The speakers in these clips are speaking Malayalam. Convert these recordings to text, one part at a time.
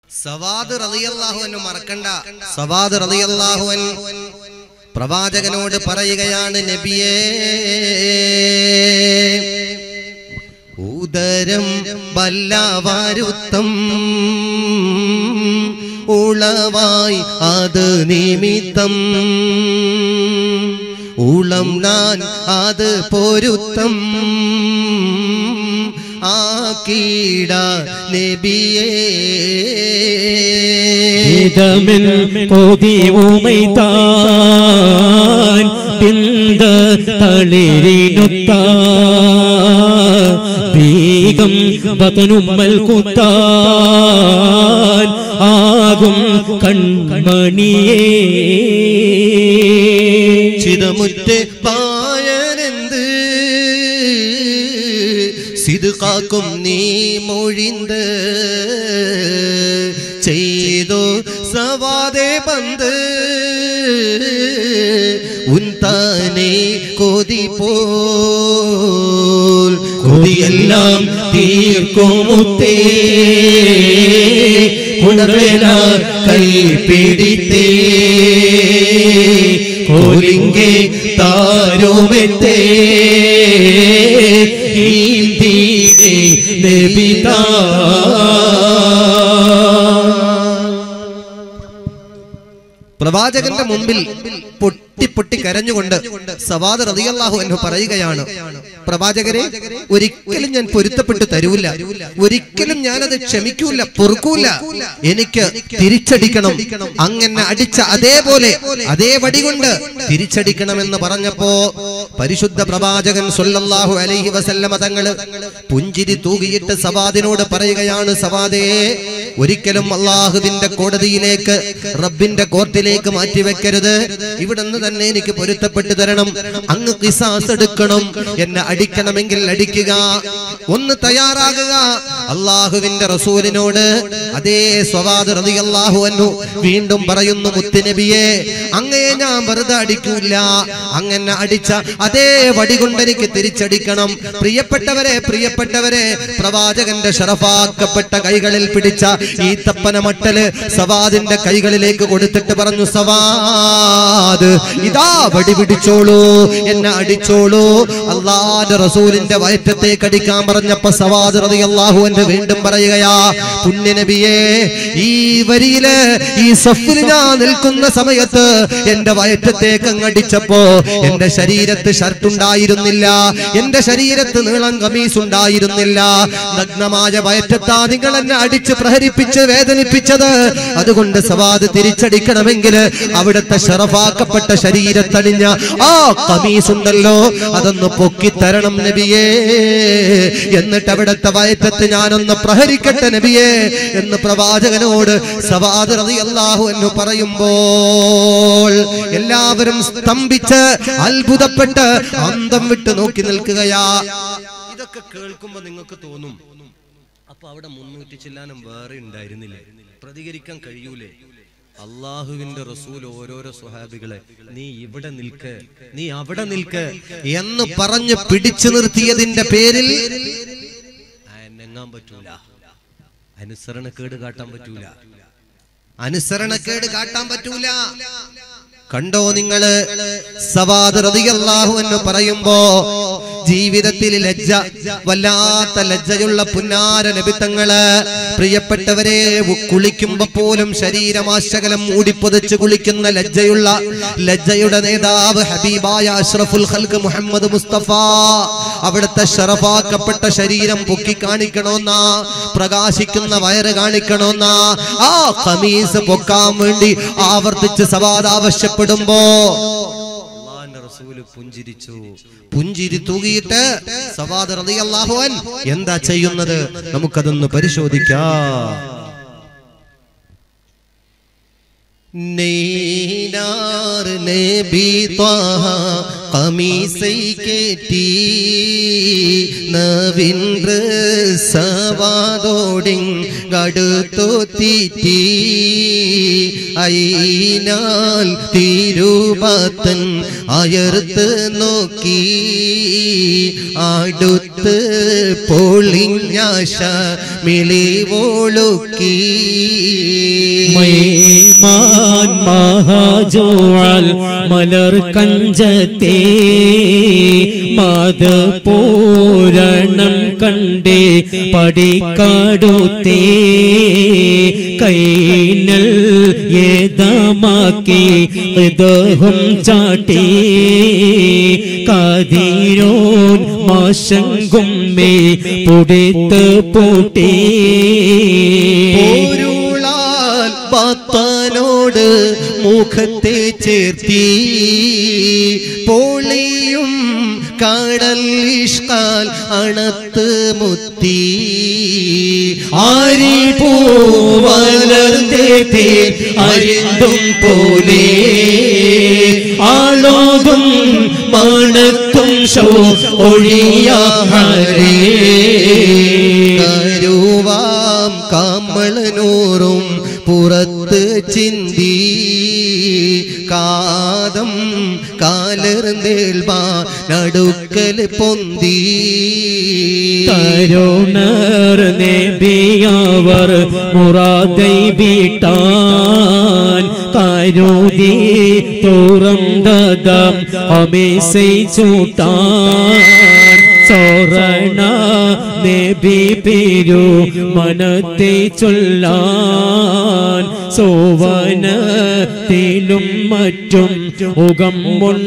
സവാദ് റളിയല്ലാഹുവൻ മറക്കണ്ട സവാദ് റളിയല്ലാഹുവൻ പ്രവാചകനോട് പറയുകയാണ് നബിയേ ഉദരം വല്ലവാരുത്തം ഉളവായി അത് നിമിത്തം ഉളം ഞാൻ അത് പൊരുത്തം ആക്കീട നബിയേ இதமில் கொதி உமைத்தான் பிந்த തളിരിനുത്ത ബീഗം ബതനുമ്മൽ കുത്താൻ ആകും കൺമണിയേ ചിതമുറ്റ് പായനെന്ത് സിതുകാക്കും നീ മൊഴിന്ത് ചെയ്തോ സവാദേ പന്ത് ഉൻതാനെ കൊതി പോൽ കൊതിയെല്ലാം തീർക്കുമുത്തേ ഉണർവേല കൈ പിടിത്തേ കോലിംഗെ താരോമെത്തേ ഇന്ത്യയിലെ നബിതാ പ്രവാചകന്റെ മുമ്പിൽ പൊട്ടി പൊട്ടി കരഞ്ഞുകൊണ്ട് സവാദ് റളിയല്ലാഹു അൻഹു പറയുകയാണ് പ്രവാചകരെ ഒരിക്കലും ഞാൻ പൊരുത്തപ്പെട്ടു തരൂല ഒരിക്കലും ഞാനത് ക്ഷമിക്കൂല പൊറുക്കൂല എനിക്ക് തിരിച്ചടിക്കണം അങ്ങനെ അടിച്ച അതേപോലെ അതേ വടി കൊണ്ട് തിരിച്ചടിക്കണമെന്ന് പറഞ്ഞപ്പോ പരിശുദ്ധ പ്രവാചകൻ സല്ലല്ലാഹു അലൈഹി വസല്ലമ തങ്ങള് പുഞ്ചിരി തൂകിയിട്ട് സവാദിനോട് പറയുകയാണ് സവാദേ ഒരിക്കലും അള്ളാഹുവിന്റെ കോടതിയിലേക്ക് റബ്ബിന്റെ കോർട്ടിലേക്ക് മാറ്റിവെക്കരുത് ഇവിടുന്ന് തന്നെ എനിക്ക് പൊരുത്തപ്പെട്ടു തരണം അങ്ങ് കിസാസ് എടുക്കണം എന്നെ അടിക്കണമെങ്കിൽ അടിക്കുക ഒന്ന് തയ്യാറാകുക അള്ളാഹുവിന്റെ റസൂലിനോട് അതേ സ്വവാദ് റളിയല്ലാഹു അൻഹു വീണ്ടും പറയുന്നു മുത്തുനബിയെ അങ്ങയെ ഞാൻ വെറുതെ അടിക്കൂല അങ്ങനെ അടിച്ച അതേ വടി കൊണ്ട് എനിക്ക് തിരിച്ചടിക്കണം പ്രിയപ്പെട്ടവരെ പ്രിയപ്പെട്ടവരെ പ്രവാചകന്റെ ഷറഫാക്കപ്പെട്ട കൈകളിൽ പിടിച്ച ഈ തപ്പന മട്ടല് സവാദിന്റെ കൈകളിലേക്ക് കൊടുത്തിട്ട് പറഞ്ഞു സവാദ് ഇതാ വടി പിടിച്ചോളൂ എന്നെ അടിച്ചോളൂ അള്ളാന്റെ റസൂലിന്റെ വയറ്റത്തേക്ക് അടിക്കാൻ പറഞ്ഞപ്പോ സവാദ് റളിയല്ലാഹു അൻഹു വീണ്ടും പറയുകയാ പുണ്യനബിയെ ഈ വരിയില് ഈ സഫിൽ ഞാൻ നിൽക്കുന്ന സമയത്ത് എന്റെ വയറ്റത്തേക്ക് അങ്ങ് അടിച്ചപ്പോ എന്റെ ശരീരത്ത് ഷർട്ട് ഉണ്ടായിരുന്നില്ല എന്റെ ശരീരത്ത് നീളം കമീസ് ഉണ്ടായിരുന്നില്ല നഗ്നമായ വയറ്റത്താ നിങ്ങൾ എന്നെ അടിച്ച് പ്രഹരിപ്പിച്ച് വേദനിപ്പിച്ചത് അതുകൊണ്ട് സവാദ് തിരിച്ചടിക്കണമെങ്കിൽ അവിടുത്തെ ഷറഫാക്കപ്പെട്ട ശരീരത്തണിഞ്ഞ ആ കമീസ് ഉണ്ടല്ലോ അതൊന്ന് പൊക്കി തരണം നബിയേ എന്നിട്ട് അവിടുത്തെ വയറ്റത്ത് ഞാനൊന്ന് പ്രഹരിക്കട്ടെ നബിയേ എന്ന് പ്രവാചകനോട് സവാദ് റളിയല്ലാഹു എന്ന് പറയുമ്പോൾ എല്ലാവരും സ്തംഭിച്ച് അത്ഭുതപ്പെട്ട് അന്തം വിട്ട് നോക്കി നിൽക്കുകയാ ഇതൊക്കെ കേൾക്കുമ്പോ നിങ്ങൾക്ക് തോന്നും അപ്പൊ അവിടെ മുന്നൂറ്റി ചില്ലാനും വേറെ ഉണ്ടായിരുന്നില്ലേ പ്രതികരിക്കാൻ കഴിയൂലേ അള്ളാഹുവിന്റെ റസൂൽ ഓരോരോ സ്വഹാബികളെ നീ ഇവിടെ നിൽക്ക് നീ അവിടെ നിൽക്ക് എന്ന് പറഞ്ഞ് പിടിച്ചു നിർത്തിയതിന്റെ പേരിൽ അനങ്ങാൻ പറ്റൂല അനുസരണക്കേട് കാട്ടാൻ പറ്റൂല അനുസരണക്കേട് കാട്ടാൻ പറ്റൂല കണ്ടോ നിങ്ങള് സവാദ് റളിയല്ലാഹു എന്ന് പറയുമ്പോ ജീവിതത്തിൽ ലജ്ജ വല്ലാത്ത ലജ്ജയുള്ള പുന്നാര നബിത്തങ്ങള് പ്രിയപ്പെട്ടവരെ ഉ- കുളിക്കുമ്പോ പോലും ശരീരമാശകലം മൂടിപ്പൊതിച്ച് കുളിക്കുന്ന ലജ്ജയുള്ള ലജ്ജയുടെ നേതാവ് ഹബീബായ അഷ്റഫുൽ ഖൽക്ക് മുഹമ്മദ് മുസ്തഫ അവിടുത്തെ ഷറഫാക്കപ്പെട്ട ശരീരം പൊക്കി കാണിക്കണമെന്ന പ്രകാശിക്കുന്ന വയറ് കാണിക്കണമെന്ന ആ കമീസ് പൊക്കാൻ വേണ്ടി ആവർത്തിച്ച് സവാദ് ആവശ്യപ്പെടുമ്പോ അള്ളാന്റെ റസൂല് പുഞ്ചിരിച്ചു പുഞ്ചിരി തൂകിയിട്ട് സവാദ് റളിയല്ലാഹു അൻ എന്താ ചെയ്യുന്നത് നമുക്കതൊന്ന് പരിശോധിക്കാം നെയ്നാർ നബി ത്വാഹ കമീസൈ കേറ്റി നവിന്ദ്ര സവാദോടിങ് കടുത്തു തീറ്റി അയിനാൽ തിരുപത്തൻ അയർത്ത് നോക്കി അടുത്ത് പൊളിഞ്ഞാശ മിളിവോളുക്കി മൈമാൻ മഹാജോഴൽ മലർ കഞ്ചത്തെ മതപൂരണം കണ്ടേ പടിക്കാടുത്തേ കൈനൽ ഏതമാക്കി ഹൃദയം ചാട്ടി കതിരോൻ മാശങ്കുമ്മേ പൊടിത്ത് പൂട്ടി പോരുളാൽ പത്തനോട് മുഖത്തെ ചേർത്തി പോളിയും കടൽ ഇഷ്കാൽ അണത്ത് മുത്തി ആരി പൂവലർന്നേ അരിന്തും പോലെ ആളോതും മണത്തും ഷോ ഒഴിയാറേ കരുവാം കമ്മളനൂറും പുറത്ത് ചിന്തി കാതം കാലർന്നേൽവാ നടുക്കൽ പൊന്തി കരുണർ നബിയവർ മുറാദൈ വീട്ടാൻ കരുതി തുറന്തതം അമേസൈ ചൂട്ടാൻ ചോറണ നബി പേരു മനത്തെ ചൊല്ലാൻ സോവനത്തിലും മറ്റും ഉകം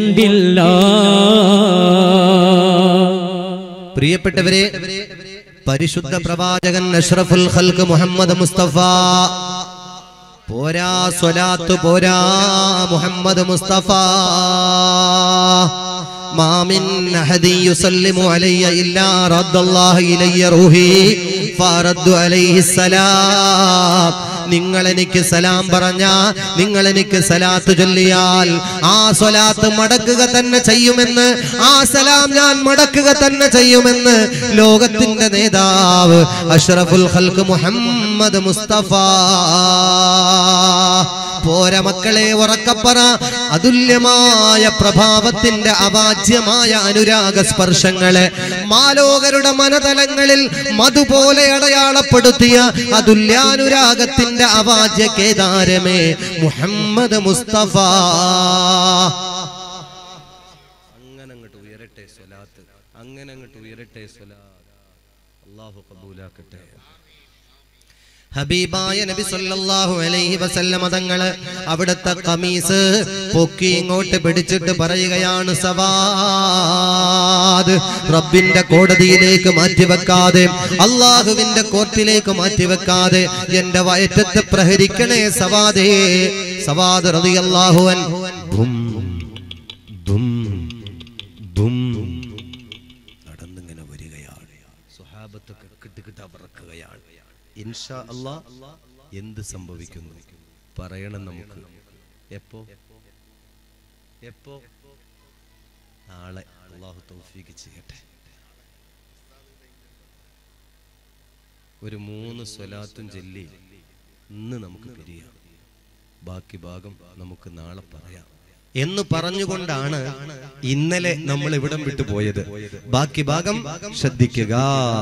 കൊണ്ടില്ല പ്രിയപ്പെട്ടവരെ പരിശുദ്ധ പ്രവാചകൻ അഷ്റഫുൽ ഖൽക്ക് മുഹമ്മദ് മുസ്തഫ പോരാ സ്വലാത്ത് പോരാ മുഹമ്മദ് മുസ്തഫ മാമിൻ അഹദി യുസല്ലിമു അലയ്യ ഇല്ലാ റദ്ദല്ലാഹു ഇലയ്യ റൂഹി ഫറദ്ദു അലൈഹി സലാം നിങ്ങൾ എനിക്ക് സലാം പറഞ്ഞ നിങ്ങൾ എനിക്ക് സലാത്ത് ചൊല്ലിയാൽ ആ സ്വലാത്ത് മടക്കുക തന്നെ ചെയ്യുമെന്ന് ആ സലാം ഞാൻ മടക്കുക തന്നെ ചെയ്യുമെന്ന് ലോകത്തിന്റെ നേതാവ് അഷ്റഫുൽ ഖൽക്ക് മുഹമ്മദ് മുസ്തഫ പോര മക്കളെ ഉറക്കപ്പറ അതുല്യമായ പ്രഭാവത്തിന്റെ അവാച്യമായ അനുരാഗ സ്പർശങ്ങളെ മാലോകരുടെ മനതലങ്ങളിൽ മധുപോലെ അടയാളപ്പെടുത്തിയ അതുല്യാനുരാഗത്തിന്റെ അവാച്യ കേദാരമേ മുഹമ്മദ് മുസ്തഫ അങ്ങനെ അങ്ങോട്ട് ഉയരട്ടെ സ്വലാത്ത് അങ്ങനെ അങ്ങോട്ട് ഉയരട്ടെ സ്വലാത്ത് അള്ളാഹു കബൂലാക്കട്ടെ ഹബീബായ നബി സല്ലല്ലാഹു അലൈഹി വസല്ലമ തങ്ങള് അവിടുത്തെ കമീസ് പൊക്കി ഇങ്ങോട്ട് പിടിച്ചിട്ട് പറയുകയാണ് സവാദ് റബ്ബിന്റെ കോടതിയിലേക്ക് മാറ്റിവെക്കാതെ അള്ളാഹുവിന്റെ കോർട്ടിലേക്ക് മാറ്റിവെക്കാതെ എന്റെ വയറ്റത്ത് പ്രഹരിക്കണേ സവാദേ സവാദ് റളിയല്ലാഹു അൻ ബും ബും ബും നടന്നിങ്ങനെ വരികയാണ് സ്വഹാബത്തൊക്കെ കിട്ടുകിട്ട പറക്കുകയാണ് ഇൻഷാ അല്ലാ എന്ത് സംഭവിക്കുന്നു പറയണം നമുക്ക് എപ്പോ എപ്പോ നാളെ അള്ളാഹു തൗഫീക്ക് ചെയ്യട്ടെ ഒരു മൂന്ന് സ്വലാത്തും ചൊല്ലി ഇന്ന് നമുക്ക് പിരിയാം ബാക്കി ഭാഗം നമുക്ക് നാളെ പറയാം എന്ന് പറഞ്ഞുകൊണ്ടാണ് ഇന്നലെ നമ്മൾ ഇവിടം വിട്ടു പോയത് ബാക്കി ഭാഗം ശ്രദ്ധിക്കുക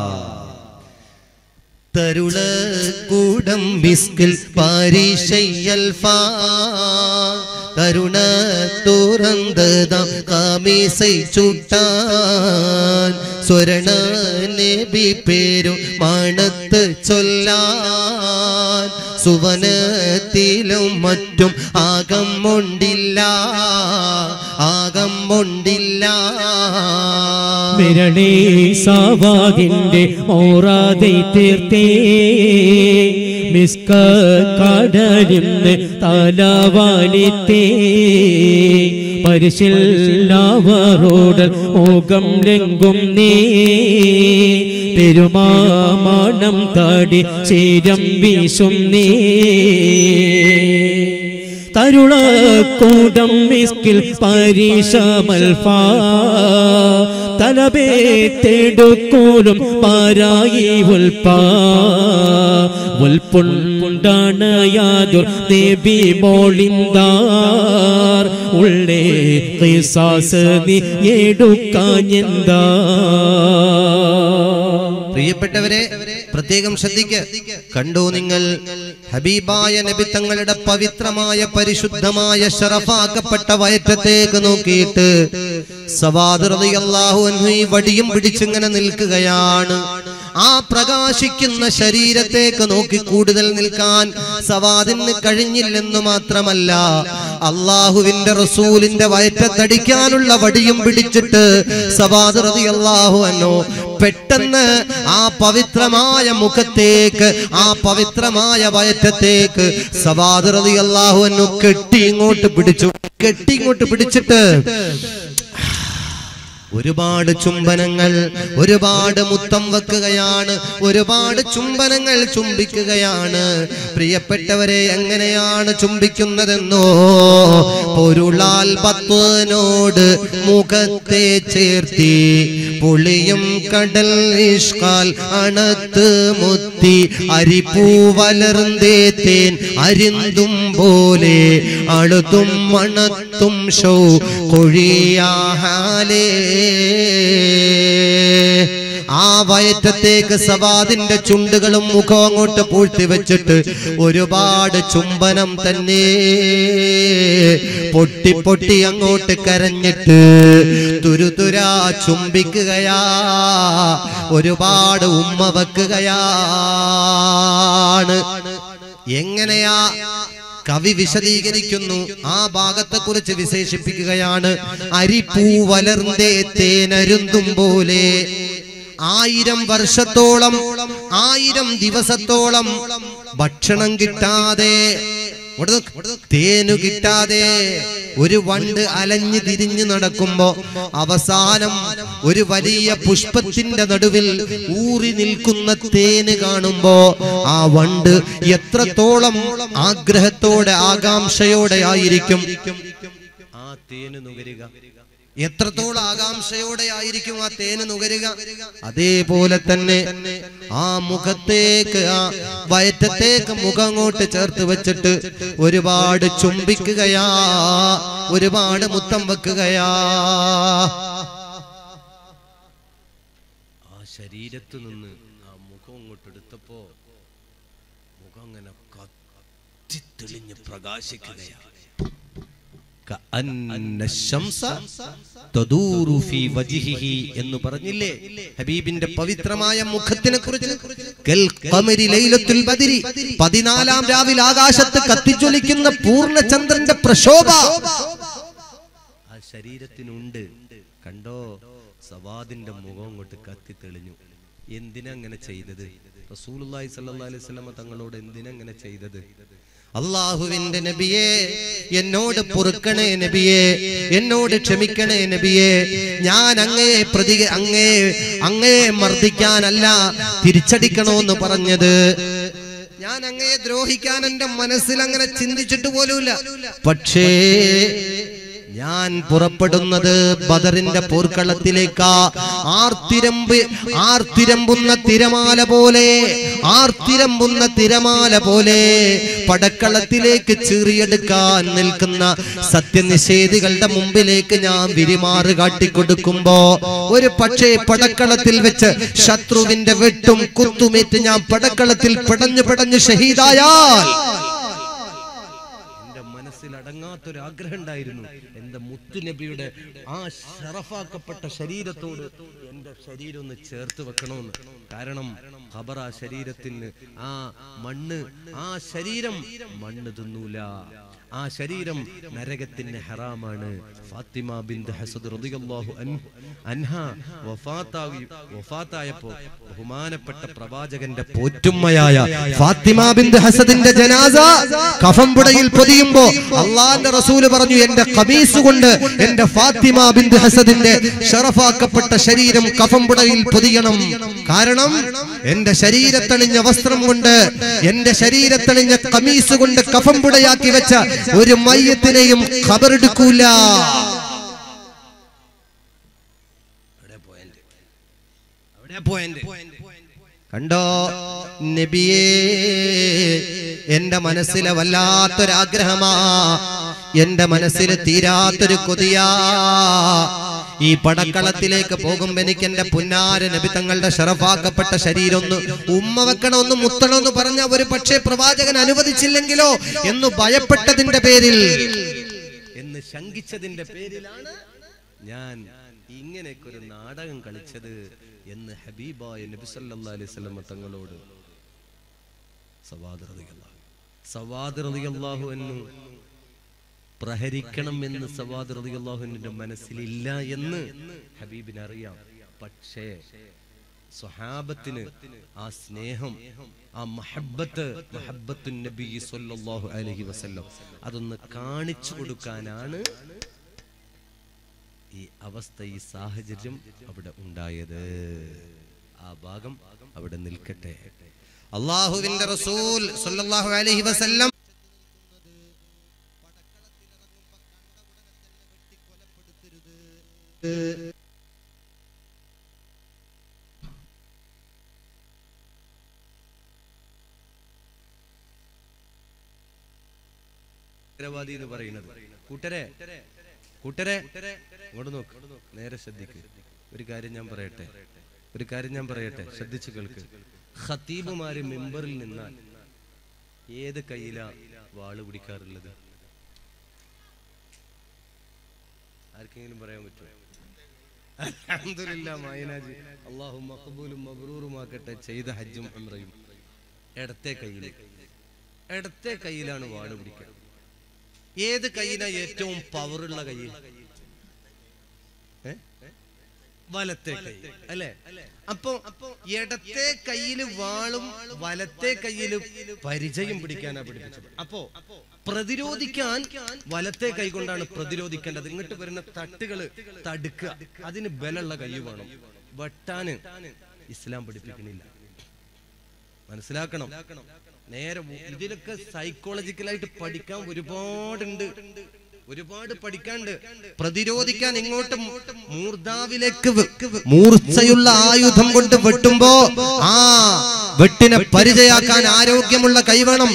തരുള കൂടം ബിസ്കിൽ പാരീശയ്യൽ ഫാ കരുണ തുറന്തതാം കാമീസൈ ചുട്ടാൻ സ്വരണ നബി പേരു മണത്ത് ചൊല്ലാൻ സുവനത്തിലും മറ്റും ആകം കൊണ്ടില്ല ആകം കൊണ്ടില്ല മിരണേ സാവാദിന്റെ ഓറാതെ തീർത്തേ മിസ്ക കടലിന്ന് തലവാനിത്തേ പരിശില്ലാവറോട് മുഖം ലംഘും നീ പെരുമാമണം താടി ശീരം വീശും നീ തരുളക്കൂടം മിസ്കിൽ പരീക്ഷമൽഫാ തലബേത്തെടുക്കൂലും പാരായി ഉൽപ്പാ ഉൽപ്പുണ്ടാണ് യാതൊരു ദേവി മോളിന്താർ ഉള്ളേ കിസാസ് നീ എടുക്കാഞ്ഞെന്താ പ്രിയപ്പെട്ടവരെ പ്രത്യേകം ശ്രദ്ധിക്ക് കണ്ടു നിങ്ങൾ ഹബീബായ നബി തങ്ങളുടെ പവിത്രമായ പരിശുദ്ധമായ ഷറഫാക്കപ്പെട്ട വയറ്റത്തേക്ക് നോക്കിയിട്ട് സവാദ് റളിയല്ലാഹു അൻഹു ഈ വടിയും പിടിച്ചിങ്ങനെ നിൽക്കുകയാണ് ആ പ്രകാശിക്കുന്ന ശരീരത്തേക്ക് നോക്കി കൂടുതൽ നിൽക്കാൻ സവാദിന് കഴിഞ്ഞില്ലെന്ന് മാത്രമല്ല അള്ളാഹുവിന്റെ റസൂലിന്റെ വയറ്റത്തടിക്കാനുള്ള വടിയും പിടിച്ചിട്ട് സവാദ് റളിയല്ലാഹു അൻഹു പെട്ടെന്ന് ആ പവിത്രമായ മുഖത്തേക്ക് ആ പവിത്രമായ വയറ്റത്തേക്ക് സവാദ് റളിയല്ലാഹു അൻഹു കെട്ടി ഇങ്ങോട്ട് പിടിച്ചു കെട്ടി ഇങ്ങോട്ട് പിടിച്ചിട്ട് ഒരുപാട് ചുംബനങ്ങൾ ഒരുപാട് മുത്തം വെക്കുകയാണ് ഒരുപാട് ചുംബനങ്ങൾ ചുംബിക്കുകയാണ് പ്രിയപ്പെട്ടവരെ എങ്ങനെയാണ് ചുംബിക്കുന്നതെന്നോ പൊരുളാൽ പത്വനോട് മുഖത്തെ ചേർത്തി പുളിയും കടൽ ഇഷ്കാൽ അണത്ത് മുത്തി അരിപ്പൂ വളർന്നേ തേൻ അരിന്തും പോലെ അളുതും മണത്തും ഷോ കൊഴിയാഹാലേ ആ വയറ്റത്തേക്ക് സവാദിന്റെ ചുണ്ടുകളും മുഖവും അങ്ങോട്ട് പൂഴ്ത്തി വെച്ചിട്ട് ഒരുപാട് ചുംബനം തന്നെ പൊട്ടി പൊട്ടി അങ്ങോട്ട് കരഞ്ഞിട്ട് തുരുതുരാ ചുംബിക്കുകയാ ഒരുപാട് ഉമ്മ വെക്കുകയാണ് എങ്ങനെയാ കവി വിശദീകരിക്കുന്നു ആ ഭാഗത്തെ കുറിച്ച് വിശേഷിപ്പിക്കുകയാണ് അരിപ്പൂ വളർന്നേ തേനരുന്തും പോലെ ആയിരം വർഷത്തോളം ആയിരം ദിവസത്തോളം ഭക്ഷണം കിട്ടാതെ ഇവിടെ നോക്ക്. തേനു കിട്ടാതെ ഒരു വണ്ട് അലഞ്ഞു തിരിഞ്ഞു നടക്കുമ്പോ അവസാനം ഒരു വലിയ പുഷ്പത്തിന്റെ നടുവിൽ ഊറി നിൽക്കുന്ന തേന് കാണുമ്പോ ആ വണ്ട് എത്രത്തോളം ആഗ്രഹത്തോടെ ആകാംക്ഷയോടെ ആയിരിക്കും ആ തേന് നുകരുക എത്രത്തോളം ആകാംക്ഷയോടെ ആയിരിക്കും ആ തേന് നുകരുക അതേപോലെ തന്നെ ആ മുഖത്തേക്ക് ആ വയറ്റത്തേക്ക് മുഖം അങ്ങോട്ട് ചേർത്ത് വെച്ചിട്ട് ഒരുപാട് ചുംബിക്കുകയാ ഒരുപാട് മുത്തം വെക്കുകയാ ആ ശരീരത്ത് നിന്ന് ആ മുഖം അങ്ങോട്ട് എടുത്തപ്പോ മുഖം അങ്ങനെ കത്തിത്തെളിഞ്ഞ് പ്രകാശിക്കുകയാണ് കഅന്ന ശംസ തദൂറു ഫീ വജ്ഹിഹി എന്ന് പറഞ്ഞില്ലേ ഹബീബിന്റെ പവിത്രമായ മുഖത്തിനെ കുറിച്ച് കൽ ഖമരി ലൈലത്തുൽ ബദരി പതിനാലാം രാവിൽ ആകാശത്ത് കത്തിജ്വലിക്കുന്ന പൂർണ്ണചന്ദ്രന്റെ പ്രശോഭ ആ ശരീരത്തിനുണ്ട് കണ്ടോ സവാദിന്റെ മുഖം അങ്ങോട്ട് കത്തി തെളിഞ്ഞു എന്തിനാ അങ്ങനെ ചെയ്തത് റസൂലുള്ളാഹി സ്വല്ലല്ലാഹി അലൈഹി വസല്ലമ തങ്ങളോട് എന്തിനാ അങ്ങനെ ചെയ്തത് അള്ളാഹുവിന്റെ നബിയെ എന്നോട് പൊറുക്കണേ നബിയെ എന്നോട് ക്ഷമിക്കണേ നബിയെ ഞാൻ അങ്ങേ പ്രതി അങ്ങേ അങ്ങേ മർദ്ദിക്കാനല്ല തിരിച്ചടിക്കണോന്ന് പറഞ്ഞത് ഞാൻ അങ്ങയെ ദ്രോഹിക്കാൻ എന്റെ മനസ്സിൽ അങ്ങനെ ചിന്തിച്ചിട്ട് പോലുമില്ല പക്ഷേ ഞാൻ പുറപ്പെടുന്നത് ബദറിന്റെ പോർക്കളത്തിലേക്കാ ആർത്തിരമ്പ് ആർത്തിരമ്പുന്ന തിരമാല പോലെ ആർത്തിരമ്പുന്ന തിരമാല പോലെ പടക്കളത്തിലേക്ക് ചീറിയെടുക്കാൻ നിൽക്കുന്ന സത്യനിഷേധികളുടെ മുമ്പിലേക്ക് ഞാൻ വിരിമാറ് കാട്ടിക്കൊടുക്കുമ്പോ ഒരു പക്ഷേ പടക്കളത്തിൽ വെച്ച് ശത്രുവിന്റെ വെട്ടും കുത്തുമേറ്റ് ഞാൻ പടക്കളത്തിൽ പടഞ്ഞു പടഞ്ഞ് ഷഹീദായാൽ എന്റെ മനസ്സിൽ അടങ്ങാത്തൊരു ആഗ്രഹം ഉണ്ടായിരുന്നു എന്റെ മുത്തുനബിയുടെ ആ ഷറഫാക്കപ്പെട്ട ശരീരത്തോട് എന്റെ ശരീരം ഒന്ന് ചേർത്ത് വെക്കണമെന്ന് കാരണം ഖബർ ആ ശരീരത്തിന് ആ മണ്ണ് ആ ശരീരം മണ്ണ് തിന്നൂല ആ ശരീരം നരകത്തിന് ഹറാമാണ് ഫാത്തിമ ബിന്ത് ഹസദ് റളിയല്ലാഹു അൻഹു അൻഹ വഫാത്തായി വഫാത്തായപ്പോ ബഹുമാനപ്പെട്ട പ്രവാചകന്റെ പോറ്റുമ്മയായ ഫാത്തിമ ബിന്ത് ഹസദിന്റെ ജനാസ കഫംപുടയിൽ പൊതിയുമ്പോ അള്ളാന്റെ റസൂല് പറഞ്ഞു എന്റെ ഖമീസ് കൊണ്ട് എന്റെ ഫാത്തിമ ബിന്ദു ഹസദിന്റെ ഷറഫാക്കപ്പെട്ട ശരീരം കഫംപുടയിൽ പൊതിയണം കാരണം എന്റെ ശരീരത്തണിഞ്ഞ വസ്ത്രം കൊണ്ട് എന്റെ ശരീരത്തണിഞ്ഞ കമീസ് കൊണ്ട് കഫംപുടയാക്കി വെച്ച ഒരു മയ്യത്തിനെയും ഖബറെടുക്കൂല കണ്ടോ നബിയേ എന്റെ മനസ്സിലെ വല്ലാത്തൊരാഗ്രഹമാ എന്റെ മനസ്സിൽ തീരാത്തൊരു കൊതിയാ ഈ പടക്കളത്തിലേക്ക് പോകുമ്പോ എനിക്ക് എന്റെ പുന്നാര നബി തങ്ങളുടെ ഷറഫാക്കപ്പെട്ട ശരീരം ഒന്ന് ഉമ്മ വെക്കണമെന്ന് മുത്തണമെന്ന് പറഞ്ഞ ഒരു പക്ഷേ പ്രവാചകൻ അനുവദിച്ചില്ലെങ്കിലോ എന്ന് ഭയപ്പെട്ടതിന്റെ പേരിൽ എന്ന് ശങ്കിച്ചതിന്റെ പേരിലാണ് ഞാൻ ഇങ്ങനെയൊക്കെ ഒരു നാടകം കളിച്ചത് എന്ന് ഹബീബായ നബി സല്ലല്ലാഹു അലൈഹി വസല്ലം തങ്ങളോട് സവാദ് റളിയല്ലാഹു സവാദ് റളിയല്ലാഹു എന്ന് പ്രഹരിക്കണം എന്ന് സവാദ് റളിയല്ലാഹുവിന്റെ മനസ്സിലില്ല എന്ന് ഹബീബിന് അറിയാം പക്ഷേ സ്വഹാബത്തിന് ആ സ്നേഹം ആ മഹബത്ത് മഹബത്തു നബി സല്ലല്ലാഹു അലൈഹി വസല്ലം അതൊന്ന് കാണിച്ചു കൊടുക്കാനാണ് ഈ അവസ്ഥ ഈ സാഹചര്യം അവിടെ ഉണ്ടായത് ആ ഭാഗം അവിടെ നിൽക്കട്ടെ അള്ളാഹുവിന്റെ റസൂൽ സല്ലല്ലാഹു അലൈഹി വസല്ലം ഭീകരവാദി എന്ന് പറയുന്നത് കൂട്ടരെ കൂട്ടരെ ഇങ്ങോട്ട് നോക്ക് നേരെ ശ്രദ്ധിക്ക് ഒരു കാര്യം ഞാൻ പറയട്ടെ ഒരു കാര്യം ഞാൻ പറയട്ടെ ശ്രദ്ധിച്ചു കേൾക്ക് ഖത്തീബുമാര് മെമ്പറിൽ നിന്നാൽ ഏത് കയ്യിലാ വാള് പിടിക്കാറുള്ളത് ആർക്കെങ്കിലും പറയാൻ പറ്റുമോ അൽഹംദുലില്ലാ മായനാജി അള്ളാഹു മഖബൂലും മബ്രൂറുമാക്കട്ടെ ചെയ്ത ഹജ്ജും ഉംറയും ഇടത്തെ കയ്യിൽ ഇടത്തെ കയ്യിലാണ് വാള് പിടിക്കുക ഏത് കയ്യിനാ ഏറ്റവും പവറുള്ള കൈ ഏ? വലത്തെ കൈ അല്ലെ അപ്പൊ ഇടത്തെ കയ്യില് വാളും വലത്തെ കയ്യില് പരിചയം പിടിക്കാനാ പിടിപ്പിച്ചത് അപ്പോ പ്രതിരോധിക്കാൻ വലത്തെ കൈ കൊണ്ടാണ് പ്രതിരോധിക്കേണ്ടത് ഇങ്ങോട്ട് വരുന്ന തട്ടുകള് തടുക്കുക അതിന് ബലമുള്ള കൈ വേണം വെട്ടാന് ഇസ്ലാം പഠിപ്പിക്കണില്ല മനസ്സിലാക്കണം നേരെ മു- ഇതിലൊക്കെ സൈക്കോളജിക്കലായിട്ട് പഠിക്കാൻ ഒരുപാടുണ്ട് ഒരുപാട് പഠിക്കാണ്ട് പ്രതിരോധിക്കാൻ ഇങ്ങോട്ട് മു- മൂർധാവിലേക്ക് വെ- മൂർച്ചയുള്ള ആയുധം കൊണ്ട് വെട്ടുമ്പോ ആ വെട്ടിനെ പരിചയാക്കാൻ ആരോഗ്യമുള്ള കൈവേണം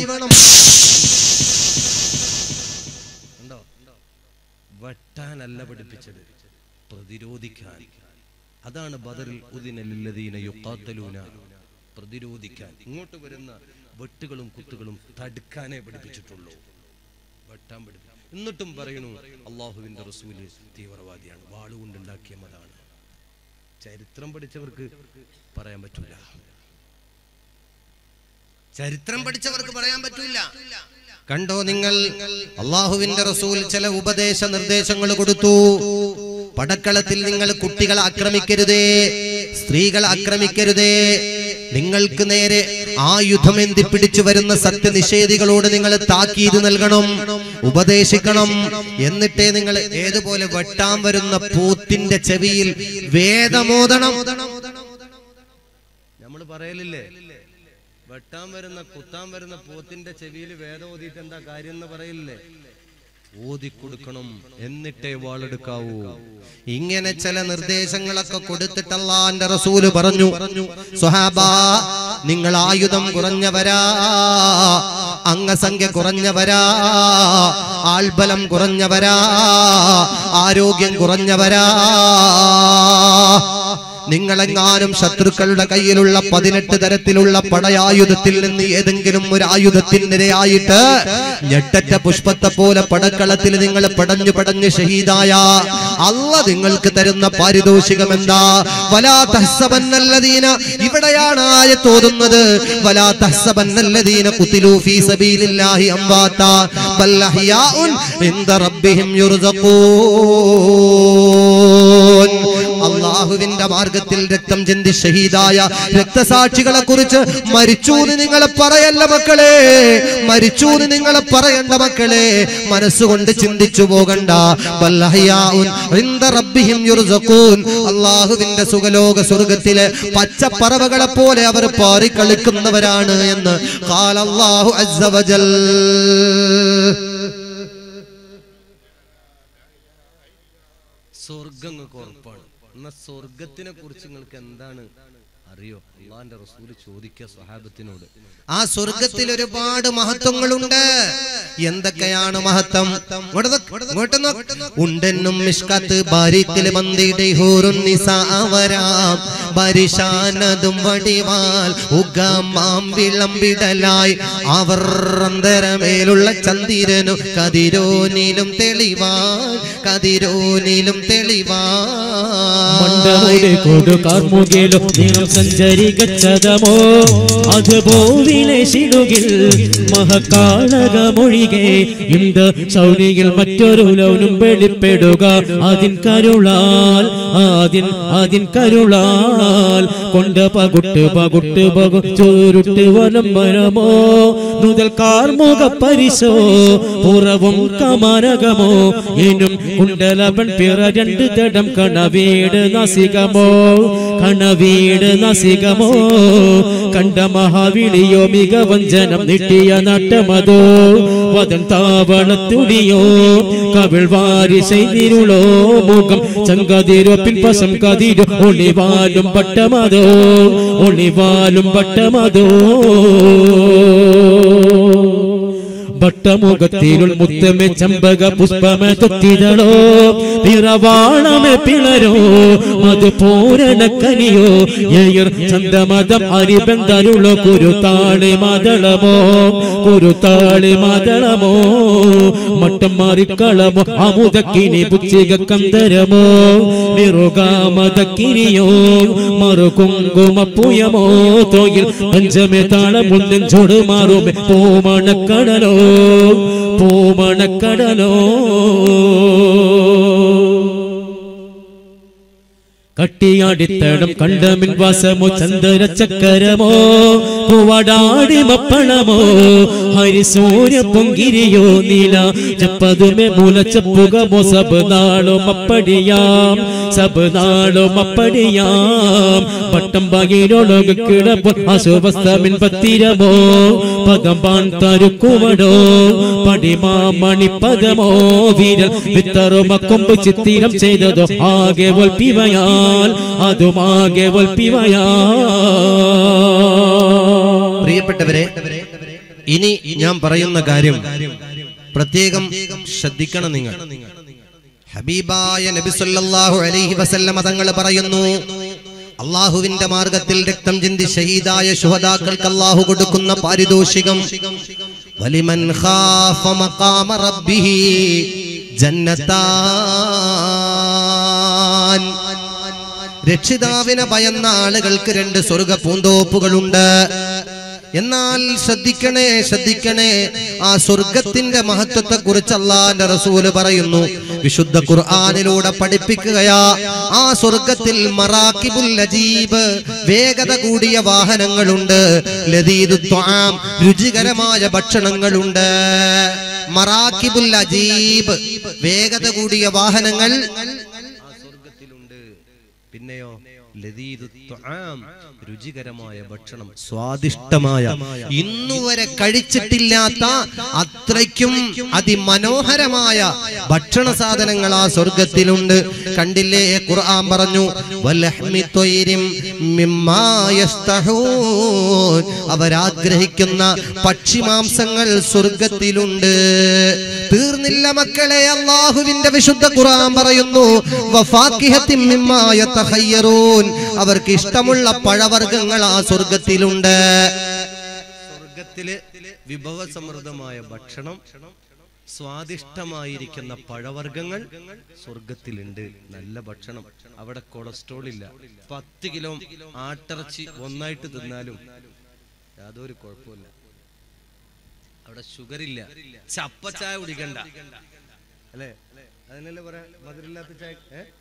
ഉണ്ടോ വെട്ടാനല്ല പഠിപ്പിച്ചത് പ്രതിരോധിക്കാൻ അതാണ് ബദറിൽ ഉദിനലില്ലദീന യുഖാത്തലൂന പ്രതിരോധിക്കാൻ ഇങ്ങോട്ട് വരുന്ന വെട്ടുകളും കുത്തുകളും തടുക്കാനേ പഠിപ്പിച്ചിട്ടുള്ളൂ വെട്ടാൻ പഠിപ്പിച്ചു എന്നിട്ടും പറയണു അള്ളാഹുവിന്റെ റസൂല് തീവ്രവാദിയാണ് വാളുകൊണ്ടുണ്ടാക്കിയ മതാണ് ചരിത്രം പഠിച്ചവർക്ക് പറയാൻ പറ്റൂല ചരിത്രം പഠിച്ചവർക്ക് പറയാൻ പറ്റൂല കണ്ടോ നിങ്ങൾ അള്ളാഹുവിന്റെ റസൂൽ ചില ഉപദേശ നിർദ്ദേശങ്ങൾ കൊടുത്തു പടക്കളത്തിൽ നിങ്ങൾ കുട്ടികളെ ആക്രമിക്കരുതേ സ്ത്രീകളെ ആക്രമിക്കരുതേ നിങ്ങൾക്ക് നേരെ ആയുധം എന്തി പിടിച്ചു വരുന്ന സത്യനിഷേധികളോട് നിങ്ങൾ താക്കീത് നൽകണം ഉപദേശിക്കണം എന്നിട്ടേ നിങ്ങൾ ഏതുപോലെ വെട്ടാൻ വരുന്ന പൂത്തിന്റെ ചെവിയിൽ വേദമോദണം നമ്മൾ പറയലില്ലേ വെട്ടാൻ വരുന്ന കുത്താൻ വരുന്ന പോത്തിന്റെ ചെവിയിൽ വേദം ഓതിയിട്ട് എന്താ കാര്യം എന്ന് പറയില്ലേ ഓതി കൊടുക്കണം എന്നിട്ടേ വാളെടുക്കാവൂ ഇങ്ങനെ ചില നിർദ്ദേശങ്ങളൊക്കെ കൊടുത്തിട്ടല്ല എന്റെ റസൂല് പറഞ്ഞു സ്വഹാബാ നിങ്ങൾ ആയുധം കുറഞ്ഞവരാ അംഗസംഖ്യ കുറഞ്ഞവരാ ആൾബലം കുറഞ്ഞവരാ ആരോഗ്യം കുറഞ്ഞവരാ നിങ്ങളെങ്ങാനും ശത്രുക്കളുടെ കയ്യിലുള്ള പതിനെട്ട് തരത്തിലുള്ള പടയായുധത്തിൽ നിന്ന് ഏതെങ്കിലും ഒരു ആയുധത്തിനിരയായിട്ട് ഞെട്ടറ്റ പുഷ്പത്തെ പോലെ പടക്കളത്തിൽ നിങ്ങൾ പടഞ്ഞു പടഞ്ഞ് ഷഹീദായ അല്ല നിങ്ങൾക്ക് തരുന്ന പാരിതോഷികം എന്താ വലാ തഹ്സബന്നല്ലദീന ഇവിടെയാണ് ആയ തോന്നുന്നത് വലാ തഹ്സബന്നല്ലദീന ഖുതിലൂ ഫീ സബീലില്ലാഹി അംവാത ബൽ അഹ്യാഉൻ ഇൻദ റബ്ബിഹിം യുർസഖൂൻ അള്ളാഹുവിന്റെ മാർഗത്തിൽ രക്തം ചിന്തി ഷഹീദായ രക്തസാക്ഷികളെ കുറിച്ച് മരിച്ചു എന്ന് നിങ്ങൾ പറയല്ല മക്കളെ മരിച്ചു എന്ന് നിങ്ങൾ പറയണ്ട മക്കളെ മനസ്സുകൊണ്ട് ചിന്തിച്ചു പോകണ്ട ബൽ അഹ്യാഉൻ ഇൻദ റബ്ബിഹിം യുർസഖൂൻ അള്ളാഹുവിന്റെ സുഖലോക സ്വർഗത്തിലെ പച്ചപ്പറവകളെ പോലെ അവർ പാറിക്കളിക്കുന്നവരാണ് എന്ന് ഖാല അല്ലാഹു അസ്സ വജൽ സ്വർഗം നിങ്ങൾക്ക് ഉറപ്പാണ് എന്നാ സ്വർഗത്തിനെ കുറിച്ച് നിങ്ങൾക്ക് എന്താണ് അറിയോ അള്ളാന്റെ റസൂല് ചോദിക്കുക സ്വഹാബത്തിനോട് ആ സ്വർഗത്തിൽ ഒരുപാട് മഹത്വങ്ങളുണ്ട് എന്തൊക്കെയാണ് മഹത്വം ഇങ്ങോട്ട് നോക്ക്, ഇങ്ങോട്ട് നോക്ക്. ഉണ്ടെന്നും മിഷ്കത്ത് ബാരിക്കിൽ മന്ദിയുടെ ഹൂറുൻ നിസാവരാം പരിശാനതും വടിവാൽ ഉഗമാം വിളമ്പിടലായി അവർ അന്തരമേലുള്ള ചന്ദിരനു കതിരോനിലും തെളിവാൻ കതിരോനിലും മണ്ടമുടി തെളിവാൻ കൊടുക്കാർമുകിലും നിറം സഞ്ചരികച്ചതമോ അതുപോവിലെ ശിടുകിൽ മഹക്കാളകമൊഴികെ ഇന്ത് സൗനിയിൽ മറ്റൊരു ലൗനും വെളിപ്പെടുക അതിൻ കരുളാൽ അതിൻ അതിൻ കരുളാൽ കൊണ്ട് പകുട്ട് പകുട്ട് പകു ചോരുട്ട് വനം വരമോ മുതൽ കാർമുക പരിശോ പുറവും കമാനകമോ എനും കുണ്ടലവൻ പിറ രണ്ട് തടം കണവീട് നസികമോ കണവീട് നസികമോ കണ്ട മഹാവിളിയോ മികവഞ്ചനം നിട്ടിയ നട്ടമതോ വതൻ താവളത്തുടിയോ കവിൾ വാരി ചെയ്തിരുളോ മുഖം ചങ്കതിരോ പിൻപസം കതിരോ ഒളിവാലും പട്ടമതോ ഒളിവാലും പട്ടമതോ ഭട്ടമുഖത്തിരുൾ മുത്തമെ ചമ്പക പുഷ്പമെ തൊത്തിതളോ പിറവാണമെ പിളരോ മധുപൂരണ കനിയോ എയർ ചന്തമതം അരിബന്ധരുളോ കുരുത്താളി മതളമോ കുരുത്താളി മതളമോ മട്ടം മാറിക്കളമോ അമുദക്കിനി പുച്ചിക കന്തരമോ നിറുകാമതക്കിനിയോ മറുകുങ്കുമപ്പുയമോ തോയിൽ പഞ്ചമേ താളമുള്ളിൽ ചൊടു മാറുമേ പൂമണക്കടലോ പൂമണക്കടലോ കട്ടിയാടിത്തടം കണ്ടമിൻ വാസമോ ചന്ദ്ര ചക്കരമോ പൂവടാടി മപ്പണമോ ഹരിസൂര്യ പൊങ്കിരിയോ നീല ചപ്പതുമേ മൂലച്ചപ്പുകമോ സബ് നാളോ മപ്പടിയാം സബ് നാളോ മപ്പടിയാം പട്ടം പകിരോളൊക്കെ കിടപ്പോൾ അശുഭസ്തമിൻ പത്തിരമോ പകമ്പാൻ തരുക്കുവടോ പടിമാ മണിപ്പദമോ വീരൽ വിത്തറോ മക്കൊമ്പ് ചിത്തിരം ചെയ്തതോ ആകെ വൽപ്പിവയാൽ അതുമാകെ വൽപ്പിവയാ പ്രിയപ്പെട്ടവരെ ഇനി ഞാൻ പറയുന്ന കാര്യം പ്രത്യേകം ശ്രദ്ധിക്കണം നിങ്ങൾ ഹബീബായ നബി സല്ലല്ലാഹു അലൈഹി വസല്ലമ തങ്ങൾ പറയുന്നു അള്ളാഹുവിന്റെ മാർഗത്തിൽ രക്തം ചിന്തി ഷഹീദായ ശുഹദാക്കൾക്ക് അള്ളാഹു കൊടുക്കുന്ന പാരിതോഷികം വലിമൻ ഖാഫ മഖാമ റബ്ബിഹി ജന്നത്താൻ രക്ഷിതാവിനെ ഭയന്ന ആളുകൾക്ക് രണ്ട് സ്വർഗ പൂന്തോപ്പുകളുണ്ട് എന്നാൽ ശ്രദ്ധിക്കണേ ശ്രദ്ധിക്കണേ ആ സ്വർഗത്തിന്റെ മഹത്വത്തെ കുറിച്ച് അള്ളാന്റെ റസൂല് പറയുന്നു വിശുദ്ധ ഖുർആാനിലൂടെ പഠിപ്പിക്കുകയാ ആ സ്വർഗത്തിൽ മറാക്കിബുൽ അജീബ് വേഗത കൂടിയ വാഹനങ്ങളുണ്ട് ലദീദു ത്വാം രുചികരമായ ഭക്ഷണങ്ങളുണ്ട് മറാക്കിബുൽ അജീബ് വേഗത കൂടിയ വാഹനങ്ങൾ ആ സ്വർഗത്തിലുണ്ട് പിന്നെയോ ലദീദു ത്വആം, രുചികരമായ ഭക്ഷണം സ്വാദിഷ്ടമായ ഇന്നുവരെ കഴിച്ചിട്ടില്ലാത്ത അത്രയ്ക്കും അതിമനോഹരമായ ഭക്ഷണ സാധനങ്ങൾ ആ സ്വർഗത്തിലുണ്ട് കണ്ടില്ലേ ഖുർആൻ പറഞ്ഞു വലഹ്മി ത്വയ്രിം മിമ്മാ യസ്തഹൂൻ. അവരാഗ്രഹിക്കുന്ന പക്ഷിമാംസങ്ങൾ സ്വർഗത്തിലുണ്ട് തീർന്നില്ല മക്കളെ അള്ളാഹുവിന്റെ വിശുദ്ധ ഖുർആൻ പറയുന്നു വഫാക്കിഹത്തിൻ മിമ്മാ യതഖയ്യറൂൻ. അവർക്ക് ഇഷ്ടമുള്ള പഴവർഗ്ഗങ്ങൾ ആ സ്വർഗത്തിലുണ്ട് സ്വർഗത്തില് വിഭവസമൃദ്ധമായ ഭക്ഷണം സ്വാദിഷ്ടമായിരിക്കുന്ന പഴവർഗ്ഗങ്ങൾ സ്വർഗത്തിലുണ്ട് നല്ല ഭക്ഷണം അവിടെ കൊളസ്ട്രോൾ ഇല്ല പത്ത് കിലോ ആട്ടിറച്ചി ഒന്നായിട്ട് തിന്നാലും യാതൊരു കുഴപ്പമില്ല അവിടെ ഷുഗർ ഇല്ല ചപ്പ ചായ കുടിക്കണ്ട അല്ലേ അതിനല്ലേ പറയാ മധുരമില്ലാത്ത ചായ ഏ?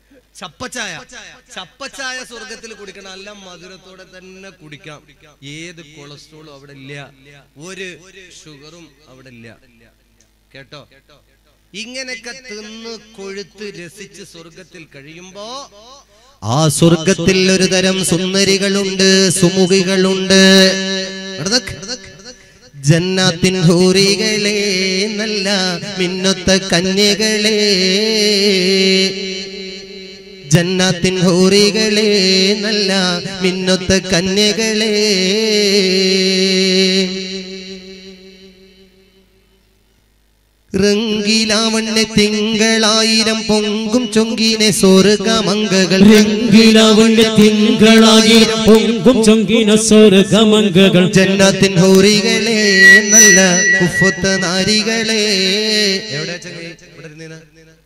ചപ്പച്ചായ ചപ്പച്ചായ സ്വർഗത്തിൽ കുടിക്കണം അല്ല മധുരത്തോടെ തന്നെ കുടിക്കാം ഏത് കൊളസ്ട്രോളും അവിടെ ഇല്ല ഒരു ഷുഗറും അവിടെ ഇല്ല കേട്ടോ ഇങ്ങനെയൊക്കെ തിന്ന് കൊഴുത്ത് രസിച്ച് സ്വർഗത്തിൽ കഴിയുമ്പോ ആ സ്വർഗത്തിൽ ഒരു തരം സുന്ദരികളുണ്ട് സുമുഖികളുണ്ട് ഇവിടെ നിക്ക്, ഇവിടെ നിക്ക്. ജന്നാത്തിൻ ഹൂറികളെ നല്ല മിന്നൊത്ത കന്യകളെ ജന്നാത്തിൻ ഹൂറികളെ നല്ല മിന്നൊത്ത കന്യകളെ റംഗിലാവണ്ണ തിങ്കളായിരം പൊങ്കും ചൊങ്കിനെ സ്വർഗമംഗകൾ രംഗിലവന്റെ തിങ്കളായി പൊങ്കും ചൊങ്കിന സ്വർഗമംഗകൾ ജന്നത്തിൻ ഹൂറികളെ നല്ല കുഫത്ത നാരികളെ എവിടെ ചങ്ങായി? ഇവിടെ ഇരുന്നീന?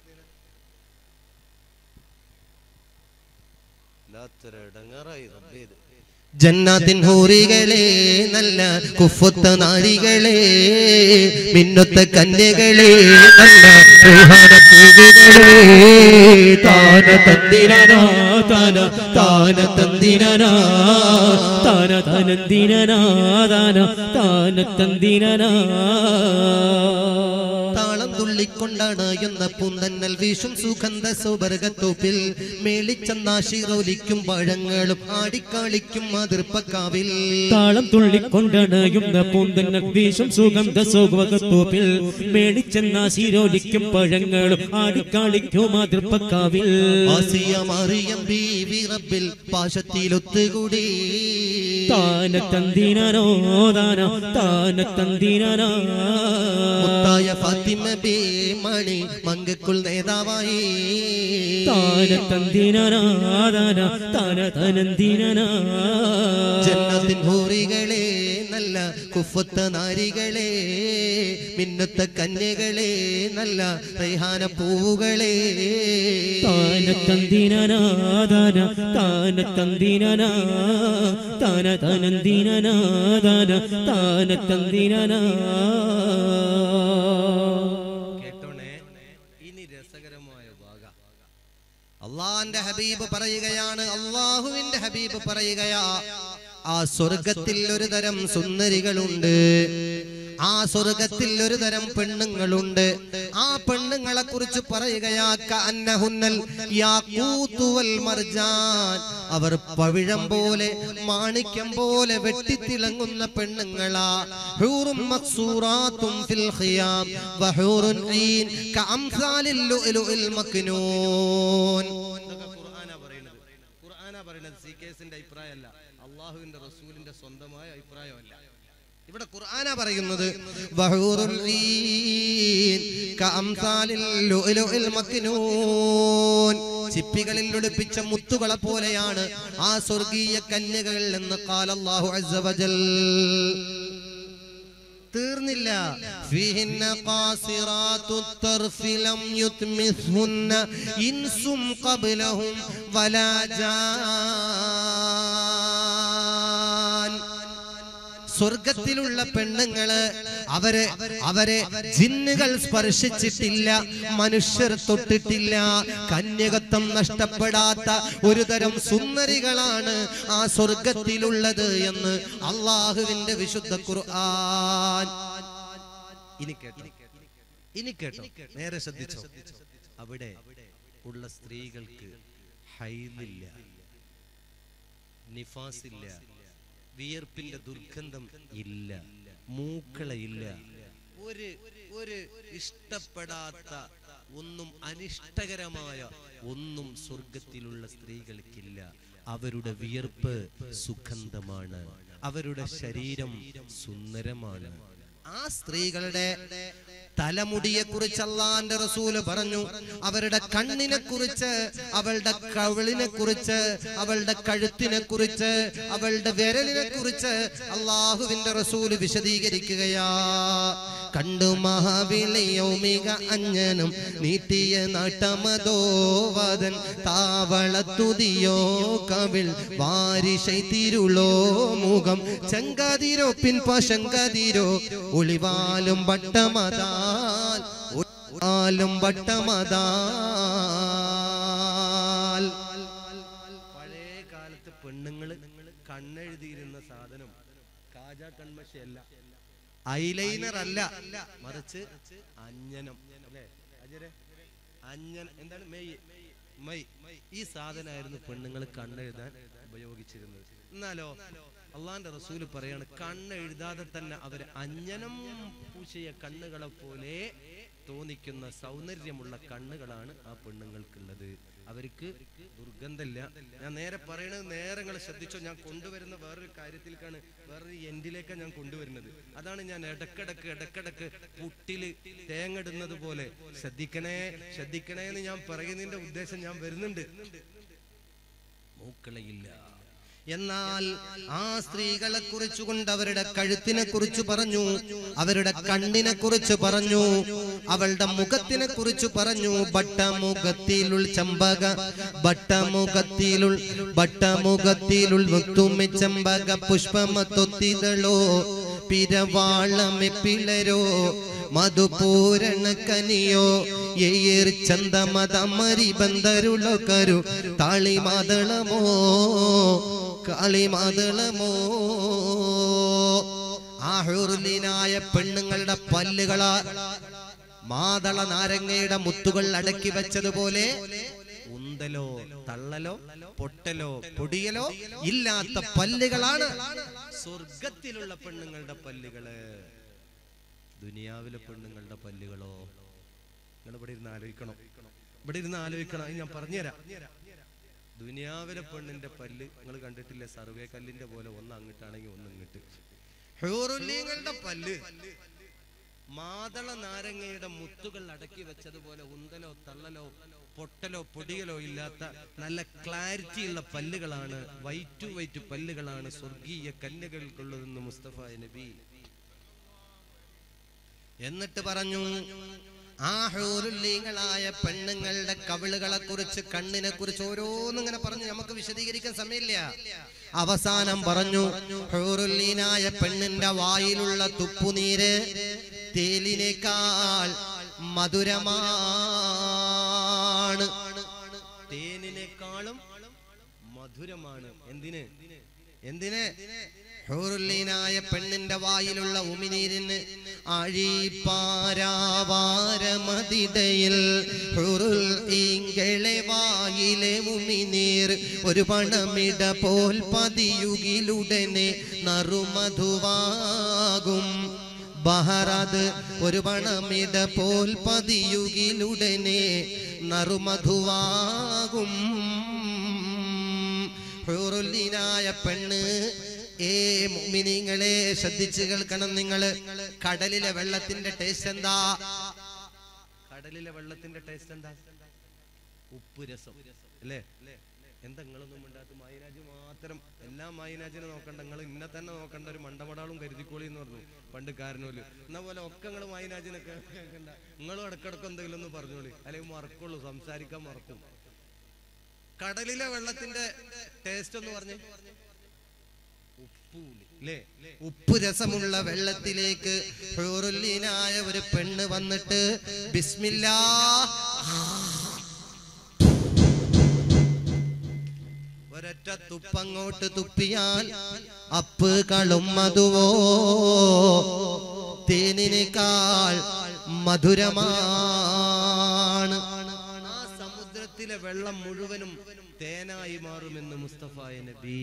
വല്ലാത്തൊരു ഇടങ്ങേറായി റബ്ബേ ഇത്. ജന്നാത്തിൻ ഹൂറികളെ നല്ല കുഫത്ത നാരികളെ മിന്നൊത്ത കന്യകളെ നല്ല പ്രഹാരപ്പൂവുകളെ താന തന്തിരനാ താന താന തന്തിരനാ താന തനന്തിരനാ താന താന തന്തിരനാ താളം തുള്ളിക്കൊണ്ടാണ് എന്ന പൂന്തന്നൽ വീശും സുഗന്ധ സുവർഗത്തോപ്പിൽ മേളിച്ചന്നാശിറോലിക്കും പഴങ്ങളും ആടിക്കാളിക്കും മാതൃപ്പക്കാവിൽ താളം തുള്ളിക്കൊണ്ടണയുന്ന പൂന്തന്ന വീശും സുഗന്ധ സുഖത്തോപ്പിൽ മേടിച്ചെന്ന ശിരോലിക്കും പഴങ്ങളും ആടിക്കാളിക്കും മാതൃപ്പക്കാവിൽ ആസിയ മറിയം ബീവി റബ്ബിൽ പാശത്തിലൊത്തുകൂടി താന തന്തിരനോ താന താന തന്തിരനാ മുത്തായ ഫാത്തിമ ബേ മണി മങ്കക്കുൾ നേതാവായി താന തന്തിരനാ താന താന തനന്തിരനാ ജന്നത്തിൻ ഹൂറികളെ നല്ല കുഫത്ത നാരികളെ മിന്നത്ത കന്യകളെ നല്ല റൈഹാന പൂവുകളെ താന തന്തിരനാ താന താന തന്തിരനാ താന തനന്തിരനാ താന താന തന്തിരനാ കേട്ടോണേ ഇനി രസകരമായ ഭാഗ അള്ളാന്റെ ഹബീബ് പറയുകയാണ് അള്ളാഹുവിന്റെ ഹബീബ് പറയുകയാ ആ സ്വർഗത്തിൽ ഒരു തരം സുന്ദരികളുണ്ട് ആ സ്വർഗത്തിൽ ഒരു തരം പെണ്ണുങ്ങളുണ്ട് ആ പെണ്ണുങ്ങളെ കുറിച്ച് പറയുകയാ കഅന്നഹുന്നൽ യാഖൂത്തു വൽ മർജാൻ അവർ പവിഴം പോലെ മാണിക്യം പോലെ വെട്ടിത്തിളങ്ങുന്ന പെണ്ണുങ്ങളാ ഹൂറും മക്സൂറാത്തും ഫിൽ ഖിയാം വഹൂറുൻ ഈൻ കഅംസാലിൽ ലുഅ്ലുഇൽ മക്നൂൻ ഖുർആനാ പറയുന്നത് ഖുർആനാ പറയുന്നത് സി കേസിന്റെ അഭിപ്രായമല്ല അള്ളാഹുവിന്റെ റസൂലിന്റെ സ്വന്തമായ അഭിപ്രായമല്ല ഇവിടെ ഖുർആനാ പറയുന്നത് വഹൂറുൽ ഈൻ കഅംസാലിൽ ലുഅ്ലുഇൽ മക്നൂൻ ചിപ്പികളിൽ ഒളിപ്പിച്ച മുത്തുകളെ പോലെയാണ് ആ സ്വർഗീയ കന്യകൾ എന്ന് ഖാലല്ലാഹു അസ്സ വജൽ തീർന്നില്ല ഫീഹിന്ന ഖാസിറാത്തു തർഫി ലം യുത്മിസ്ഹുന്ന ഇൻസും ഖബ്ലഹും വലാ ജാൻ സ്വർഗത്തിലുള്ള പെണ്ണുങ്ങള് അവരെ അവരെ ജിന്നുകൾ സ്പർശിച്ചിട്ടില്ല മനുഷ്യർ തൊട്ടിട്ടില്ല കന്യകത്വം നഷ്ടപ്പെടാത്ത ഒരു തരം സുന്ദരികളാണ് ആ സ്വർഗത്തിലുള്ളത് എന്ന് അള്ളാഹുവിന്റെ വിശുദ്ധ ഖുർആൻ ഇനി കേട്ടോ ഇനി കേട്ടോ നേരെ ശ്രദ്ധിച്ചോ അവിടെ ഉള്ള സ്ത്രീകൾക്ക് ഹൈലില്ല നിഫാസില്ല വിയർപ്പിന്റെ ദുർഗന്ധം ഇല്ല മൂക്കളയില്ല ഒരു ഒരു ഇഷ്ടപ്പെടാത്ത ഒന്നും അനിഷ്ടകരമായ ഒന്നും സ്വർഗത്തിലുള്ള സ്ത്രീകൾക്കില്ല അവരുടെ വിയർപ്പ് സുഗന്ധമാണ് അവരുടെ ശരീരം സുന്ദരമാണ് ആ സ്ത്രീകളുടെ തലമുടിയെ കുറിച്ച് അള്ളാന്റെ റസൂല് പറഞ്ഞു അവരുടെ കണ്ണിനെ കുറിച്ച് അവളുടെ കവിളിനെ കുറിച്ച് അവളുടെ കഴുത്തിനെ കുറിച്ച് അവളുടെ വിരലിനെ കുറിച്ച് അള്ളാഹുവിന്റെ റസൂല് വിശദീകരിക്കുകയാ കണ്ടു മഹാവിളിയൗമിക അഞ്ഞനും നീട്ടിയ നാട്ടമതോവതൻ താവളത്തുതിയോ കവിൾ വാരിശൈ തിരുളോ മുഖം ചെങ്കതിരോ പിൻപശങ്കതിരോ ഒളിവാലും വട്ടമതാൽ ഒളിവാലും വട്ടമതാൽ കൺമഷയല്ല ഐലൈനർ അല്ല മറിച്ച് അഞ്ജനം അല്ലേ അജരെ അഞ്ജന എന്താണ് മെയ് മൈ ഈ സാധനമായിരുന്നു പെണ്ണുങ്ങൾ കണ്ണെഴുതാൻ ഉപയോഗിച്ചിരുന്നത് എന്നാലോ അള്ളാന്റെ റസൂല് പറയാണ് കണ്ണെഴുതാതെ തന്നെ അവര് അഞ്ജനം പൂശിയ കണ്ണുകളെ പോലെ തോന്നിക്കുന്ന സൗന്ദര്യമുള്ള കണ്ണുകളാണ് ആ പെണ്ണുങ്ങൾക്കുള്ളത് അവർക്ക് ദുർഗന്ധമില്ല ഞാൻ നേരെ പറയണത് നേരെ നിങ്ങൾ ശ്രദ്ധിച്ചോ ഞാൻ കൊണ്ടുവരുന്ന വേറൊരു കാര്യത്തിലേക്കാണ് വേറൊരു എൻഡിലേക്കാണ് ഞാൻ കൊണ്ടുവരുന്നത് അതാണ് ഞാൻ ഇടക്കിടക്ക് ഇടക്കിടക്ക് പുട്ടില് തേങ്ങടുന്നത് പോലെ ശ്രദ്ധിക്കണേ ശ്രദ്ധിക്കണേ എന്ന് ഞാൻ പറയുന്നതിന്റെ ഉദ്ദേശം ഞാൻ വരുന്നുണ്ട് മൂക്കളയില്ല എന്നാൽ ആ സ്ത്രീകളെ കുറിച്ചുകൊണ്ട് അവരുടെ കഴുത്തിനെ കുറിച്ച് പറഞ്ഞു അവരുടെ കണ്ണിനെ കുറിച്ച് പറഞ്ഞു അവളുടെ മുഖത്തിനെ കുറിച്ച് പറഞ്ഞു ബട്ടമുഖത്തിലുൾ ചമ്പക ബട്ടമുഖത്തിലുൾ ബട്ടമുഖത്തിലുൾ മുത്തുമ്മി ചമ്പക പുഷ്പമത്തൊത്തിതളോ പിരവാളമെ പിളരോ മധുപൂരണ കനിയോ ഏർ ചന്തമതമരി ബന്ധരുളോ കരു താളി മാതളമോ കാളി മാതളമോ ആഹുർലിനായ പെണ്ണുങ്ങളുടെ പല്ലുകളാ മാതള നാരങ്ങയുടെ മുത്തുകൾ അടക്കി വെച്ചതുപോലെ ഉന്തലോ തള്ളലോ പൊട്ടലോ പൊടിയലോ ഇല്ലാത്ത പല്ലുകളാണ് സ്വർഗത്തിലുള്ള പെണ്ണുങ്ങളുടെ പല്ലുകള് ദുനിയാവിലെ പെണ്ണുങ്ങളുടെ പല്ലുകളോ നിങ്ങൾ ഇവിടെ ഇരുന്ന് ആലോചിക്കണം ഇവിടെ ഇരുന്ന് ആലോചിക്കണം അത് ഞാൻ പറഞ്ഞുതരാം ദുനിയാവിലെ പെണ്ണിന്റെ പല്ല് നിങ്ങൾ കണ്ടിട്ടില്ലേ സർവേ കല്ലിന്റെ പോലെ ഒന്ന് അങ്ങോട്ടാണെങ്കിൽ ഒന്ന് ഇങ്ങോട്ട് ഹൂറുല്യങ്ങളുടെ പല്ല് മാതള നാരങ്ങയുടെ മുത്തുകൾ അടക്കി വെച്ചതുപോലെ ഉന്തലോ തള്ളലോ പൊട്ടലോ പൊടിയലോ ഇല്ലാത്ത നല്ല ക്ലാരിറ്റി ഉള്ള പല്ലുകളാണ് വൈറ്റ് വൈറ്റ് പല്ലുകളാണ് സ്വർഗീയ കല്ലുകൾക്കുള്ളതെന്ന് മുസ്തഫ നബി എന്നിട്ട് പറഞ്ഞു ആ ഹൂറുല്ലീങ്ങളായ പെണ്ണുങ്ങളുടെ കവിളുകളെ കുറിച്ച് കണ്ണിനെ കുറിച്ച് ഓരോന്നിങ്ങനെ പറഞ്ഞു നമുക്ക് വിശദീകരിക്കാൻ സമയമില്ല അവസാനം പറഞ്ഞു ഹൂറുല്ലീനായ പെണ്ണിന്റെ വായിലുള്ള തുപ്പുനീര് തേലിനേക്കാൾ മധുരമാണ് തേനിനേക്കാളും മധുരമാണ് എന്തിന് എന്തിന് ഹൂറുല്ലീനായ പെണ്ണിന്റെ വായിലുള്ള ഉമിനീരിന് ആഴിപ്പാരാവാരമതിടയിൽ ഹുറുൽ ഈങ്കളെ വായിലെ ഉമിനീർ ഒരു പണമിട പോൽ പതിയുകിലുടനെ നറുമധുവാകും ബഹറത് ഒരു പണമിട പോൽ പതിയുകിലുടനെ നറുമധുവാകും ഹൂറുല്ലിനായ പെണ്ണ് ഏ മുഅ്മിനീങ്ങളെ ശ്രദ്ധിച്ചു കേൾക്കണം നിങ്ങള് കടലിലെ വെള്ളത്തിന്റെ ടേസ്റ്റ് എന്താ കടലിലെ വെള്ളത്തിന്റെ ടേസ്റ്റ് എന്താ ഉപ്പ് രസം അല്ലേ എന്താ നിങ്ങളൊന്നും മിണ്ടാത്ത മായിരാജ് മാത്രം എല്ലാ മായിരാജിനെ നോക്കണ്ട നിങ്ങൾ ഇന്നെ തന്നെ നോക്കണ്ട ഒരു മണ്ടമടാളും കരുതിക്കോളി എന്ന് പറഞ്ഞു പണ്ട് കാരനോല് എന്നാ പോലെ ഒക്കെ നിങ്ങൾ മായിരാജിനെ കേൾക്കണ്ട നിങ്ങളും ഇടക്കിടക്ക് എന്തെങ്കിലും ഒന്ന് പറഞ്ഞോളി അല്ലെങ്കിൽ മറക്കുള്ളൂ സംസാരിക്കാൻ മറക്കും കടലിലെ വെള്ളത്തിന്റെ ടേസ്റ്റ് എന്ന് പറഞ്ഞേ ഉപ്പൂലി അല്ലേ ഉപ്പ് രസമുള്ള വെള്ളത്തിലേക്ക് ഹൂറുല്ലിനായ ഒരു പെണ്ണ് വന്നിട്ട് ബിസ്മില്ലാ ഒരൊറ്റ തുപ്പങ്ങോട്ട് തുപ്പിയാൽ അപ്പ് കളും മധുവോ തേനിനേക്കാൾ മധുരമാണ് ആ സമുദ്രത്തിലെ വെള്ളം മുഴുവനും തേനായി മാറുമെന്ന് മുസ്തഫായ നബി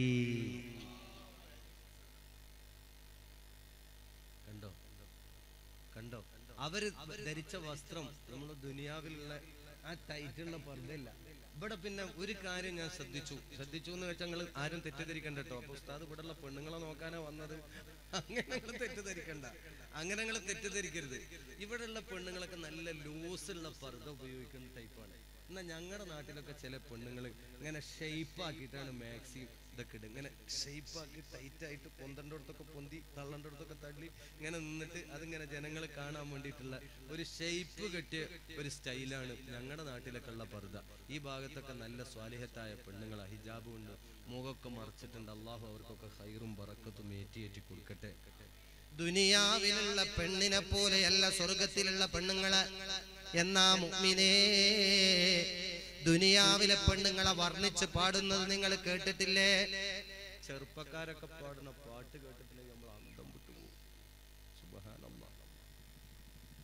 കണ്ടോ കണ്ടോ അവര് ധരിച്ച വസ്ത്രം നമ്മൾ ദുനിയാവിലുള്ള ആ ടൈറ്റുള്ള പർദ്ദയില്ല ഇവിടെ പിന്നെ ഒരു കാര്യം ഞാൻ ശ്രദ്ധിച്ചു ശ്രദ്ധിച്ചു എന്ന് വെച്ചാൽ നിങ്ങൾ ആരും തെറ്റിദ്ധരിക്കണ്ട കേട്ടോ അപ്പൊ ഉസ്താദ് ഇവിടെയുള്ള പെണ്ണുങ്ങളെ നോക്കാനാ വന്നത് അങ്ങനെ നിങ്ങൾ തെറ്റിദ്ധരിക്കണ്ട അങ്ങനെ നിങ്ങൾ തെറ്റിദ്ധരിക്കരുത് ഇവിടെയുള്ള പെണ്ണുങ്ങളൊക്കെ നല്ല ലൂസുള്ള പർദ്ദ ഉപയോഗിക്കുന്ന ടൈപ്പാണ് എന്നാൽ ഞങ്ങളുടെ നാട്ടിലൊക്കെ ചില പെണ്ണുങ്ങൾ ഇങ്ങനെ ഷെയ്പ്പ് ആക്കിയിട്ടാണ് മാക്സി ഇതൊക്കെ ഇടും ഇങ്ങനെ ഷെയ്പ്പ് ആക്കി ടൈറ്റ് ആയിട്ട് പൊന്തണ്ടോടത്തൊക്കെ പൊന്തി തള്ളണ്ടോടത്തൊക്കെ തള്ളി ഇങ്ങനെ നിന്നിട്ട് അതിങ്ങനെ ജനങ്ങൾ കാണാൻ വേണ്ടിയിട്ടുള്ള ഒരു ഷെയ്പ്പ് കെട്ടിയ ഒരു സ്റ്റൈലാണ് ഞങ്ങളുടെ നാട്ടിലൊക്കെ ഉള്ള പർദ്ദ ഈ ഭാഗത്തൊക്കെ നല്ല സ്വാലിഹത്തായ പെണ്ണുങ്ങൾ ഹിജാബ് ഉണ്ട് മുഖമൊക്കെ മറച്ചിട്ടുണ്ട് അള്ളാഹു അവർക്കൊക്കെ ഹൈറും പറക്കത്തും ഏറ്റിയേറ്റി കൊടുക്കട്ടെ ദുനിയാവിലുള്ള പെണ്ണിനെ പോലെയല്ല സ്വർഗത്തിലുള്ള പെണ്ണുങ്ങള് എന്നാ മുഅ്മിനേ ദുനിയാവിലെ പെണ്ണുങ്ങളെ വർണ്ണിച്ച് പാടുന്നത് നിങ്ങൾ കേട്ടിട്ടില്ലേ ചെറുപ്പക്കാരൊക്കെ പാടുന്ന പാട്ട് കേട്ടിട്ടില്ലെങ്കിൽ നമ്മൾ അന്തം വിട്ടു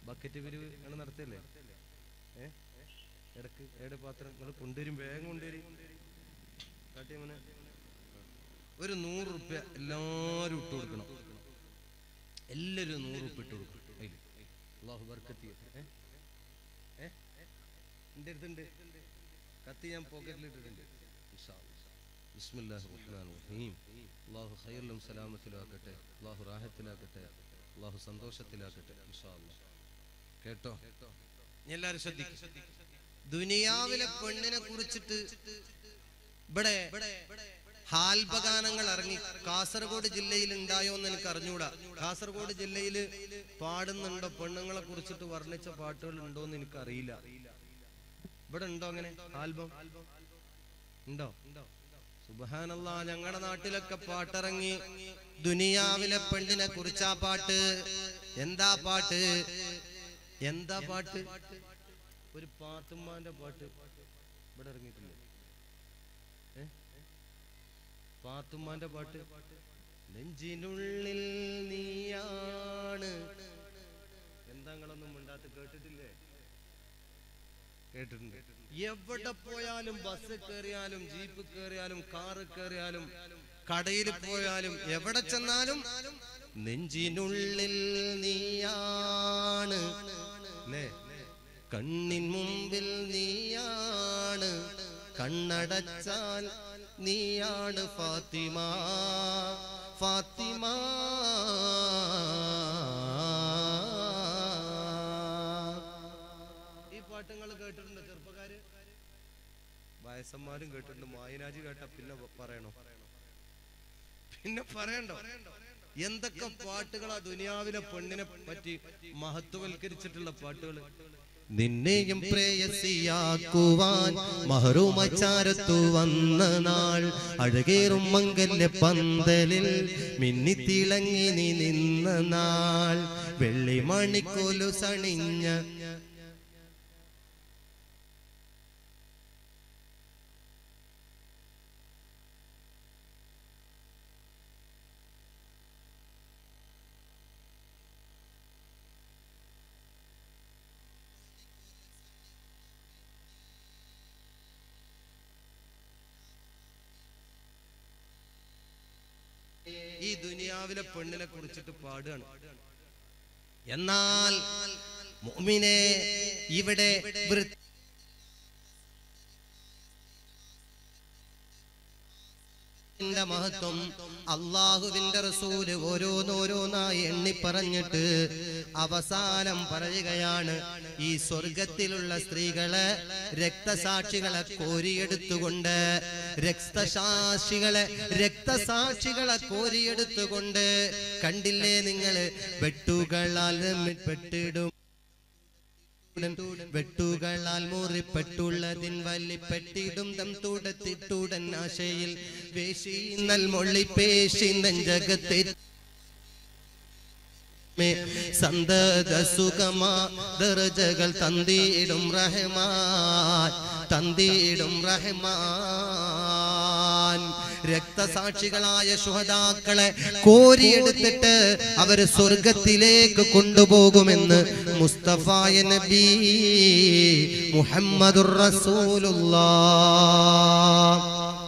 ബക്കറ്റ് പിരിവ് നിങ്ങൾ നടത്തിയല്ലേ ഏ ഇടക്ക് ഏടെ പാത്രം നിങ്ങൾ കൊണ്ടുവരും വേഗം കൊണ്ടുവരും കാട്ടിയമ്മനെ ഒരു നൂറ് റുപ്യ എല്ലാരും ഇട്ട് കൊടുക്കണം എല്ലാരും നൂറ് റുപ്യ ഇട്ട് കൊടുക്കണം അതില്. അള്ളാഹു ബർക്കത്ത് ചെയ്യട്ടെ. ഏ? ഏ? എന്റെ അടുത്തുണ്ട് കത്തി ഞാൻ പോക്കറ്റിൽ ഇട്ടിട്ടുണ്ട് ഇൻഷാ അല്ലാ. ബിസ്മില്ലാഹിർ റഹ്മാനിർ റഹീം അള്ളാഹു ഖൈറിലും സലാമത്തിലാക്കട്ടെ അള്ളാഹു റാഹത്തിലാക്കട്ടെ അള്ളാഹു സന്തോഷത്തിലാക്കട്ടെ ഇൻഷാ അല്ലാ. കേട്ടോ ഇനി എല്ലാരും ശ്രദ്ധിക്കും ദുനിയാവിലെ പെണ്ണിനെ കുറിച്ചിട്ട് ഇവിടെ ഹാൽപഗാനങ്ങൾ ഇറങ്ങി കാസർഗോഡ് ജില്ലയിൽ ഉണ്ടായോ എന്ന് എനിക്ക് അറിഞ്ഞൂടാ കാസർഗോഡ് ജില്ലയിൽ പാടുന്നുണ്ടോ പെണ്ണുങ്ങളെ കുറിച്ചിട്ട് വർണ്ണിച്ച പാട്ടുകൾ ഉണ്ടോ എന്ന് എനിക്ക് അറിയില്ല ഇവിടെ ഉണ്ടോ അങ്ങനെ ആൽബം ഉണ്ടോ സുബഹാനല്ല ഞങ്ങളുടെ നാട്ടിലൊക്കെ പാട്ടിറങ്ങി ദുനിയാവിലെ പെണ്ണിനെ കുറിച്ചാ പാട്ട് എന്താ പാട്ട് എന്താ പാട്ട് ഒരു പാത്തുമ്മാന്റെ പാട്ട് ഇവിടെ ഇറങ്ങിയിട്ടില്ലേ ഏ? പാത്തുമ്മാന്റെ പാട്ട് നെഞ്ചിനുള്ളിൽ നീയാണ് എന്താ നിങ്ങളൊന്നും മിണ്ടാത്ത കേട്ടിട്ടില്ലേ കേട്ടിട്ടുണ്ട് എവിടെ പോയാലും ബസ് കയറിയാലും ജീപ്പ് കയറിയാലും കാറ് കയറിയാലും കടയിൽ പോയാലും എവിടെ ചെന്നാലും നെഞ്ചിനുള്ളിൽ നീയാണ് അല്ലേ കണ്ണിൻ മുമ്പിൽ നീയാണ് കണ്ണടച്ചാൽ നീയാണ് ഫാത്തിമ ഫാത്തിമ ഈ പാട്ടുകൾ കേട്ടിട്ടുണ്ട് ചെറുപ്പക്കാര് വയസ്സന്മാരും കേട്ടിട്ടുണ്ട് മായനാജി കേട്ട പിന്നെ പ- പറയണോ പിന്നെ പറയണ്ടോ എന്തൊക്കെ പാട്ടുകളാ ദുനിയാവിലെ പെണ്ണിനെ പറ്റി മഹത്വവൽക്കരിച്ചിട്ടുള്ള പാട്ടുകൾ നിന്നെയും പ്രേയസിയാക്കുവാൻ മഹറുമച്ചാരത്തു വന്ന നാൾ അഴകേറും മംഗല്യ പന്തലിൽ മിന്നിത്തിളങ്ങി നീ നിന്ന നാൾ വെള്ളി മണിക്കോലു സണിഞ്ഞ ഈ ദുനിയാവിലെ പെണ്ണിനെ കുറിച്ചിട്ട് പാടുകയാണ് എന്നാൽ മുഅ്മിനെ ഇവിടെ വൃ- ന്റെ മഹത്വം അള്ളാഹുവിന്റെ റസൂല് ഓരോന്നോരോന്നായി എണ്ണി പറഞ്ഞിട്ട് അവസാനം പറയുകയാണ് ഈ സ്വർഗത്തിലുള്ള സ്ത്രീകളെ രക്തസാക്ഷികളെ കോരിയെടുത്തുകൊണ്ട് രക്തസാക്ഷികളെ രക്തസാക്ഷികളെ കോരിയെടുത്തുകൊണ്ട് കണ്ടില്ലേ നിങ്ങള് വെട്ടുകളാൽ പെട്ടിടും വെട്ടുകളാൽ മുറിപ്പെട്ടുള്ളതിൻ വല്ലിപ്പെട്ടിടും തം തുടത്തിട്ടുടൻ ആശയിൽ വേശി നൽമൊള്ളി പേശി നെഞ്ചകത്തെ മേ സന്തത സുഖമാ ദർജകൾ തന്തിയിടും റഹ്മാൻ തന്തിയിടും റഹ്മാൻ രക്തസാക്ഷികളായ ശുഹദാക്കളെ കോരിയെടുത്തിട്ട് അവര് സ്വർഗത്തിലേക്ക് കൊണ്ടുപോകുമെന്ന് മുസ്തഫായ നബി മുഹമ്മദുർ റസൂലുള്ളാഹ്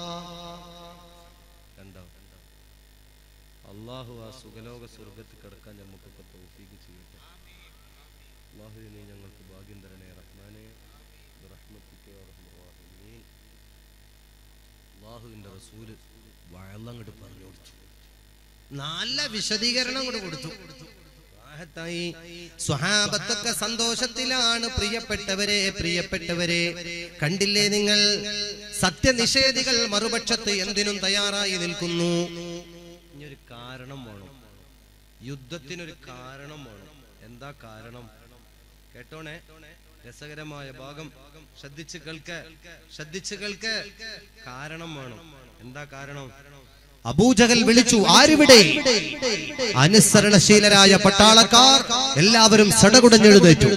കണ്ടോ അള്ളാഹു ആ സുഖലോക സ്വർഗത്തിൽ കിടക്കാൻ നമുക്കൊക്കെ തൗഫീക്ക് ചെയ്യട്ടെ അള്ളാഹു നീ ഞങ്ങൾക്ക് ഭാഗ്യം തരണേ റഹ്മാനെ ബിറഹ്മത്തിക്കെ യാ അർഹമർ റഹീമീൻ. അള്ളാഹുവിന്റെ റസൂല് വഴന്നങ്ങോട്ട് പറഞ്ഞു കൊടുത്തു നല്ല വിശദീകരണം കൂടെ കൊടുത്തു റാഹത്തായി. സ്വഹാബത്തൊക്കെ സന്തോഷത്തിലാണ് പ്രിയപ്പെട്ടവരെ പ്രിയപ്പെട്ടവരെ കണ്ടില്ലേ നിങ്ങൾ സത്യനിഷേധികൾ മറുപക്ഷത്ത് എന്തിനും തയ്യാറായി നിൽക്കുന്നു ഇനി ഒരു കാരണം വേണം യുദ്ധത്തിനൊരു കാരണം വേണം എന്താ കാരണം കേട്ടോണേ രസകരമായ ഭാഗം ശ്രദ്ധിച്ച് കേൾക്ക ശ്രദ്ധിച്ച് കേൾക്ക കാരണം വേണം എന്താ കാരണം അബൂജഹൽ വിളിച്ചു ആരിവിടെ അനുസരണശീലരായ പട്ടാളക്കാർ എല്ലാവരും സടകുടഞ്ഞെഴുന്നേറ്റു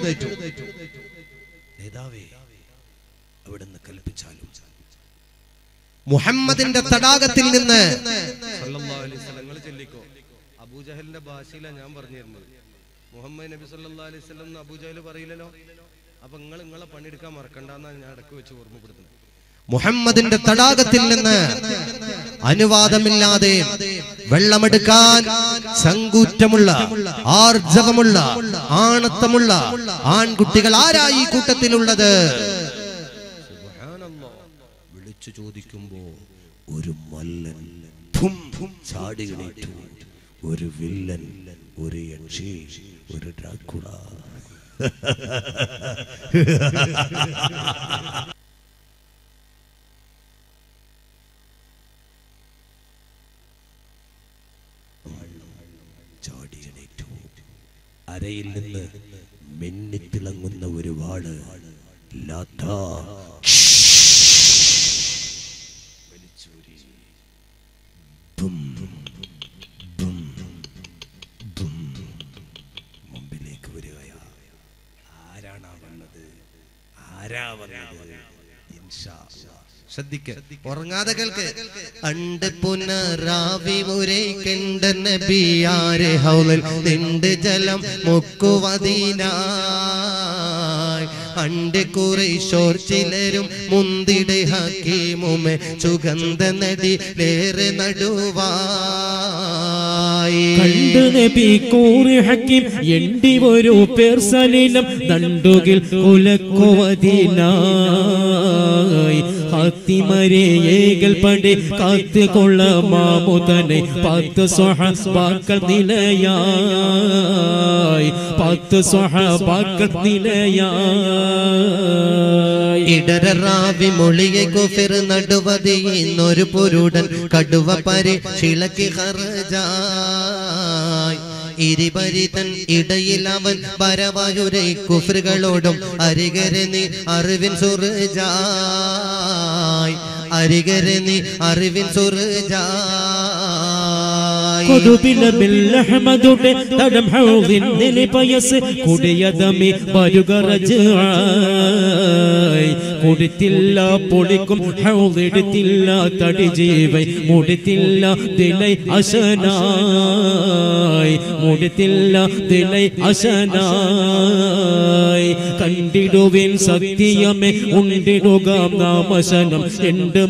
നേതാവേ അവിടുന്ന് കൽപ്പിച്ചാലും മുഹമ്മദിന്റെ തടാകത്തിൽ നിന്ന് സല്ലല്ലാഹു അലൈഹി വസല്ലം നിങ്ങൾ ചൊല്ലിക്കോ അബൂജഹലിന്റെ ഭാഷയിലാണ് ഞാൻ പറഞ്ഞു തരുന്നത് മുഹമ്മദ് നബി സല്ലല്ലാഹു അലൈഹി വസല്ലം അബൂജഹൽ പറയില്ലല്ലോ അപ്പൊ നിങ്ങൾ നിങ്ങളെ പണിയെടുക്കാൻ മറക്കണ്ടെന്നാണ് ഞാൻ ഇടയ്ക്ക് വെച്ച് ഓർമ്മപ്പെടുത്തുന്നത് മുഹമ്മദിന്റെ തടാകത്തിൽ നിന്ന് അനുവാദമില്ലാതെ വെള്ളമെടുക്കാൻ ചങ്കൂറ്റമുള്ള ആർജവമുള്ള ആണത്തമുള്ള ആൺകുട്ടികൾ ആരാ ഈ കൂട്ടത്തിലുള്ളത് സുബ്ഹാനല്ലാഹ്. വിളിച്ചു ചോദിക്കുമ്പോ ഒരു മല്ലൻ ധും ധും ചാടി എണീറ്റു ഒരു വില്ലൻ ഒരു യക്ഷി ഒരു ഡ്രാക്കുള ചാടി എണീറ്റു അരയിൽ നിന്ന് മിന്നിത്തിളങ്ങുന്ന ഒരു വാള് ലാത്താ ബും, ബും, ബും. മുമ്പിലേക്ക് വരികയാ ആരാണാ വന്നത് ആരാ വന്നത് ഇൻഷാ അല്ലാ. ശ്രദ്ധിക്ക ഉറങ്ങാതെ കേൾക്ക് അണ്ട് പുനരാവി ഒരേ കണ്ട നബിയാരെ ഹൗലിൽ നിണ്ട് ജലം മുക്കുവതിനായി അണ്ട് കുറേശോർ ചിലരും മുന്തിടെ ഹക്കീമുമെ സുഗന്ധ നടിലേറെ നടുവായി കണ്ട് നബി കൂറി ഹക്കീം എണ്ടി ഒരു പേർ സലിലം നണ്ടുകിൽ കുലക്കുവതിനായി ഹത്തിമരെ ഏകൽ പടി കാത്ത് കൊള്ള മാമുതനെ പത്ത് സ്വഹബാക്കൾ നിലയായി പത്ത് സ്വഹബാക്കൾ നിലയായി ഇടറാവി മൊളിയെ കുഫിർ നടുവതി എന്നൊരു പൊരുടൻ കടുവ പരിശിളക്കി ഹർജായി ഇരുപരിതൻ ഇടയിൽ അവൻ പരവായുരെ കുഫറുകളോടും അരികരെ നീ അറിവിൻ സുറുജായി അരികരെ നീ അറിവിൻ സുറുജായി കൊടുപിലബില്ലഹമദുടെ തടം ഹൗദിൻ നിലിപയസ് കുടിയതമി വരുകറജായി കുടിത്തില്ല പൊളിക്കും ഹൗദിടുത്തില്ല തടി ജീവൈ മുടിത്തില്ല ദിലൈ അശനായി മുടിത്തില്ല ദിലൈ അശനായി കണ്ടിടുവിൻ സത്യമേ ഉണ്ടിടുക നാമശനം എണ്ട്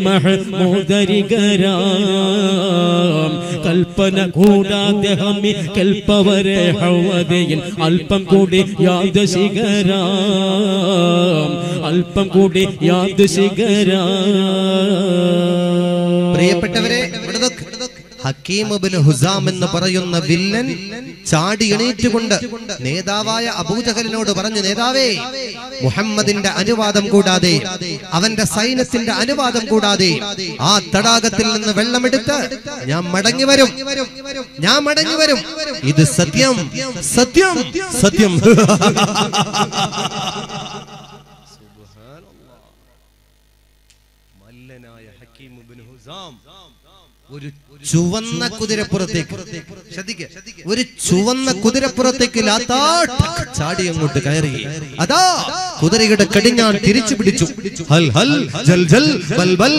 മഹമോദരികരാം കൽപ്പന കൂടാതെ ഹമി കൽപ്പവരെ ഹൗവതയിൽ അല്പം കൂടി യാദശികരാം അല്പം കൂടി യാദശികരാം പ്രിയപ്പെട്ടവരെ ഇവിടെ നോക്ക്. ഹക്കീം ഇബ്നു ഹുസാം എന്ന് പറയുന്ന വില്ലൻ ചാടി എണീറ്റുകൊണ്ട് നേതാവായ അബൂജഹലിനോട് പറഞ്ഞു നേതാവേ മുഹമ്മദിന്റെ അനുവാദം കൂടാതെ അവന്റെ സൈന്യത്തിന്റെ അനുവാദം കൂടാതെ ആ തടാകത്തിൽ നിന്ന് വെള്ളമെടുത്ത് ഞാൻ മടങ്ങി വരും ഞാൻ മടങ്ങി വരും ഇത് സത്യം സത്യം സത്യം മല്ലനായ ഹക്കീം ഇബ്നു ഹുസാം ഒരു ചുവന്ന കുതിരപ്പുറത്തേക്ക് ശ്രദ്ധിക്ക ഒരു ചുവന്ന കുതിരപ്പുറത്തേക്ക് ലാത്താ ടക്ക് ചാടി അങ്ങോട്ട് കയറി അതാ കുതിരയുടെ കടിഞ്ഞാൻ തിരിച്ചു പിടിച്ചു ഹൽ ഹൽ ജൽ ജൽ ബൽ ബൽ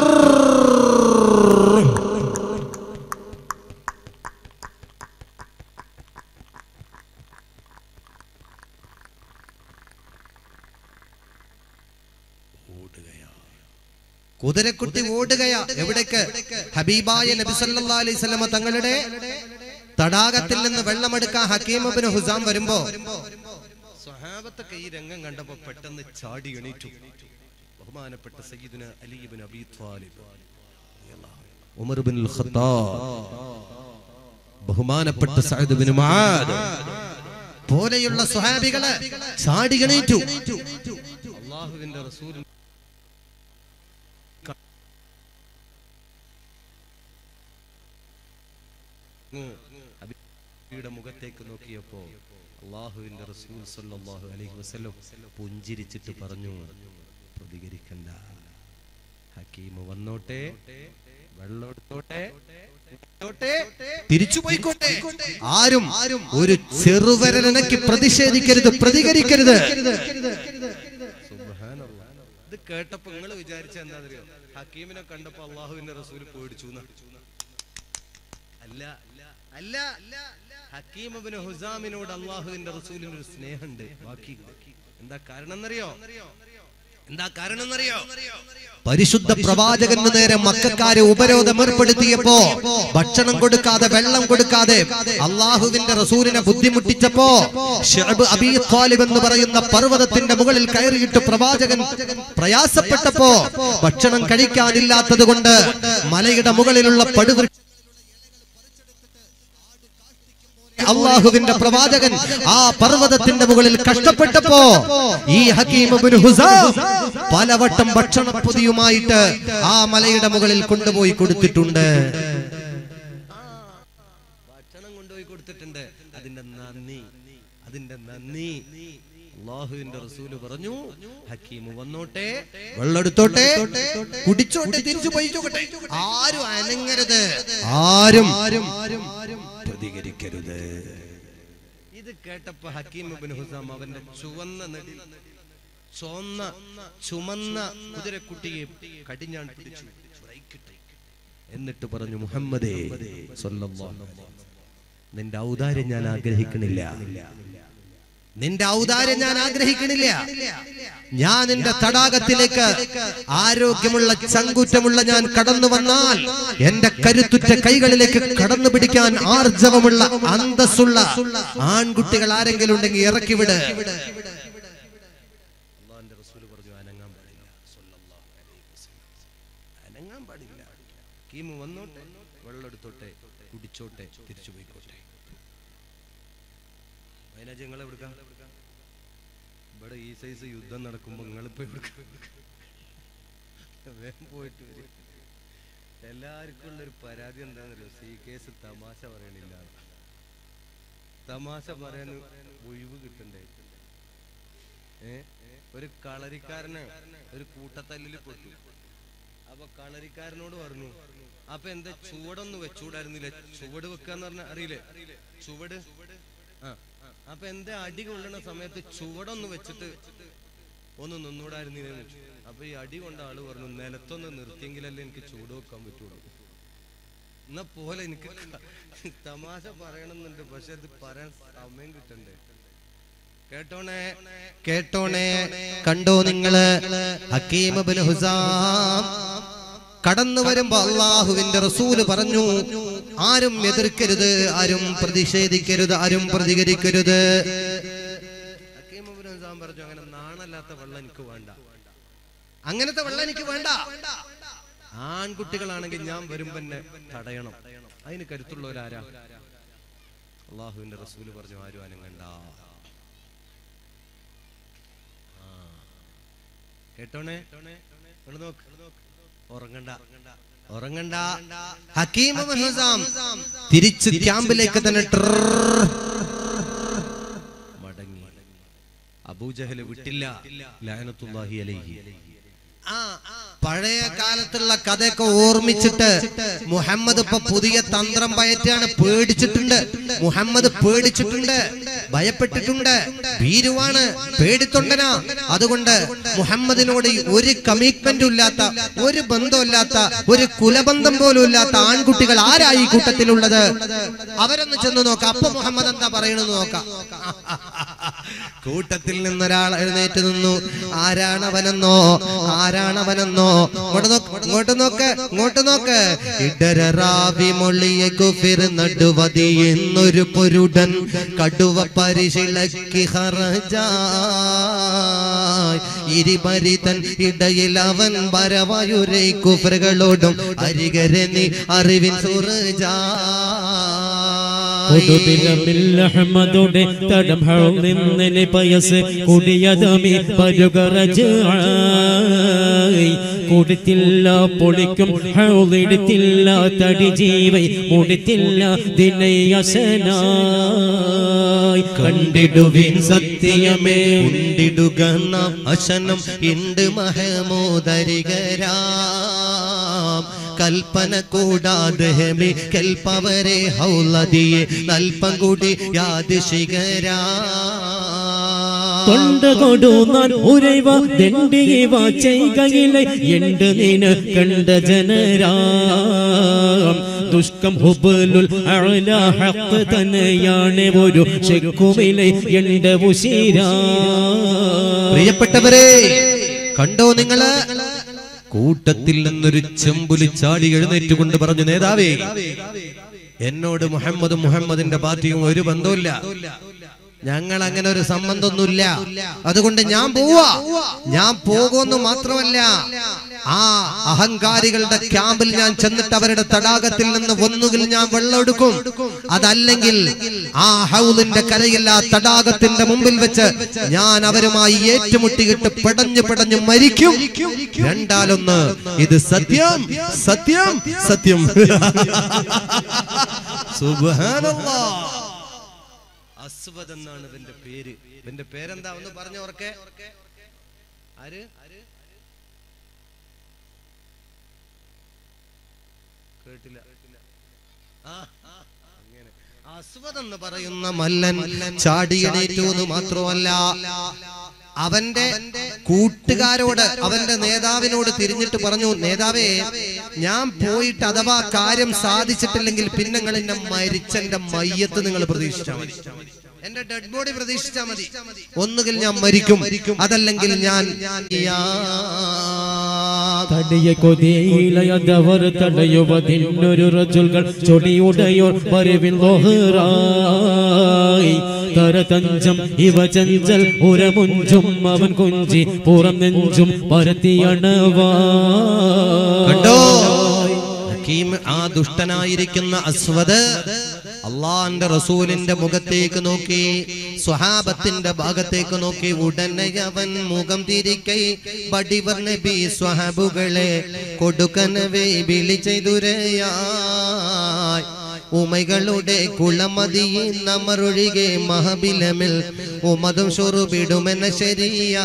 കുതിരക്കുട്ടി ഓടുകയാ എവിടേക്ക് ഹബീബായ നബി സല്ലല്ലാഹു അലൈഹി വസല്ലമ തങ്ങളുടെ തടാകത്തിൽ നിന്ന് വെള്ളമെടുക്കാൻ ഹക്കീം ഇബ്നു ഹുസാം വരുമ്പോ സ്വഹാബത്തൊക്കെ ഈ രംഗം കണ്ടപ്പോ പെട്ടെന്ന് ചാടി എണീറ്റു ബഹുമാനപ്പെട്ട സയ്യിദുന Ali ibn Abi Talib Umar bin Khattab ബഹുമാനപ്പെട്ട സഅദ് ബിൻ മുആദ് പോലെയുള്ള സ്വഹാബികളെ ചാടി എണീറ്റു അള്ളാഹുവിന്റെ റസൂൽ അബിയുടെ മുഖത്തേക്ക് നോക്കിയപ്പോ അള്ളാഹുവിന്റെ റസൂൽ സല്ലല്ലാഹു അലൈഹി വസല്ലം പുഞ്ചിരിച്ചിട്ട് പറഞ്ഞു പ്രതികരിക്കണ്ട ഹക്കീം വന്നോട്ടെ വെള്ളം എടുത്തോട്ടെ എടുത്തോട്ടെ. തിരിച്ചു പോയിക്കോട്ടെ ആരും ഒരു ചെറുവരനക്ക് പ്രതിഷേധിക്കരുത് പ്രതികരിക്കരുത് സുബ്ഹാനല്ലാഹ്. ഇത് കേട്ടപ്പോ നിങ്ങൾ വിചാരിച്ച എന്താ അറിയോ ഹക്കീമിനെ കണ്ടപ്പോ അള്ളാഹുവിന്റെ റസൂൽ പേടിച്ചു എന്നാ. അല്ല അല്ല ഹക്കീം ഇബ്നു ഹുസാമിനോട് അള്ളാഹുവിന്റെ റസൂലിന് ഒരു സ്നേഹമുണ്ട് ബാക്കി എന്താ കാരണം എന്നറിയോ എന്താ കാരണം എന്നറിയോ പരിശുദ്ധ പ്രവാചകന് നേരെ മക്കാരെ ഉപരോധം ഏർപ്പെടുത്തിയപ്പോ ഭക്ഷണം കൊടുക്കാതെ വെള്ളം കൊടുക്കാതെ അള്ളാഹുവിന്റെ റസൂലിനെ ബുദ്ധിമുട്ടിച്ചപ്പോ ഷുഅബ് അബീ ത്വാലിബ് എന്ന് പറയുന്ന പർവ്വതത്തിന്റെ മുകളിൽ കയറിയിട്ട് പ്രവാചകൻ പ്രയാസപ്പെട്ടപ്പോ ഭക്ഷണം കഴിക്കാനില്ലാത്തത് കൊണ്ട് മലയുടെ മുകളിലുള്ള പടുവൃക്ഷ അള്ളാഹുവിന്റെ പ്രവാചകൻ ആ പർവ്വതത്തിന്റെ മുകളിൽ കഷ്ടപ്പെട്ടപ്പോ ഈ ഹക്കീം ഇബ്നു ഹുസാം പലവട്ടം ഭക്ഷണപ്പൊതിയുമായിട്ട് ആ മലയുടെ മുകളിൽ കൊണ്ടുപോയി കൊടുത്തിട്ടുണ്ട് ഭക്ഷണം കൊണ്ടുപോയി കൊടുത്തിട്ടുണ്ട് അതിന്റെ നന്ദി അതിന്റെ നന്ദി അള്ളാഹുവിന്റെ റസൂല് പറഞ്ഞു ഹക്കീം വന്നോട്ടെ വെള്ളെടുത്തോട്ടെ കുടിച്ചോട്ടെ തിരിച്ചു പോയിച്ചോട്ടെ ആരും അനങ്ങരുത് ആരും പ്രതികരിക്കരുത് ഇത് കേട്ടപ്പോ ഹക്കീം ഇബ്നു ഹുസാം അവന്റെ ചുവന്ന നെടി ചുവന്ന ചുമന്ന കുതിരക്കുട്ടിയെ കടിഞ്ഞാൻ പിടിച്ചു ചുരൈക്കിട്ടു. എന്നിട്ട് പറഞ്ഞു മുഹമ്മദേ സ്വല്ലല്ലാഹു അലൈഹി വസല്ലം, നിന്റെ ഔദാര്യം ഞാൻ ആഗ്രഹിക്കണില്ല നിന്റെ ഔദാര്യം ഞാൻ ആഗ്രഹിക്കണില്ല ഞാൻ നിന്റെ തടാകത്തിലേക്ക് ആരോഗ്യമുള്ള ചങ്കൂറ്റമുള്ള ഞാൻ കടന്നു വന്നാൽ എന്റെ കരുത്തുറ്റ കൈകളിലേക്ക് കടന്നു പിടിക്കാൻ ആർജവമുള്ള അന്തസ്സുള്ള ആൺകുട്ടികൾ ആരെങ്കിലും ഉണ്ടെങ്കിൽ ഇറക്കിവിട് അള്ളാഹിന്റെ റസൂല് പറഞ്ഞു അനങ്ങാൻ പാടില്ല സ്വല്ലല്ലാഹു അലൈഹി വസല്ലം. അനങ്ങാൻ പാടില്ല ഹക്കീം വന്നോട്ടെ വെള്ളം എടുത്തോട്ടെ കുടിച്ചോട്ടെ തിരിച്ചു പോയിക്കോട്ടെ വയനാജ് നിങ്ങൾ എവിടുക്കാം ഇവിടെ ഈ സൈസ് യുദ്ധം നടക്കുമ്പോ നിങ്ങളിപ്പോ എവിടുക്കാം വേഗം പോയിട്ട് വരും എല്ലാവർക്കും ഉള്ളൊരു പരാതി എന്താണെന്നറിയോ സി കേസ് തമാശ പറയണില്ല തമാശ പറയാൻ ഒഴിവ് കിട്ടണ്ടേ ഏ? ഒരു കളരിക്കാരന് ഒരു കൂട്ടത്തല്ലിൽ പെട്ടു അപ്പൊ കളരിക്കാരനോട് പറഞ്ഞു അപ്പൊ എന്താ ചുവടൊന്ന് വെച്ചൂടായിരുന്നില്ല ചുവട് വെക്കാന്ന് പറഞ്ഞ അറിയില്ലേ ചുവട് ആ അപ്പൊ എന്താ അടി കൊള്ളുന്ന സമയത്ത് ചുവടൊന്ന് വെച്ചിട്ട് ഒന്ന് നിന്നൂടായിരുന്നില്ലെന്ന് വെച്ചു അപ്പൊ ഈ അടി കൊണ്ട ആള് പറഞ്ഞു നിലത്തൊന്ന് നിർത്തിയെങ്കിലല്ലേ എനിക്ക് ചൂട് വെക്കാൻ പറ്റുള്ളൂ എന്നാ പോലെ എനിക്ക് ക- തമാശ പറയണമെന്നുണ്ട് പക്ഷെ അത് പറയാൻ സമയം കിട്ടണ്ടേ കേട്ടോണേ കേട്ടോണേ കണ്ടോ നിങ്ങള് ഹക്കീം ഇബ്നു ഹുസാം കടന്നു വരുമ്പോ അള്ളാഹുവിന്റെ റസൂല് പറഞ്ഞു ആരും എതിർക്കരുത് ആരും പ്രതിഷേധിക്കരുത് ആരും പ്രതികരിക്കരുത് ഹക്കീം ഇബ്നു ഹുസാം പറഞ്ഞു അങ്ങനെ നാണല്ലാത്ത വെള്ളം എനിക്ക് വേണ്ട അങ്ങനത്തെ വെള്ളം എനിക്ക് വേണ്ട ആൺകുട്ടികളാണെങ്കിൽ ഞാൻ വരുമ്പോ എന്നെ തടയണം അതിന് കരുത്തുള്ളവരാരാ അള്ളാഹുവിന്റെ റസൂല് പറഞ്ഞു ആരും അനങ്ങണ്ട ആ. കേട്ടോണേ ഇവിടെ നോക്ക് ഉറങ്ങണ്ട ഉറങ്ങണ്ട ഹക്കീം ഇബ്നു ഹുസാം തിരിച്ച് ക്യാമ്പിലേക്ക് തന്നെ ട്രർ മടങ്ങി അബൂജഹല് വിട്ടില്ല ലാനത്തുല്ലാഹി അലൈഹി ആ പഴയ കാലത്തുള്ള കഥയൊക്കെ ഓർമ്മിച്ചിട്ട് മുഹമ്മദ് ഇപ്പൊ പുതിയ തന്ത്രം പയറ്റാണ് പേടിച്ചിട്ടുണ്ട് മുഹമ്മദ് പേടിച്ചിട്ടുണ്ട് ഭയപ്പെട്ടിട്ടുണ്ട് ഭീരുവാണ് പേടിത്തൊണ്ടനാ അതുകൊണ്ട് മുഹമ്മദിനോട് ഈ ഒരു കമ്മിറ്റ്മെന്റും ഇല്ലാത്ത ഒരു ബന്ധമില്ലാത്ത ഒരു കുലബന്ധം പോലും ഇല്ലാത്ത ആൺകുട്ടികൾ ആരാ ഈ കൂട്ടത്തിലുള്ളത് അവരൊന്ന് ചെന്ന് നോക്കാം അപ്പൊ മുഹമ്മദ് എന്താ പറയണെന്ന് നോക്കാം കൂട്ടത്തിൽ നിന്നൊരാൾ എഴുന്നേറ്റ് നിന്നു ആരാണവനെന്നോ ആരാണവനെന്നോ ഇങ്ങോട്ട് നോക്ക് ഇങ്ങോട്ട് നോക്ക് ഇങ്ങോട്ട് നോക്ക് ഇടരാവി മൊളിയെ കുഫിർ നടുവതി എന്നൊരു പൊരുടൻ കടുവ പരിശിളക്കി ഹറജായ് ഇരുപരിതൻ ഇടയിൽ അവൻ വരവായുരേ കുഫറുകളോടും അരികരെ നീ അറിവിൻ കൊടുപിലമില്ലഹമ്മദുടെ തടം നിന്നിലെ പയസ് കുടിയതമി പരുകറജ് കൊടുത്തില്ല പൊളിക്കും ഹൗളിടുത്തില്ല തടി ജീവൈ മുടിത്തില്ല ദിനയസനായി കണ്ടിടുവിൻ സത്യമേ ഉണ്ടിടുക നാം അശനം ഇണ്ട് മഹമോദരികരാം കൽപ്പന കൂടാതെ ഹെമി കൽപ്പവരെ ഹൗലതിയെ നൽപ്പം കൂടി യാദിശികരാ തൊണ്ട കൊടുന്നാൻ ഉരൈവ ദണ്ഡിയവ ചെയ്കയിലെ എണ്ട് നിന് കണ്ട ജനരാം ദുഷ്കം ഹുബലുൽ അഅല ഹഖ് തന്നെയാണ് ഒരു ശെക്കുമിലെ എണ്ട ഉശീരാ പ്രിയപ്പെട്ടവരെ കണ്ടോ നിങ്ങള് കൂട്ടത്തിൽ നിന്നൊരു ചെമ്പുലി ചാടി എഴുന്നേറ്റുകൊണ്ട് പറഞ്ഞു നേതാവേ എന്നോട് മുഹമ്മദും മുഹമ്മദിന്റെ പാർട്ടിയും ഒരു ബന്ധമില്ല ഞങ്ങൾ അങ്ങനെ ഒരു സംബന്ധമൊന്നുമില്ല അതുകൊണ്ട് ഞാൻ പോവാ ഞാൻ പോകുമെന്ന് മാത്രമല്ല ആ അഹങ്കാരികളുടെ ക്യാമ്പിൽ ഞാൻ ചെന്നിട്ട് അവരുടെ തടാകത്തിൽ നിന്ന് ഒന്നുകിൽ ഞാൻ വെള്ളമെടുക്കും അതല്ലെങ്കിൽ ആ ഹൗലിന്റെ കരയിൽ ആ തടാകത്തിന്റെ മുമ്പിൽ വെച്ച് ഞാൻ അവരുമായി ഏറ്റുമുട്ടിയിട്ട് പെടഞ്ഞു പെടഞ്ഞു മരിക്കും രണ്ടാലൊന്ന് ഇത് സത്യം സത്യം സത്യം സുബ്ഹാനല്ലാഹ് അസ്വദ് എന്നാണ് ഇവന്റെ പേര് ഇവന്റെ പേരെന്താ ഒന്ന് പറഞ്ഞവർക്ക് ആര് കേട്ടില്ല ആ ആ, അങ്ങനെ അസ്വദ് എന്ന് പറയുന്ന മല്ലൻ ചാടിയണേറ്റു എന്ന് മാത്രമല്ല അവന്റെ കൂട്ടുകാരോട് അവന്റെ നേതാവിനോട് തിരിഞ്ഞിട്ട് പറഞ്ഞു നേതാവേ ഞാൻ പോയിട്ട് അഥവാ കാര്യം സാധിച്ചിട്ടില്ലെങ്കിൽ പിന്നെ നിങ്ങൾ എന്നെ മരിച്ചെന്റെ മയ്യത്ത് നിങ്ങൾ പ്രതീക്ഷിച്ചാൽ മതി എന്റെ ഡെഡ് ബോഡി പ്രതീക്ഷിച്ചാൽ മതി ഒന്നുകിൽ ഞാൻ മരിക്കും അതല്ലെങ്കിൽ ഞാൻ തടിയ കൊതിയിലയതവർ തടയുവതിന്നൊരു റജുൽകൾ ചൊടിയുടയോർ വരവിൽ ലോഹറായി തരതഞ്ചം ഇവ ചഞ്ചൽ ഉരമുഞ്ചും അവൻ കുഞ്ചി പുറം നെഞ്ചും പരത്തിയണവാ കണ്ടോ ഹക്കീം ആ ദുഷ്ടനായിരിക്കുന്ന അസ്വദ് അള്ളാന്റെ റസൂലിന്റെ മുഖത്തേക്ക് നോക്കി സ്വഹാബത്തിന്റെ ഭാഗത്തേക്ക് നോക്കി ഉടനെ അവൻ മുഖം തിരിക്കൈ ബടിവർ നബി സ്വഹാബുകളെ കൊടുക്കനവേ വിളിച്ചെതുരയായി ഉമകളുടെ കുളമതിയിൽ നമ്മറൊഴികെ മഹബിലമിൽ ഉമതും ഷുറുബിടുമെന്ന ശരിയാ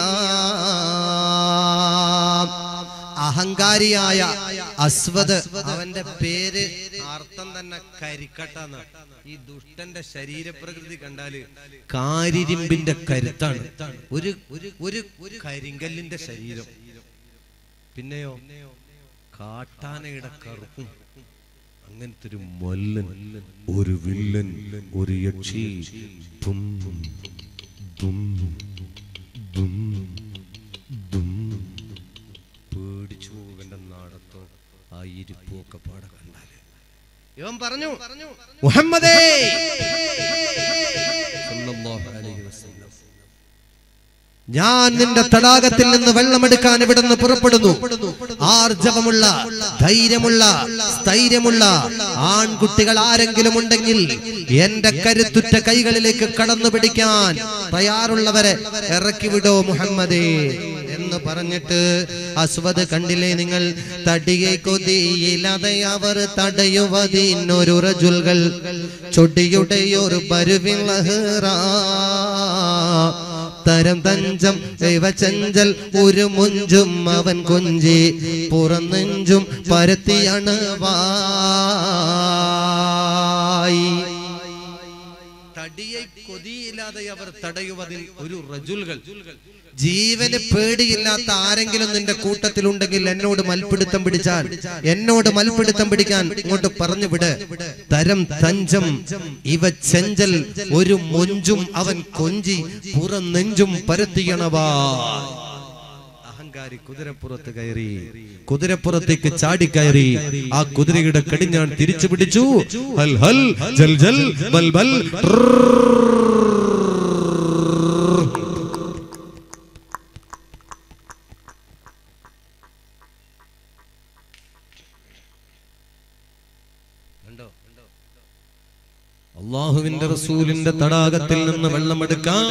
അഹങ്കാരിയായ അസ്വദ് അവന്റെ പേര് അർത്ഥം തന്നെ കരിക്കട്ടാന്ന് ഈ ദുഷ്ടന്റെ ശരീരപ്രകൃതി കണ്ടാല് കാരിരിമ്പിന്റെ കരുത്താണ് ഒരു ഒരു ഒരു ഒരു കരിങ്കല്ലിന്റെ ശരീരം പിന്നെയോ കാട്ടാനയുടെ കറുപ്പും അങ്ങനത്തെ ഒരു മല്ലൻ ഒരു വില്ലൻ ഒരു യക്ഷി ബും, ബും, ബും, ബും. പേടിച്ചു പോകേണ്ട നാടത്തോ ആ ഇരിപ്പും ഒക്കെ പാടെ കണ്ടാല് ഇവൻ പറഞ്ഞു മുഹമ്മദേ സല്ലല്ലാഹു അലൈഹി വസല്ലം ഞാൻ നിന്റെ തടാകത്തിൽ നിന്ന് വെള്ളമെടുക്കാൻ ഇവിടുന്ന് പുറപ്പെടുന്നു ആർജവമുള്ള ധൈര്യമുള്ള സ്ഥൈര്യമുള്ള ആൺകുട്ടികൾ ആരെങ്കിലും ഉണ്ടെങ്കിൽ എന്റെ കരുത്തുറ്റ കൈകളിലേക്ക് കടന്നു പിടിക്കാൻ തയ്യാറുള്ളവരെ ഇറക്കി വിടോ മുഹമ്മദേ എന്ന് പറഞ്ഞിട്ട് അസ്വദ് കണ്ടില്ലേ നിങ്ങൾ തടിയെ കൊതിയില്ലാതെ അവർ തടയുവതിനൊരു റജുൽകൾ ചൊടിയുടെയൊരു പരുവിൻ ലഹ്റാ തരം തഞ്ചം ദൈവചഞ്ചൽ ഒരു മുഞ്ചും അവൻ കൊഞ്ചി പുറന്നെഞ്ചും പരത്തിയാണ് വായി തടിയെ കൊതിയില്ലാതെ അവർ തടയുവതിൽ ഒരു റജുൽകൾ ജീവന് പേടിയില്ലാത്ത ആരെങ്കിലും നിന്റെ കൂട്ടത്തിലുണ്ടെങ്കിൽ എന്നോട് മൽപിടുത്തം പിടിച്ചാൽ എന്നോട് മൽപിടുത്തം പിടിക്കാൻ ഇങ്ങോട്ട് പറഞ്ഞു വിട് തരം തഞ്ചം ഇവ ചെഞ്ചൽ ഒരു മൊഞ്ചും അവൻ കൊഞ്ചി പുറം നെഞ്ചും പരത്തിയണവാ അഹങ്കാരി കുതിരപ്പുറത്ത് കയറി കുതിരപ്പുറത്തേക്ക് ചാടിക്കയറി ആ കുതിരയുടെ കടിഞ്ഞാൻ തിരിച്ചു പിടിച്ചു ഹൽ ഹൽ ജൽ ജൽ ബൽ ബൽ കണ്ടോ അള്ളാഹുവിന്റെ റസൂലിന്റെ തടാകത്തിൽ നിന്ന് വെള്ളമെടുക്കാൻ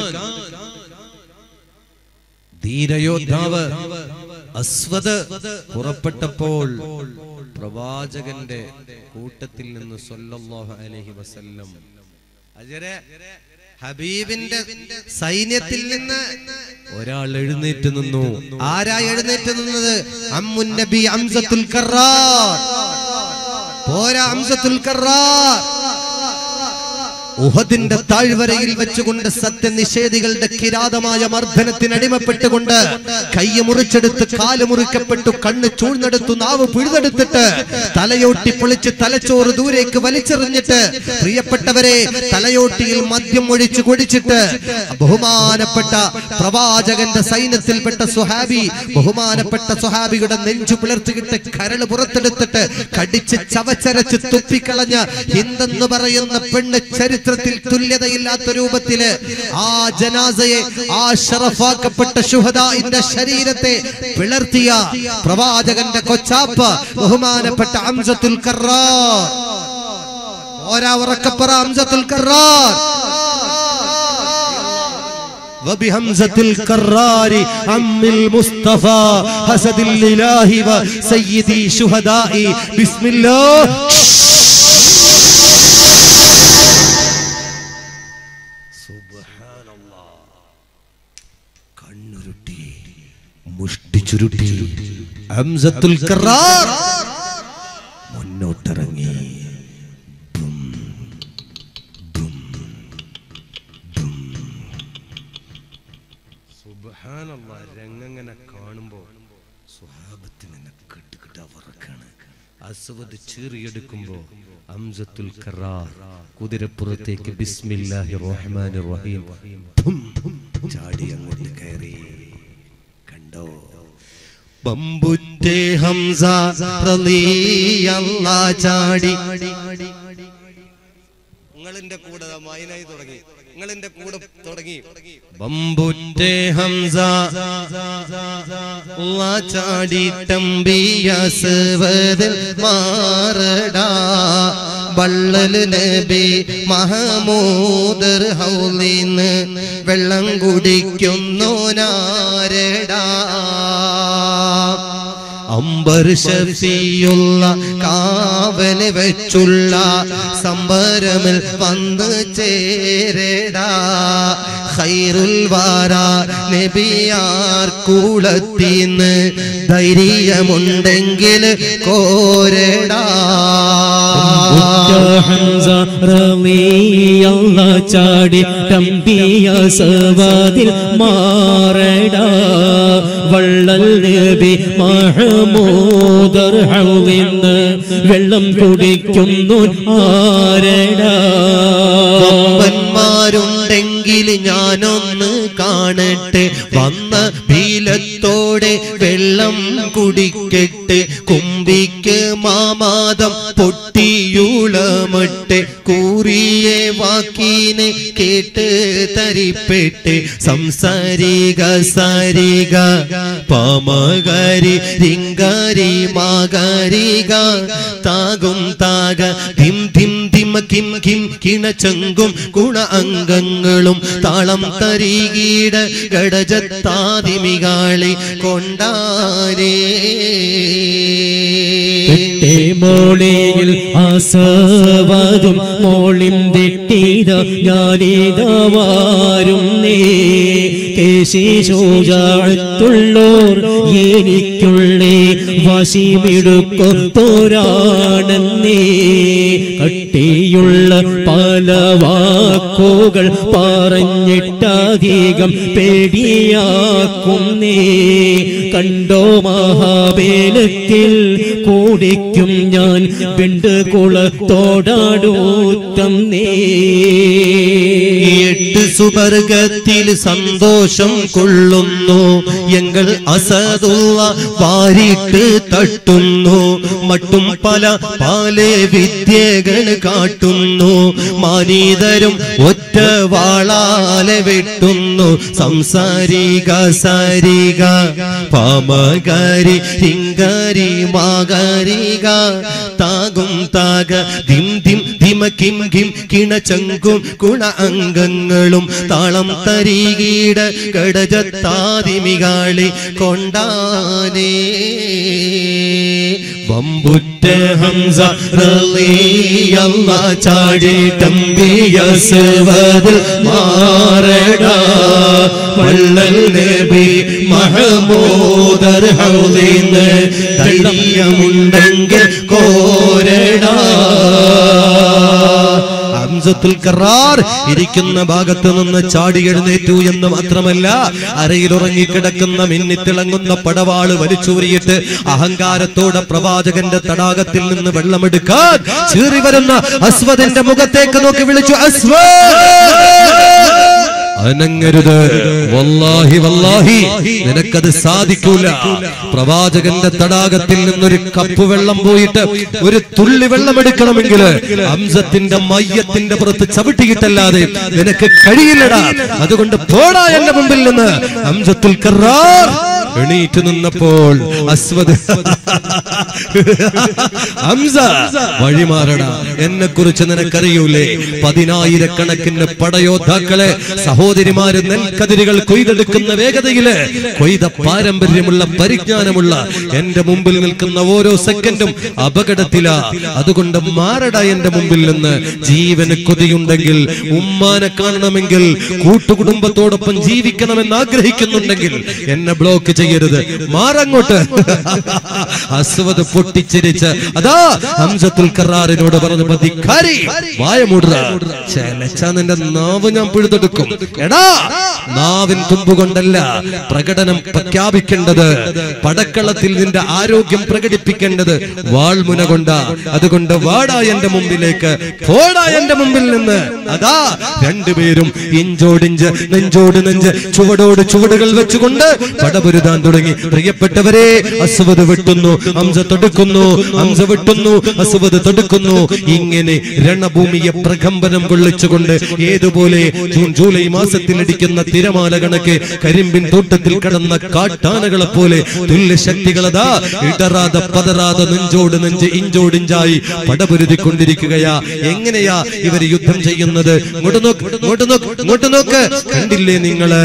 ധീരയോദ്ധാവ് അസ്വദ് പുറപ്പെട്ടപ്പോൾ പ്രവാചകന്റെ കൂട്ടത്തിൽ നിന്ന് സല്ലല്ലാഹു അലൈഹി വസല്ലം അജരെ ഹബീബിന്റെ സൈന്യത്തിൽ നിന്ന് ഒരാൾ എഴുന്നേറ്റ് നിന്നു ആരാ എഴുന്നേറ്റ് നിന്നത് അമ്മുൻ നബി അംസത്തുൽ കറാർ പോരാ ഹംസത്തുൽ കറാർ ഉഹദിന്റെ താഴ്വരയിൽ വെച്ചുകൊണ്ട് സത്യനിഷേധികളുടെ കിരാതമായ മർദ്ദനത്തിന് അടിമപ്പെട്ടുകൊണ്ട് കൈ മുറിച്ചെടുത്ത് കാല് മുറിക്കപ്പെട്ടു കണ്ണ് ചൂഴ്ന്നെടുത്തു നാവ് പിഴുതെടുത്തിട്ട് തലയോട്ടി പൊളിച്ച് തലച്ചോറ് ദൂരേക്ക് വലിച്ചെറിഞ്ഞിട്ട് പ്രിയപ്പെട്ടവരെ തലയോട്ടിയിൽ മദ്യം ഒഴിച്ചു കുടിച്ചിട്ട് ബഹുമാനപ്പെട്ട പ്രവാചകന്റെ സൈന്യത്തിൽപ്പെട്ട സുഹാബി ബഹുമാനപ്പെട്ട സുഹാബിയുടെ നെഞ്ചു പിളർത്തിയിട്ട് കരള് പുറത്തെടുത്തിട്ട് കടിച്ച് ചവച്ചരച്ച് തുപ്പിക്കളഞ്ഞ ഹിന്ദെന്ന് പറയുന്ന പെണ്ണ് ചരിത്രത്തിൽ തുല്യതയില്ലാത്ത രൂപത്തില് ആ ജനാസയെ ആ ഷറഫാക്കപ്പെട്ട ശുഹദാന്റെ ശരീരത്തെ പിളർത്തിയ പ്രവാചകന്റെ കൊച്ചാപ്പ ബഹുമാനപ്പെട്ട അംസത്തുൽ കറാർ ഓരാ ഉറക്കപ്പറ അംസത്തുൽ കറാർ وبهمزة الكرار عم المصطفى حسد الإله وسيدي شهدائي بسم الله കണ്ണുരുട്ടി മുഷ്ടി ചുരുട്ടി ഹംസത്തുൽ കറാർ മുന്നോട്ടിറങ്ങി ബും, ബും, ബും. സുബ്ഹാനല്ലാ രംഗങ്ങനെ കാണുമ്പോ സ്വഹാബത്തിങ്ങനെ കെട്ടുകിട്ട വറക്കാണ് അസ്വദ് ചീറിയെടുക്കുമ്പോ അംസത്തുൽ കറാർ കുതിരപ്പുറത്തേക്ക് ബിസ്മില്ലാഹി റഹ്മാനി റഹീം ധും, ചാടി അങ്ങോട്ട് കയറി കണ്ടോ ബമ്പുറ്റേ ഹംസ റളിയല്ലാ ചാടി നിങ്ങളിന്റെ കൂടെ ദാ മൈനായി തുടങ്ങി നിങ്ങളിന്റെ കൂടെ തുടങ്ങി ബമ്പുറ്റേ ഹംസ അല്ലാ ചാടി തമ്പിയ സവദിൽ മാറടാ വള്ളൽ നബി മഹമൂദർ ഹൗലിന്ന് വെള്ളം കുടിക്കുന്നു നാരടാ അമ്പർ ഷഫിയുള്ള കാവല് വെച്ചുള്ള സംബരമിൽ വന്ന് ചേരടാ ഖൈറുൽ വാര നബിയാർ കൂളത്തിന്ന് ധൈര്യമുണ്ടെങ്കിൽ കോരടാ ഹംസ റളിയല്ല ചാടി തമ്പിയ സവാദിൽ മാറടാ വള്ളൽ നബി മഹമൂദർ ഹൗലിന്ന് വെള്ളം കുടിക്കുന്നു ആരടാ വമ്പന്മാരുണ്ടെങ്കിൽ ഞാനൊന്ന് കാണട്ടെ വന്ന ഭീലത്തോടെ വെള്ളം കുടിക്കട്ടെ കുമ്പിക്ക് മാമാദം പൊട്ടിയുളമട്ടെ കൂറിയെ വാക്കിനെ കേട്ട് തരിപ്പെട്ട് സംസാരിക സാരിക പാമകാരി രിങ്കാരി മാകാരിക താകും താക ധിം ധിം ധിമ കിം കിം കിണച്ചങ്കും ഗുണ അംഗങ്ങളും താളം തരികീട ഗടജത്താതിമികാളി കൊണ്ടാരേ തെറ്റേ മോളിയിൽ ആസവാദും മോളിം തെറ്റീത ഞാനിതവാരും നേ കേശിശോജാഴത്തുള്ളോർ എനിക്കുള്ളേ വശിമിടുക്കൊത്തോരാണെന്നേ കട്ടിയുള്ള പല വാക്കുകൾ പറഞ്ഞിട്ടധികം പേടിയാക്കുന്നേ കണ്ടോ മഹാബേലത്തിൽ കൂടിക്കും ഞാൻ പിണ്ട് കുളത്തോടാടൂത്തം നേ എട്ട് സുവർഗത്തിൽ സന്തോഷം കൊള്ളുന്നു എങ്ങൾ അസതുള്ള വാരിട്ട് തട്ടുന്നു മട്ടും പല പാലെ വിദ്യകൾ കാട്ടുന്നു മാനീതരും ഒറ്റ വാളാലെ വെട്ടുന്നു സംസാരിക സാരിക പാമകാരി ഹിങ്കാരി മാകാരിക താകും താക ധിം ധിം ധിമ കിം കിം കിണചങ്കും ഗുണ അംഗങ്ങളും താളം തരികീട കടജത്താതിമികാളി കൊണ്ടാനേ വമ്പുറ്റ ഹംസ റളിയല്ല ചാടി തമ്പിയ സവദിൽ മാറടാ വള്ളൽ നബി മഹമൂദർ ഹൗലിന്ന് ധൈര്യമുണ്ടെങ്കിൽ കോരടാ ഹംസത്തുൽ കറാർ ഇരിക്കുന്ന ഭാഗത്ത് നിന്ന് ചാടി എഴുന്നേറ്റു എന്ന് മാത്രമല്ല അരയിൽ ഉറങ്ങിക്കിടക്കുന്ന മിന്നിത്തിളങ്ങുന്ന പടവാള് വലിച്ചൂരിയിട്ട് അഹങ്കാരത്തോടെ പ്രവാചകന്റെ തടാകത്തിൽ നിന്ന് വെള്ളമെടുക്കാൻ ചീറി വരുന്ന അസ്വദിന്റെ മുഖത്തേക്ക് നോക്കി വിളിച്ചു അസ്വദ് അനങ്ങരുത് വല്ലാഹി വല്ലാഹി നിനക്കത് സാധിക്കൂല പ്രവാചകന്റെ തടാകത്തിൽ നിന്നൊരു കപ്പ് വെള്ളം പോയിട്ട് ഒരു തുള്ളി വെള്ളം എടുക്കണമെങ്കിൽ അംസത്തിന്റെ മയ്യത്തിന്റെ പുറത്ത് ചവിട്ടിയിട്ടല്ലാതെ നിനക്ക് കഴിയില്ലടാ അതുകൊണ്ട് പോടാ എന്റെ മുമ്പിൽ നിന്ന് അംസത്തുൽ കറാർ എണീറ്റ് നിന്നപ്പോൾ അസ്വദ് ഹംസ വഴിമാറടാ എന്നെ കുറിച്ച് നിനക്കറിയൂലേ പതിനായിരക്കണക്കിന് പടയോദ്ധാക്കളെ സഹോദരിമാര് നെൽക്കതിരുകൾ കൊയ്തെടുക്കുന്ന വേഗതയില് കൊയ്ത പാരമ്പര്യമുള്ള പരിജ്ഞാനമുള്ള എന്റെ മുമ്പിൽ നിൽക്കുന്ന ഓരോ സെക്കൻഡും അപകടത്തിലാ അതുകൊണ്ട് മാറട എന്റെ മുമ്പിൽ നിന്ന് ജീവന് കൊതിയുണ്ടെങ്കിൽ ഉമ്മാനെ കാണണമെങ്കിൽ കൂട്ടുകുടുംബത്തോടൊപ്പം ജീവിക്കണമെന്ന് ആഗ്രഹിക്കുന്നുണ്ടെങ്കിൽ എന്നെ ബ്ലോക്ക് ചെയ്യരുത് മാറങ്ങോട്ട് അസ്വദ് പൊട്ടിച്ചിരിച്ച് അതാ ഹംസത്തുൽ കറാറിനോട് പറഞ്ഞു മതിക്കാരി വായ മൂടുക ചെലച്ച നിന്റെ നാവ് ഞാൻ പിഴുതെടുക്കും എടാ നാവിൻ തുമ്പുകൊണ്ടല്ല പ്രകടനം പ്രഖ്യാപിക്കേണ്ടത് പടക്കളത്തിൽ നിന്റെ ആരോഗ്യം പ്രകടിപ്പിക്കേണ്ടത് വാൾമുന കൊണ്ടാ അതുകൊണ്ട് വാടാ എന്റെ മുമ്പിലേക്ക് പോടാ എന്റെ മുമ്പിൽ നിന്ന് അതാ രണ്ടുപേരും ഇഞ്ചോടിഞ്ച് നെഞ്ചോട് നെഞ്ച് ചുവടോട് ചുവടുകൾ വെച്ചുകൊണ്ട് പടപുരുതാൻ തുടങ്ങി പ്രിയപ്പെട്ടവരെ അസുവത് വെട്ടുന്നു ഹംസ തൊടുക്കുന്നു ഹംസ വെട്ടുന്നു അസുവത് തൊടുക്കുന്നു ഇങ്ങനെ രണഭൂമിയെ പ്രകമ്പനം കൊള്ളിച്ചുകൊണ്ട് ഏതുപോലെ ജൂൺ ജൂലൈ മാസത്തിൽ അടിക്കുന്ന തിരമാല കണക്ക് കരിമ്പിൻ തോട്ടത്തിൽ കടന്ന കാട്ടാനകളെ പോലെ തുല്യ ശക്തികളതാ ഇടറാതെ പതറാതെ നെഞ്ചോട് നെഞ്ച് ഇഞ്ചോടിഞ്ചായി പടപൊരുതിക്കൊണ്ടിരിക്കുകയാ എങ്ങനെയാ ഇവര് യുദ്ധം ചെയ്യുന്നത് ഇങ്ങോട്ട് നോക്ക് ഇങ്ങോട്ട് നോക്ക് ഇങ്ങോട്ട് നോക്ക് കണ്ടില്ലേ നിങ്ങള്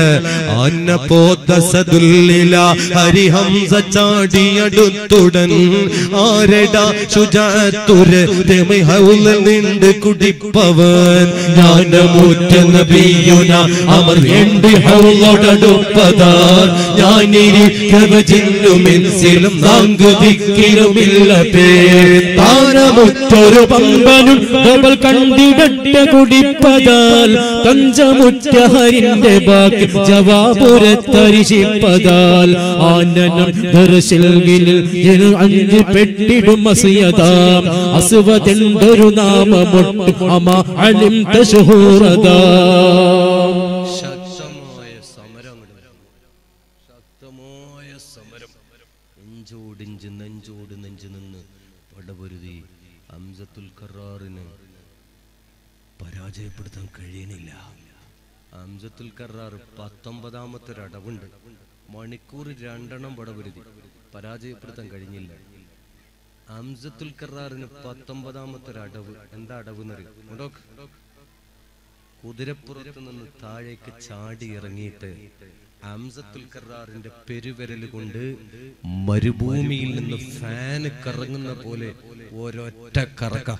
അന്നപോദസദുല്ലില ഹരിഹംസ ചാടിയടുത്തുടൻ ആരടാ ശുചാത്തുര് തെമിഹൗല നിണ്ട് കുടിപ്പവൻ ജ്ഞാനമൂറ്റ നബിയുന അമർ വേണ്ടി ഹൗലോടടുപ്പതാ ഞാനിരിക്കവ ജിന്നുമെൻസിലും നാങ്കുതിക്കിലുമില്ല പേർ താരമുറ്റൊരു പമ്പനും ഡബൽ കണ്ടിടട്ട കുടിപ്പതാൽ കഞ്ചമുറ്റ ഹരിന്റെ ബാക്കി ജവാപുരത്തരിശിപ്പതാൽ ആനനം ദർശിൽവിനിൽ ജനു അഞ്ച് പെട്ടിടും അസിയതാം അസുവതെണ്ടൊരു നാമമൊട്ട് അമ അലിം തശുഹൂറതാ ശക്തമായ സമരം അങ്ങട് വരും. ശക്തമായ സമരം നെഞ്ചോടിഞ്ച് നെഞ്ചോട് നെഞ്ച് നിന്ന് പടപൊരുതി അംസത്തുൽ കറാറിന് പരാജയപ്പെടുത്താൻ കഴിയണില്ല അംസത്തുൽ കറാർ പത്തൊമ്പതാമത്തെ ഒരു അടവുണ്ട് മണിക്കൂർ രണ്ടെണ്ണം പടപൊരുതി പരാജയപ്പെടുത്താൻ കഴിഞ്ഞില്ല അംസത്തുൽ കറാറിന് പത്തൊമ്പതാമത്തെ ഒരു അടവ് എന്താ അടവ് എന്നറിയും ഇങ്ങോട്ടോക്ക്. കുതിരപ്പുറത്ത് നിന്ന് താഴേക്ക് ചാടി ഇറങ്ങിയിട്ട് അംസത്തുൽ കറാറിന്റെ പെരുവിരൽ കൊണ്ട് മരുഭൂമിയിൽ നിന്ന് ഫാന് കറങ്ങുന്ന പോലെ ഒരൊറ്റ കറക്ക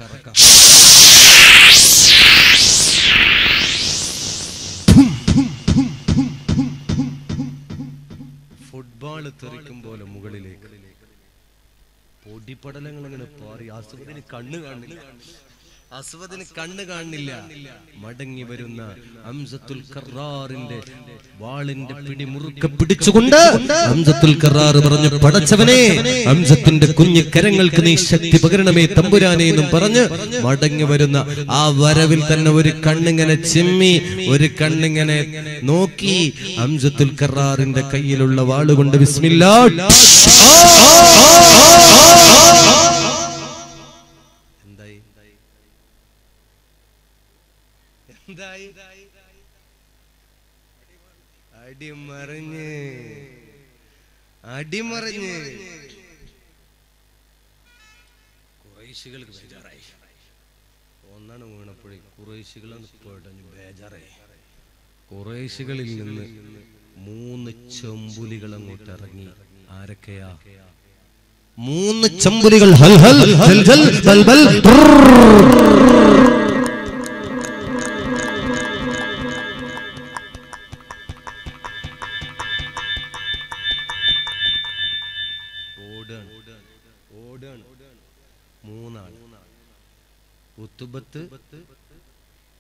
ഫുട്ബോൾ തെറിക്കും പോലെ മുകളിലേക്ക് പൊടിപടലങ്ങൾ ഇങ്ങനെ പാറി ആസ്വദിന് കണ്ണ് കാണില്ല അസ്വദിന് കണ്ണ് കാണില്ല മടങ്ങി വരുന്ന അംസത്തുൽ കറാറിന്റെ വാളിന്റെ പിടി മുറുക്കെ പിടിച്ചുകൊണ്ട് അംസത്തുൽ കറാർ പറഞ്ഞു പടച്ചവനെ അംസത്തിന്റെ കുഞ്ഞു കരങ്ങൾക്ക് നീ ശക്തി പകരണമേ തമ്പുരാനെ എന്നും പറഞ്ഞ് മടങ്ങി വരുന്ന ആ വരവിൽ തന്നെ ഒരു കണ്ണിങ്ങനെ ചിമ്മി ഒരു കണ്ണിങ്ങനെ നോക്കി അംസത്തുൽ കറാറിന്റെ കയ്യിലുള്ള വാളുകൊണ്ട് വിസ്മില്ലാ എന്തായി എന്തായി അടിമറിഞ്ഞ് അടിമറിഞ്ഞ് കുറേശികൾക്ക് ബേജാറായി ഒന്നാണ് വീണപ്പോഴേ കുറേശികളാണ് പെടഞ്ഞു ബേജാറായി കുറേശികളിൽ നിന്ന് മൂന്ന് ചെമ്പുലികൾ അങ്ങോട്ട് ഇറങ്ങി ആരൊക്കെയാ മൂന്ന് ചെമ്പുലികൾ ഹൽ ഹൽ ഹൽ ഹൽ ബൽ ബൽ ഓടാണ് ഓടാണ് മൂന്നാണ് ഉത്തുബത്ത്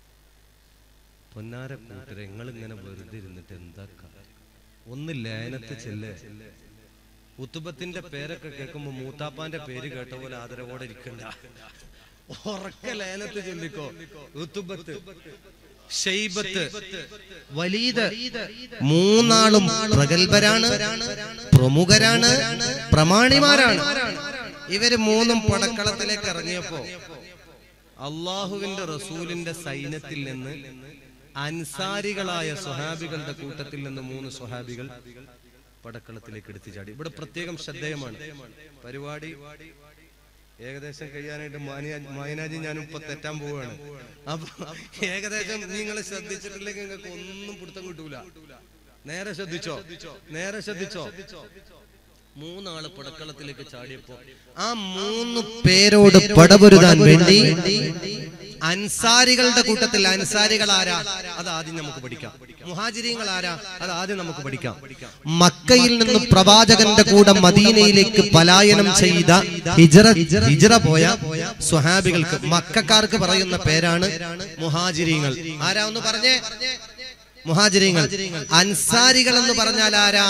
പൊന്നാര കൂട്ടരെ നിങ്ങൾ ഇങ്ങനെ വെറുതെ ഇരുന്നിട്ട് എന്താ കാര്യം? ഒന്ന് ലേനത്ത് ചെല്ലേ ഉത്തുബത്തിന്റെ പേരൊക്കെ കേൾക്കുമ്പോ മൂത്താപ്പാന്റെ പേര് കേട്ട പോലെ ആദരവോടെ ഇരിക്കണ്ട ഉറക്ക ലേനത്ത് ചൊല്ലിക്കോ ഉത്തുബത്ത് ഷെയ്ബത്ത് വലീദ് മൂന്നാളും പ്രഗത്ഭരാണ് പ്രമുഖരാണ് പ്രമാണിമാരാണ് ഇവര് മൂന്നും പടക്കളത്തിലേക്ക് ഇറങ്ങിയപ്പോ അള്ളാഹുവിന്റെ റസൂലിന്റെ സൈന്യത്തിൽ നിന്ന് അൻസാരികളായ സ്വഹാബികളുടെ കൂട്ടത്തിൽ നിന്ന് മൂന്ന് സ്വഹാബികൾ പടക്കളത്തിലേക്ക് എടുത്തു ചാടി ഇവിടെ പ്രത്യേകം ശ്രദ്ധേയമാണ് പരിപാടി ഏകദേശം കഴിയാനായിട്ട് മാനിയാ- മായനാജി ഞാനും ഇപ്പൊ തെറ്റാൻ പോവുകയാണ് അപ്പൊ ഏകദേശം നിങ്ങൾ ശ്രദ്ധിച്ചിട്ടില്ലെങ്കിൽ നിങ്ങൾക്ക് ഒന്നും പിടുത്തം കിട്ടൂല നേരെ ശ്രദ്ധിച്ചോ നേരെ ശ്രദ്ധിച്ചോ മൂന്നാള് പടക്കളത്തിലേക്ക് ചാടിയപ്പോ ആ മൂന്ന് പേരോട് പടപൊരുതാൻ വേണ്ടി അൻസാരികളുടെ കൂട്ടത്തിൽ അൻസാരികൾ ആരാ അത് ആദ്യം നമുക്ക് പഠിക്കാം മുഹാജിരിങ്ങൾ ആരാ അത് ആദ്യം നമുക്ക് പഠിക്കാം മക്കയിൽ നിന്ന് പ്രവാചകന്റെ കൂടെ മദീനയിലേക്ക് പലായനം ചെയ്ത ഹിജറ ഹിജറ പോയ സ്വഹാബികൾക്ക് മക്കാർക്ക് പറയുന്ന പേരാണ് മുഹാജിരിങ്ങൾ ആരാ ഒന്ന് പറഞ്ഞേ മുഹാജിരിങ്ങൾ അൻസാരികൾ എന്ന് പറഞ്ഞാൽ ആരാ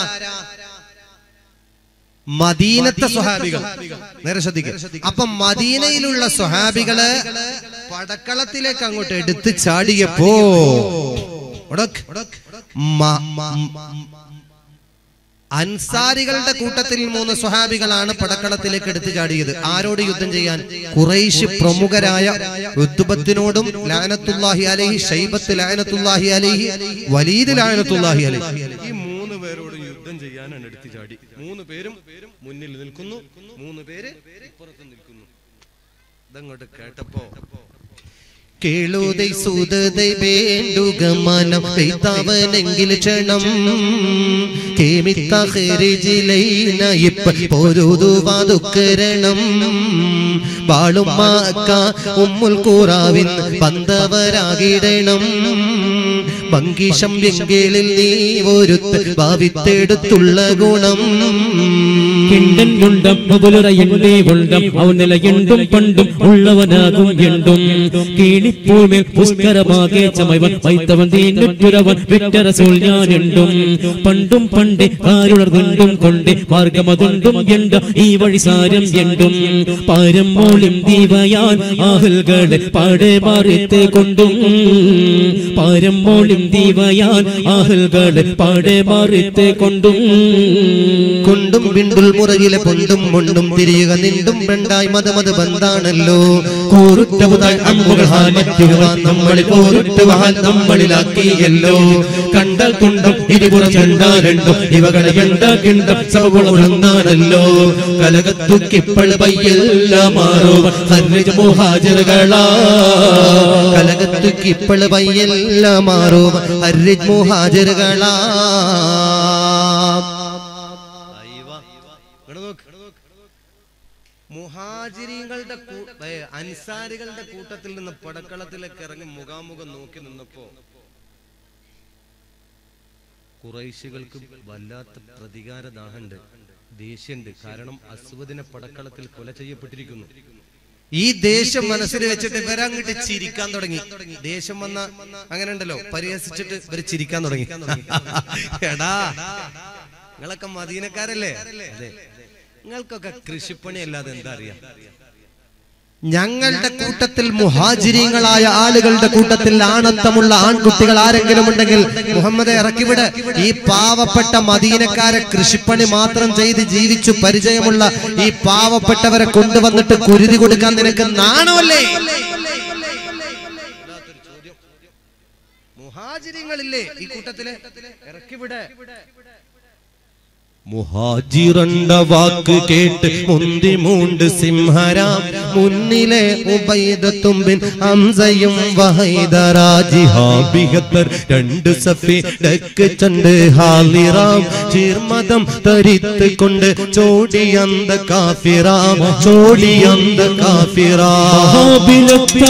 മദീനത്തെ സ്വഹാബികൾ നേരെ ശ്രദ്ധിക്കുക അപ്പൊ മദീനയിലുള്ള സ്വഹാബികള് പടക്കളത്തിലേക്ക് അങ്ങോട്ട് എടുത്ത് ചാടിയപ്പോ ഉടക്ക്, മ- മ- അൻസാരികളുടെ കൂട്ടത്തിൽ മൂന്ന് സ്വഹാബികളാണ് പടക്കളത്തിലേക്ക് എടുത്തു ചാടിയത് ആരോട് യുദ്ധം ചെയ്യാൻ കുറൈശ് പ്രമുഖരായ ഋതുബത്തിനോടും ലാനത്തുല്ലാഹി അലഹി ഷൈബത്ത് ലാനത്തുല്ലാഹി അലഹി വലീദ് ലാനത്തുല്ലാഹി അലഹി ഈ മൂന്ന് പേരോടും യുദ്ധം ചെയ്യാനാണ് എടുത്തു ചാടി മൂന്ന് പേരും മുന്നിൽ നിൽക്കുന്നു മൂന്ന് പേര് ഇപ്പുറത്ത് നിൽക്കുന്നു ഇതങ്ങോട്ട് കേട്ടപ്പോ കേളുതൈ സൂതതൈ വേണ്ടുക മനം പെയ്തവനെങ്കിൽ ക്ഷണം കേമിത്തഹരിജിലൈന ഇപ്പ പൊരുതുവാതുക്കരണം വാളും മാക്ക ഉമ്മുൽ കൂറാവിൻ പന്തവരാകിടണം ഭംഗിഷം വെങ്കേളിൽ നീ ഒരുത്ത് ഭാവിത്തെടുത്തുള്ള ഗുണം കിണ്ടൻ കൊണ്ടം മുതലുറയണ്ടേ കൊണ്ടം അവൻ നിലയുണ്ടും പണ്ടും ഉള്ളവനാകും എണ്ടും കീണിപ്പൂമേൽ പുഷ്കരമാകെ ചമയവൻ വൈത്തവൻ തീന്നുറ്റുരവൻ വിറ്റരസൂൾ ഞാനുണ്ടും പണ്ടും പണ്ടേ ആരുളർന്നുണ്ടും കൊണ്ടേ മാർഗമതുണ്ടും എണ്ട ഈ വഴി സാരം എണ്ടും പാരം മോളിം ദീവയാൻ ആഹുൽകളെ പാടെ മാറിത്തെ കൊണ്ടും പാരം മോളിം ദീവയാൻ ആഹുൽകളെ പാടെ മാറിത്തെ കൊണ്ടും കൊണ്ടും പിണ്ടുൽ മുറകിലെ പൊണ്ടും മുണ്ടും തിരിയുക നിണ്ടും പെണ്ടായി മതമത് ബന്ധാണല്ലോ കൂറുറ്റവുതായി അമ്പുകൾ ഹാനിറ്റുവാൻ നമ്മളിൽ പോരുറ്റുവാൻ നമ്മളിലാക്കിയല്ലോ കണ്ടാൽ കുണ്ടം ഇരുപുറം ചെണ്ടാരണ്ടും ഇവകളെ കണ്ട കിണ്ടം സഭകുളന്നാണല്ലോ കലകത്തുക്കിപ്പൾ പയ്യെല്ലാം മാറോ ഹർജ് മുഹാജറുകളാ കലകത്തുക്കിപ്പൾ പയ്യെല്ലാം മാറോ ഹർജ് മുഹാജറുകളാ അയ്യവാ. ഇങ്ങട് നോക്ക്. മുഹാജിരികളുടെ കൂ- ഏ, അൻസാരികളുടെ കൂട്ടത്തിൽ നിന്ന് പടക്കളത്തിലേക്ക് ഇറങ്ങി മുഖാമുഖം നോക്കി നിന്നപ്പോ കുറൈശികൾക്ക് വല്ലാത്ത പ്രതികാര ദാഹമുണ്ട് ദേഷ്യണ്ട് കാരണം അസ്വദിനെ പടക്കളത്തിൽ കൊല ചെയ്യപ്പെട്ടിരിക്കുന്നു ഈ ദേഷ്യം മനസ്സിൽ വെച്ചിട്ട് ഇവരങ്ങോട്ട് ചിരിക്കാൻ തുടങ്ങി ദേഷ്യം വന്ന അങ്ങനെ ഉണ്ടല്ലോ പരിഹസിച്ചിട്ട് ഇവര് ചിരിക്കാൻ തുടങ്ങി എടാ നിങ്ങളൊക്കെ മദീനക്കാരല്ലേ അതെ നിങ്ങൾക്കൊക്കെ കൃഷിപ്പണി അല്ലാതെ എന്താ അറിയാം ഞങ്ങളുടെ കൂട്ടത്തിൽ മുഹാജിരിങ്ങളായ ആളുകളുടെ കൂട്ടത്തിൽ ആണത്തമുള്ള ആൺകുട്ടികൾ ആരെങ്കിലും ഉണ്ടെങ്കിൽ മുഹമ്മദെ ഇറക്കിവിട് ഈ പാവപ്പെട്ട മദീനക്കാരെ കൃഷിപ്പണി മാത്രം ചെയ്ത് ജീവിച്ചു പരിചയമുള്ള ഈ പാവപ്പെട്ടവരെ കൊണ്ടുവന്നിട്ട് കുരുതി കൊടുക്കാൻ നിനക്ക് നാണമല്ലേ മുഹാജിരിങ്ങളില്ലേ ഈ കൂട്ടത്തില് ഇറക്കിവിടെ മുഹാജിറണ്ട വാക്ക് കേട്ട് മുന്തി മൂണ്ട് സിംഹരാം മുന്നിലെ ഉബൈദത്തുമ്പിൻ ഹംസയും വഹൈദറാജിഹാബിഹത്തർ രണ്ട് സഫി ഡക്ക് ചണ്ട് ഹാലിറാം ചീർമതം തരിത്ത് കൊണ്ട് ചോടിയന്ത കാഫിറാം ചോടിയന്ത കാഫിറാം മഹാബിലൊത്ത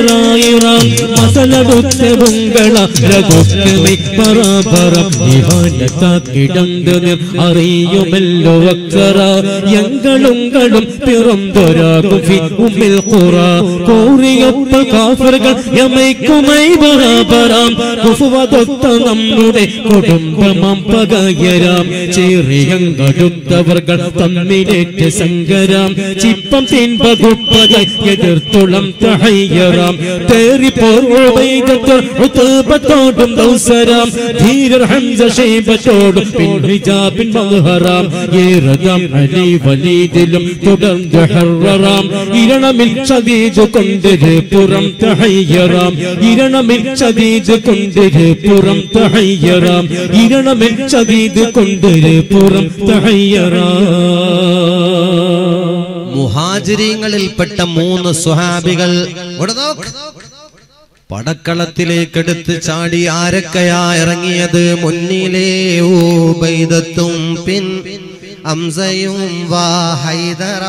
മുറ്റപുത്തലിങ്ങളേറായിറാം മസലടുത്ത ബുങ്കള രഘുക്കമി പറാപറം ഇഹാനി കിടந்து അറിയുമല്ലോ അക്സറ ഞങ്ങളുങ്ങളും പിറന്തൊരാകും ഫി ഉമ്മിൽ ഖുറ കോറിയൊത്ത കാഫറുകൾ യമൈക്കുമൈ ബറാബറാം കുഫുവതൊത്ത നമ്മുടെ കുടുംബമാം പകയരാം ചെറിയങ്കടുത്തവർകൾ തമ്മിലേറ്റ സങ്കരാം ചിപ്പം തിൻപകുപ്പകൾ എതിർത്തുളം തഹയ്യറാം തേറിപ്പോർ ഉത്തൂപത്തോടും ദൗസരാം ധീരർ ഹംസ ഷൈബത്തോടും പിൻ ഹിജാബിൻ മൽഹറാം ഏറതാം അലി വലീദിലും തുടർന്ന് ഹർററാം ഇരണമിൽ ഷദീദ് കൊണ്ടൊരു പുറം തഹയ്യറാം ഇരണമിൽ ഷദീദ് കൊണ്ടൊരു പുറം തഹയ്യറാം ഇരണമിൽ ഷദീദ് കൊണ്ടൊരു പുറം തഹയ്യറാം മുഹാജിരിങ്ങളിൽപ്പെട്ട മൂന്ന് സുഹാബികൾ ഇവിടെ നോക്ക്. പടക്കളത്തിലേക്കെടുത്ത് ചാടി ആരൊക്കെയാ ഇറങ്ങിയത് മുന്നിലെ ഊബൈദത്തും പിൻ അംസയും വാ ഹൈദറാ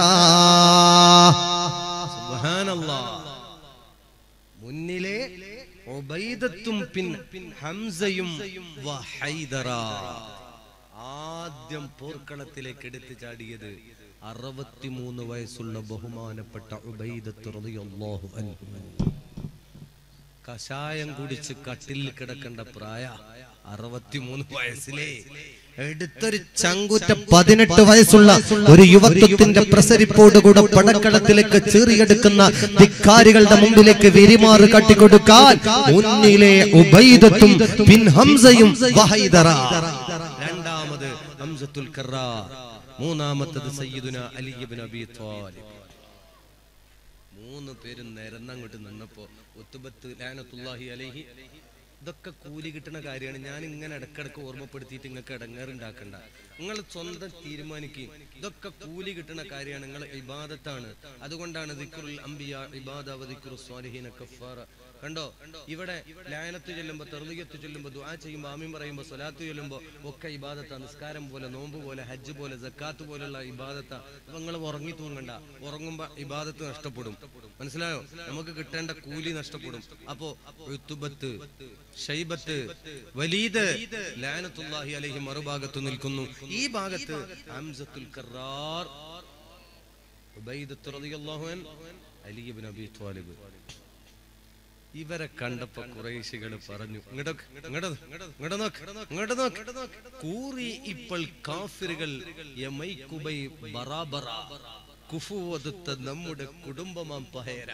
സുബ്ഹാനല്ലാ. മുന്നിലെ ഉബൈദത്തും പിൻ ഹംസയും വ ഹൈദറ. ആദ്യം പോർക്കളത്തിലേക്ക് എടുത്തു ചാടിയത് അറുപത്തിമൂന്ന് വയസ്സുള്ള ബഹുമാനപ്പെട്ട ഉബൈദത്ത് റളിയല്ലാഹു അൻഹു കഷായം കുടിച്ച് കട്ടിൽ കിടക്കേണ്ട പ്രായ അറുപത്തിമൂന്ന് വയസ്സിലേ എടുത്തൊരു ചങ്കുറ്റ പതിനെട്ട് വയസ്സുള്ള ഒരു യുവത്വത്തിന്റെ പ്രസരിപ്പോടുകൂടെ പടക്കളത്തിലേക്ക് ചീറിയെടുക്കുന്ന ധിക്കാരികളുടെ മുമ്പിലേക്ക് വിരിമാറ് കട്ടിക്കൊടുക്കാൻ മുന്നിലെ ഉബൈദത്തും പിൻ ഹംസയും വഹൈദറ രണ്ടാമത് ഹംസത്തുൽ കറാർ മൂന്നാമത്തത് സയ്യിദുന അലി ഇബ്നു അബി ത്വാലിബ് മൂന്ന് പേരും നിരന്നങ്ങോട്ട് നിന്നപ്പോ ഉത്തുബത്ത് ലാനത്തുല്ലാഹി അലൈഹി ഇതൊക്കെ കൂലി കിട്ടുന്ന കാര്യമാണ് ഞാൻ ഇങ്ങനെ ഇടക്കിടക്ക് ഓർമ്മപ്പെടുത്തിയിട്ട് നിങ്ങൾക്ക് ഇടങ്ങേറുണ്ടാക്കണ്ട നിങ്ങൾ സ്വന്തം തീരുമാനിക്കുകയും ഇതൊക്കെ കൂലി കിട്ടുന്ന കാര്യമാണ് നിങ്ങൾ ഇബാദത്താണ് അതുകൊണ്ടാണ് ദിക്റുൽ അംബിയ ഇബാദ വ ദിക്റു സ്വാലിഹീന കഫാറ കണ്ടോ ഇവിടെ ലായനത്ത് ചൊല്ലുമ്പോ തെറുതിയത്ത് ചൊല്ലുമ്പോ ദുആ ചെയ്യുമ്പോ ആമീൻ പറയുമ്പോ സ്വലാത്ത് ചൊല്ലുമ്പോ ഒക്കെ ഇബാദത്താ നിസ്കാരം പോലെ നോമ്പ് പോലെ ഹജ്ജ് പോലെ സക്കാത്ത് പോലുള്ള ഇബാദത്താ അപ്പൊ നിങ്ങൾ ഉറങ്ങി തൂങ്ങണ്ട ഉറങ്ങുമ്പോ ഇബാദത്ത് നഷ്ടപ്പെടും മനസ്സിലായോ നമുക്ക് കിട്ടേണ്ട കൂലി നഷ്ടപ്പെടും അപ്പോ ഉത്തുബത്ത് ഷൈബത്ത് വലീദ് ലാനത്തുല്ലാഹി അലൈഹി മറുഭാഗത്ത് നിൽക്കുന്നു ഈ ഭാഗത്ത് ഹംസത്തുൽ കറാർ ഉബൈദത്ത് റളിയല്ലാഹു അൻ അലി ഇബ്നു അബി ത്വാലിബ് ഇവരെ കണ്ടപ്പോ കുറേശികൾ പറഞ്ഞു ഇങ്ങോട്ട് ഇങ്ങോട്ട് ഇങ്ങോട്ട് നോക്ക് ഇങ്ങോട്ട് നോക്ക് കൂറി ഇപ്പോൾ കാഫിറുകൾ യമൈക്കുബൈ ബറാബറ കുഫുവതുത്ത നമ്മുടെ കുടുംബമാം പഹേര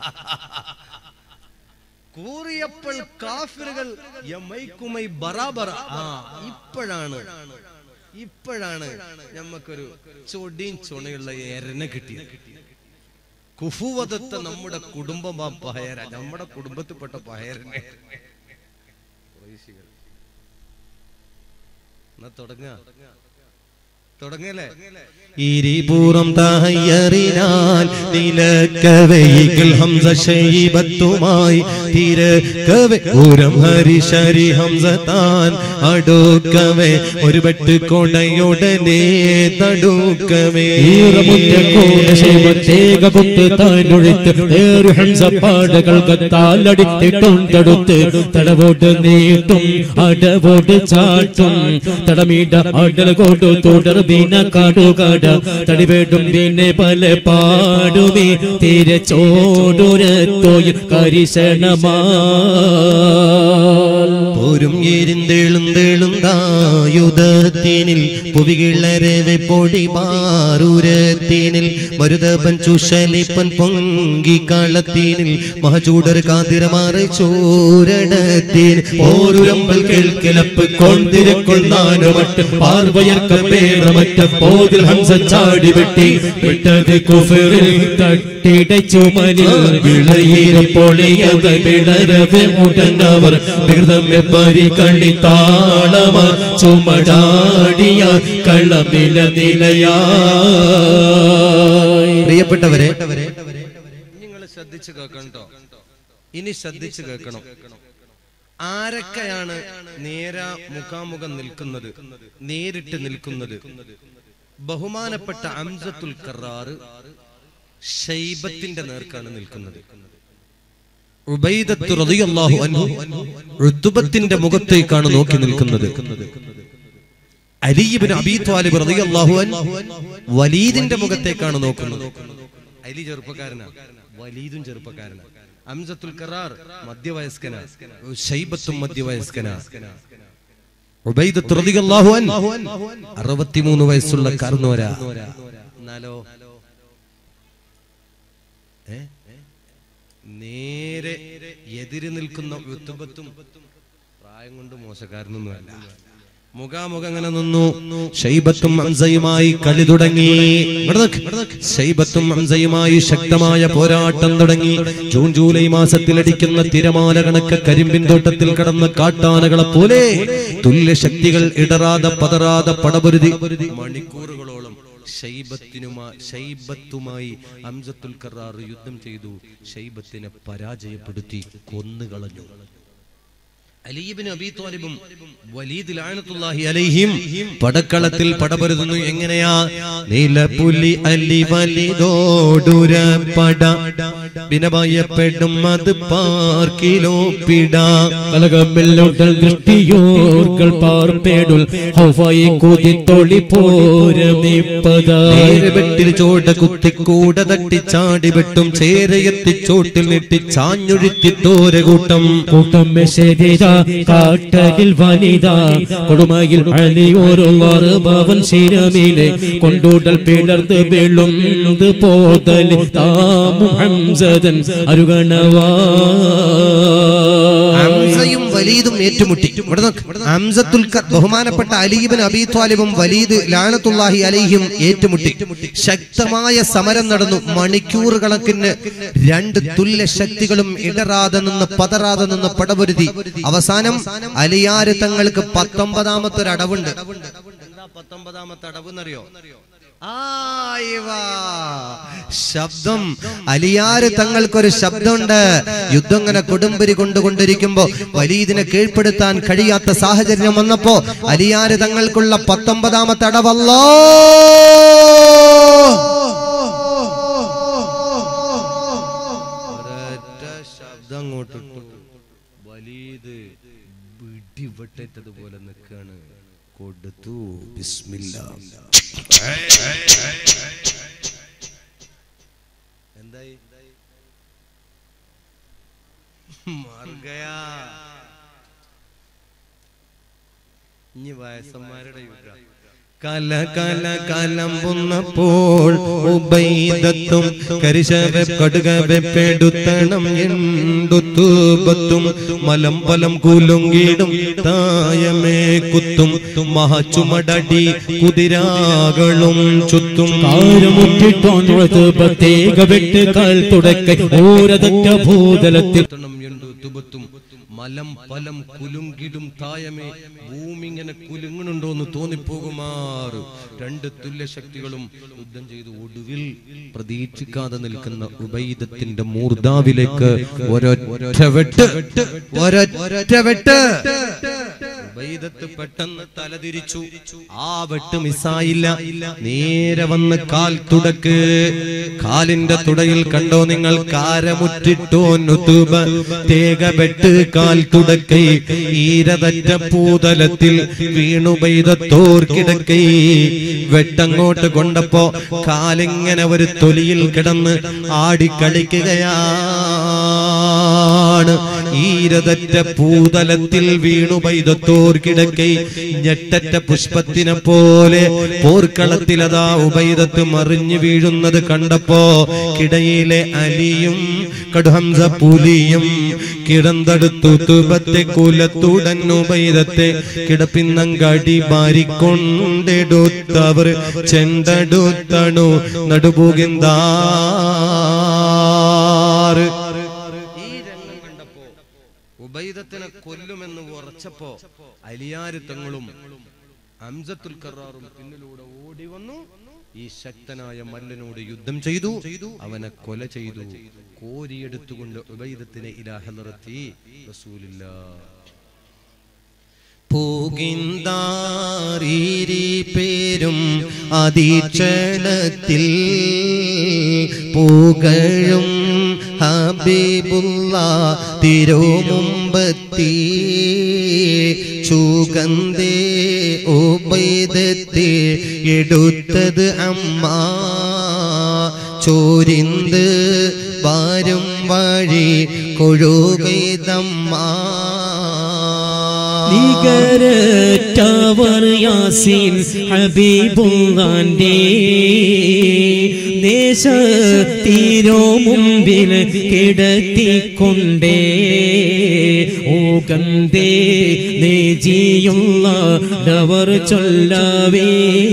കൂറിയപ്പോൾ കാഫിറുകൾ യമൈക്കുമൈ ബറാബറ ആ ഇപ്പോഴാണ് ഇപ്പോഴാണ് ഞമ്മക്കൊരു ചൊടിയും ചുണയുള്ള എരനെ കിട്ടിയത് കുഫുവദത്ത നമ്മുടെ കുടുംബമാ പഹയര നമ്മുടെ കുടുംബത്തിൽപ്പെട്ട പഹയരനെ കുറേശികൾ. എന്നാ തുടങ്ങ തുടങ്ങല്ലേ ഇരിപൂർവം താഹയ്യറിനാൽ നിലക്കവയിൽ ഹംസ ഷൈബത്തുമായി തിരക്കവെ ഉരം ഹരിശരി ഹംസ താൻ അടുക്കവേ ഒരു വെട്ട് കൊടയുടനെ തടുക്കവേ ൊടുത്ത് തടവോട്ട് നീട്ടും അടവോട്ട് ചാട്ടും തടമീട അടൽ കൊണ്ടു തുടർബീന കാടുകാട തടിവേടും പിന്നെ പല പാടുമേ തിരച്ചോടുരത്തോയിൽ കരിശണമാ പോരും എരിന്തെളുന്തെളുന്തായുധത്തിനിൽ പുവികിളരവെ പൊടി മാറുരത്തിനിൽ മരുതപ്പൻ ചുഷലിപ്പൻ പൊങ്കി കളത്തിനിൽ മഹചൂടർ കാതിരമാറി ചോരണത്തിൽ ഓരുരമ്പൽ കേൾക്കിലപ്പ് കൊണ്ടിരക്കൊള്ളാനുമട്ട് പാർവയർക്ക പേരമറ്റ പോതിൽ ഹംസ ചാടി വെട്ടി വിട്ടത് കുഫറിൽ തട്ടിടച്ചു മനിൽ വിളയിലും പൊളിയത് വിളരവ് മുടങ്ങവർ വികൃതമെ പരി കളി താളമ ചുമടാടിയ കളമില നിലയാ പ്രിയപ്പെട്ടവരെ നിങ്ങൾ ശ്രദ്ധിച്ചു കേൾക്കണം ട്ടോ. ഇനി ശ്രദ്ധിച്ചു കേൾക്കണം ആരൊക്കെയാണ് നേര മുഖാമുഖം നിൽക്കുന്നത് നേരിട്ട് നിൽക്കുന്നത് ബഹുമാനപ്പെട്ട അംസത്തുൽ കറാറ് ഷൈബത്തിന്റെ നേർക്കാണ് നിൽക്കുന്നത് ഉബൈദത്ത് റളിയല്ലാഹു അൻഹു ഉദ്ബത്തിന്റെ മുഖത്തേക്കാണ് നോക്കി നിൽക്കുന്നത് അലിബിൻ അബി ത്വാലിബ് റളിയല്ലാഹു അൻ വലീദിന്റെ മുഖത്തേക്കാണ് നോക്കുന്നത് അലി ചെറുപ്പക്കാരനാണ് വലീദും ചെറുപ്പക്കാരനാണ് അംസത്തുൽ കറാർ മധ്യവയസ്കനാ ഷൈബത്തും മധ്യവയസ്കനാ ഉബൈദത്ത് റളിയല്ലാഹു അൻ 63 വയസ്സുള്ള കർണോര എന്നാലോ ഏ? നേരെ എതിര് നിൽക്കുന്ന ഉത്തുബത്തും പ്രായം കൊണ്ട് മോശക്കാരനൊന്നുമല്ല മുഖാമുഖം അങ്ങനെ നിന്നു ഷൈബത്തും ഹംസയുമായി കളി തുടങ്ങി ഇവിടെ നിക്ക്, ഇവിടെ നിക്ക്. ഷൈബത്തും ഹംസയുമായി ശക്തമായ പോരാട്ടം തുടങ്ങി ജൂൺ ജൂലൈ മാസത്തിൽ അടിക്കുന്ന തിരമാല കണക്ക് കരിമ്പിൻ തോട്ടത്തിൽ കടന്ന കാട്ടാനകളെ പോലെ തുല്യ ശക്തികൾ ഇടറാതെ പതറാതെ പടപൊരുതി മണിക്കൂറുകളോളം ഷൈബത്തിനുമാ ഷൈബത്തുമായി അംസത്തുൽ കറാർ യുദ്ധം ചെയ്തു ഷൈബത്തിനെ പരാജയപ്പെടുത്തി കൊന്നുകളഞ്ഞു അലീബിന് അബി ത്വാലിബും വലീദ് ലാനത്തുല്ലാഹി അലൈഹിം പടക്കളത്തിൽ പടപൊരുതുന്നു എങ്ങനെയാ നീലപ്പുലി അലി വലിതോടുര പട വിനഭയപ്പെടും അത് പാർക്കിലോ പിട കലകമെല്ലോട്ടൽ ദൃഷ്ടിയോർകൾ പാർപ്പേടുൽ ഹൗഫായി കുതിത്തൊളി പോരമിപ്പതാ വെട്ടിൽ ചോട കുത്തിക്കൂട തട്ടി ചാടി വെട്ടും ചേരയെത്തി ചോട്ടിൽ നെട്ടി ചാഞ്ഞൊഴുത്തിട്ടോര കൂട്ടം കൂട്ടം മെഷേദിത കാട്ടലിൽ വനിത കൊടുമയിൽ അലിയോരു ഭവൻ ശിരമിലെ കൊണ്ടൂടൽ പിളർന്ന് വീളുന്നത് പോതൽ താമു ഹംസതൻ അരുഗണവാ ഹംസയും വലീദും ഏറ്റുമുട്ടി ഇവിടെ നോക്ക്. ഹംസത്തുൽ ക- ബഹുമാനപ്പെട്ട അലീബിൻ അബി ത്വാലിബും വലീദ് ലാനത്തുല്ലാഹി അലൈഹിം ഏറ്റുമുട്ടി ശക്തമായ സമരം നടന്നു മണിക്കൂർ കണക്കിന് രണ്ട് തുല്യ ശക്തികളും ഇടറാതെ നിന്ന് പതറാതെ നിന്ന് പടപൊരുതി അവസാനം അലിയാര് തങ്ങൾക്ക് പത്തൊമ്പതാമത്തെ ഒരു അടവുണ്ട് എന്താ പത്തൊമ്പതാമത്തെ അടവ് എന്നറിയോ ആയിവാ. ശബ്ദം അലിയാര് തങ്ങൾക്കൊരു ശബ്ദമുണ്ട് യുദ്ധം ഇങ്ങനെ കൊടുമ്പരി കൊണ്ടുകൊണ്ടിരിക്കുമ്പോ വലീദിനെ കീഴ്പ്പെടുത്താൻ കഴിയാത്ത സാഹചര്യം വന്നപ്പോ അലിയാര് തങ്ങൾക്കുള്ള പത്തൊമ്പതാമത്തെ അടവല്ലോ ഒരൊറ്റ ശബ്ദം അങ്ങോട്ടിട്ടു വലീത് പിടിവെട്ടേറ്റതുപോലെ നിൽക്കാണ് കൊടുത്തു ബിസ്മില്ല എന്തായി മാർഗയാ ഇനി വയസ്സന്മാരുടെ യുദ്ധം കല കല കലമ്പുന്നപ്പോൾ ഉബൈദത്തും കരിശവെ കടുകവെപ്പെടുത്തണം എണ്ടുത്തൂപത്തും മലം പലം കൂലുങ്കിടും തായമേ കുത്തും മഹച്ചുമടടി കുതിരാകളും ചുറ്റും കാരമുറ്റിട്ടോൻ പ്രത്യേക വെട്ടുകാൽ തുടക്ക ഓരതറ്റ ഭൂതലത്തിൽ ണം എണ്ടു തുബത്തും മലം പലം കുലുങ്കിടും തായമേ ഭൂമി ഇങ്ങനെ കുലുങ്ങുന്നുണ്ടോ എന്ന് തോന്നിപ്പോകുമാർ രണ്ട് തുല്യ ശക്തികളും യുദ്ധം ചെയ്തു ഒടുവിൽ പ്രതീക്ഷിക്കാതെ നിൽക്കുന്ന ഉബൈദത്തിന്റെ മൂർധാവിലേക്ക് ഒരൊറ്റ വെട്ട് ഒരൊറ്റ വെട്ട് ഉബൈദത്ത് പെട്ടെന്ന് തലതിരിച്ചു ആ വെട്ട് മിസ്സായില്ല നേരെ വന്ന് കാൽ തുടക്ക് കാലിന്റെ തുടയിൽ കണ്ടോ നിങ്ങൾ കാരമുറ്റിട്ടോ നുതുബ തേക വെട്ട് കാൽ തുടക്കൈ ഈരതറ്റ പൂതലത്തിൽ വീണുബൈദത്തോർ കിടക്കൈ വെട്ടങ്ങോട്ട് കൊണ്ടപ്പോ കാലിങ്ങനെ ഒരു തൊലിയിൽ കിടന്ന് ആടിക്കളിക്കുകയാണ് ഈരതറ്റ പൂതലത്തിൽ വീണു പൈതത്തോർ കിടക്കൈ ഞെട്ടറ്റ പുഷ്പത്തിനെ പോലെ പോർക്കളത്തിലതാ ഉബൈദത്ത് മറിഞ്ഞു വീഴുന്നത് കണ്ടപ്പോ കിടയിലെ അലിയും കടുഹംസ പുലിയും കിടന്തടുത്തു തുപത്തെ കുലത്തുടൻ ഉബൈദത്തെ കിടപ്പിന്നങ്കടി മാറിക്കൊണ്ടെടുത്തവർ ചെണ്ടടുത്തണു നടുപുകിന്താറ് ഈ രംഗം കണ്ടപ്പോ ഉബൈദത്തിനെ കൊല്ലുമെന്ന് ഉറച്ചപ്പോ അലിയാര് തങ്ങളും അംസത്തുൽ കറാറും പിന്നിലൂടെ ഓടി വന്നു ഈ ശക്തനായ മല്ലനോട് യുദ്ധം ചെയ്തു അവനെ കൊല ചെയ്തു കോരിയെടുത്തുകൊണ്ട് ഉബൈദത്തിനെ ഇലാഹ നിർത്തി റസൂലില്ല പൂകിന്താരീരി പേരും അതീക്ഷണത്തിൽ പൂകഴും ഹബീബുള്ള തിരുമുമ്പത്തി ചുഗന്ധേ ഉപൈതത്തെ എടുത്തത് അമ്മ ചോരിന്ത് വാരും വഴി കൊഴുകൈതമ്മ നികരറ്റവർ യാസീൻ ഹബീബുള്ളാന്റെ ദേശ തീരോ മുമ്പിൽ കിടത്തിക്കൊണ്ടേ ഓകന്തേ നെജിയുള്ള ഡവർ ചൊല്ലവേ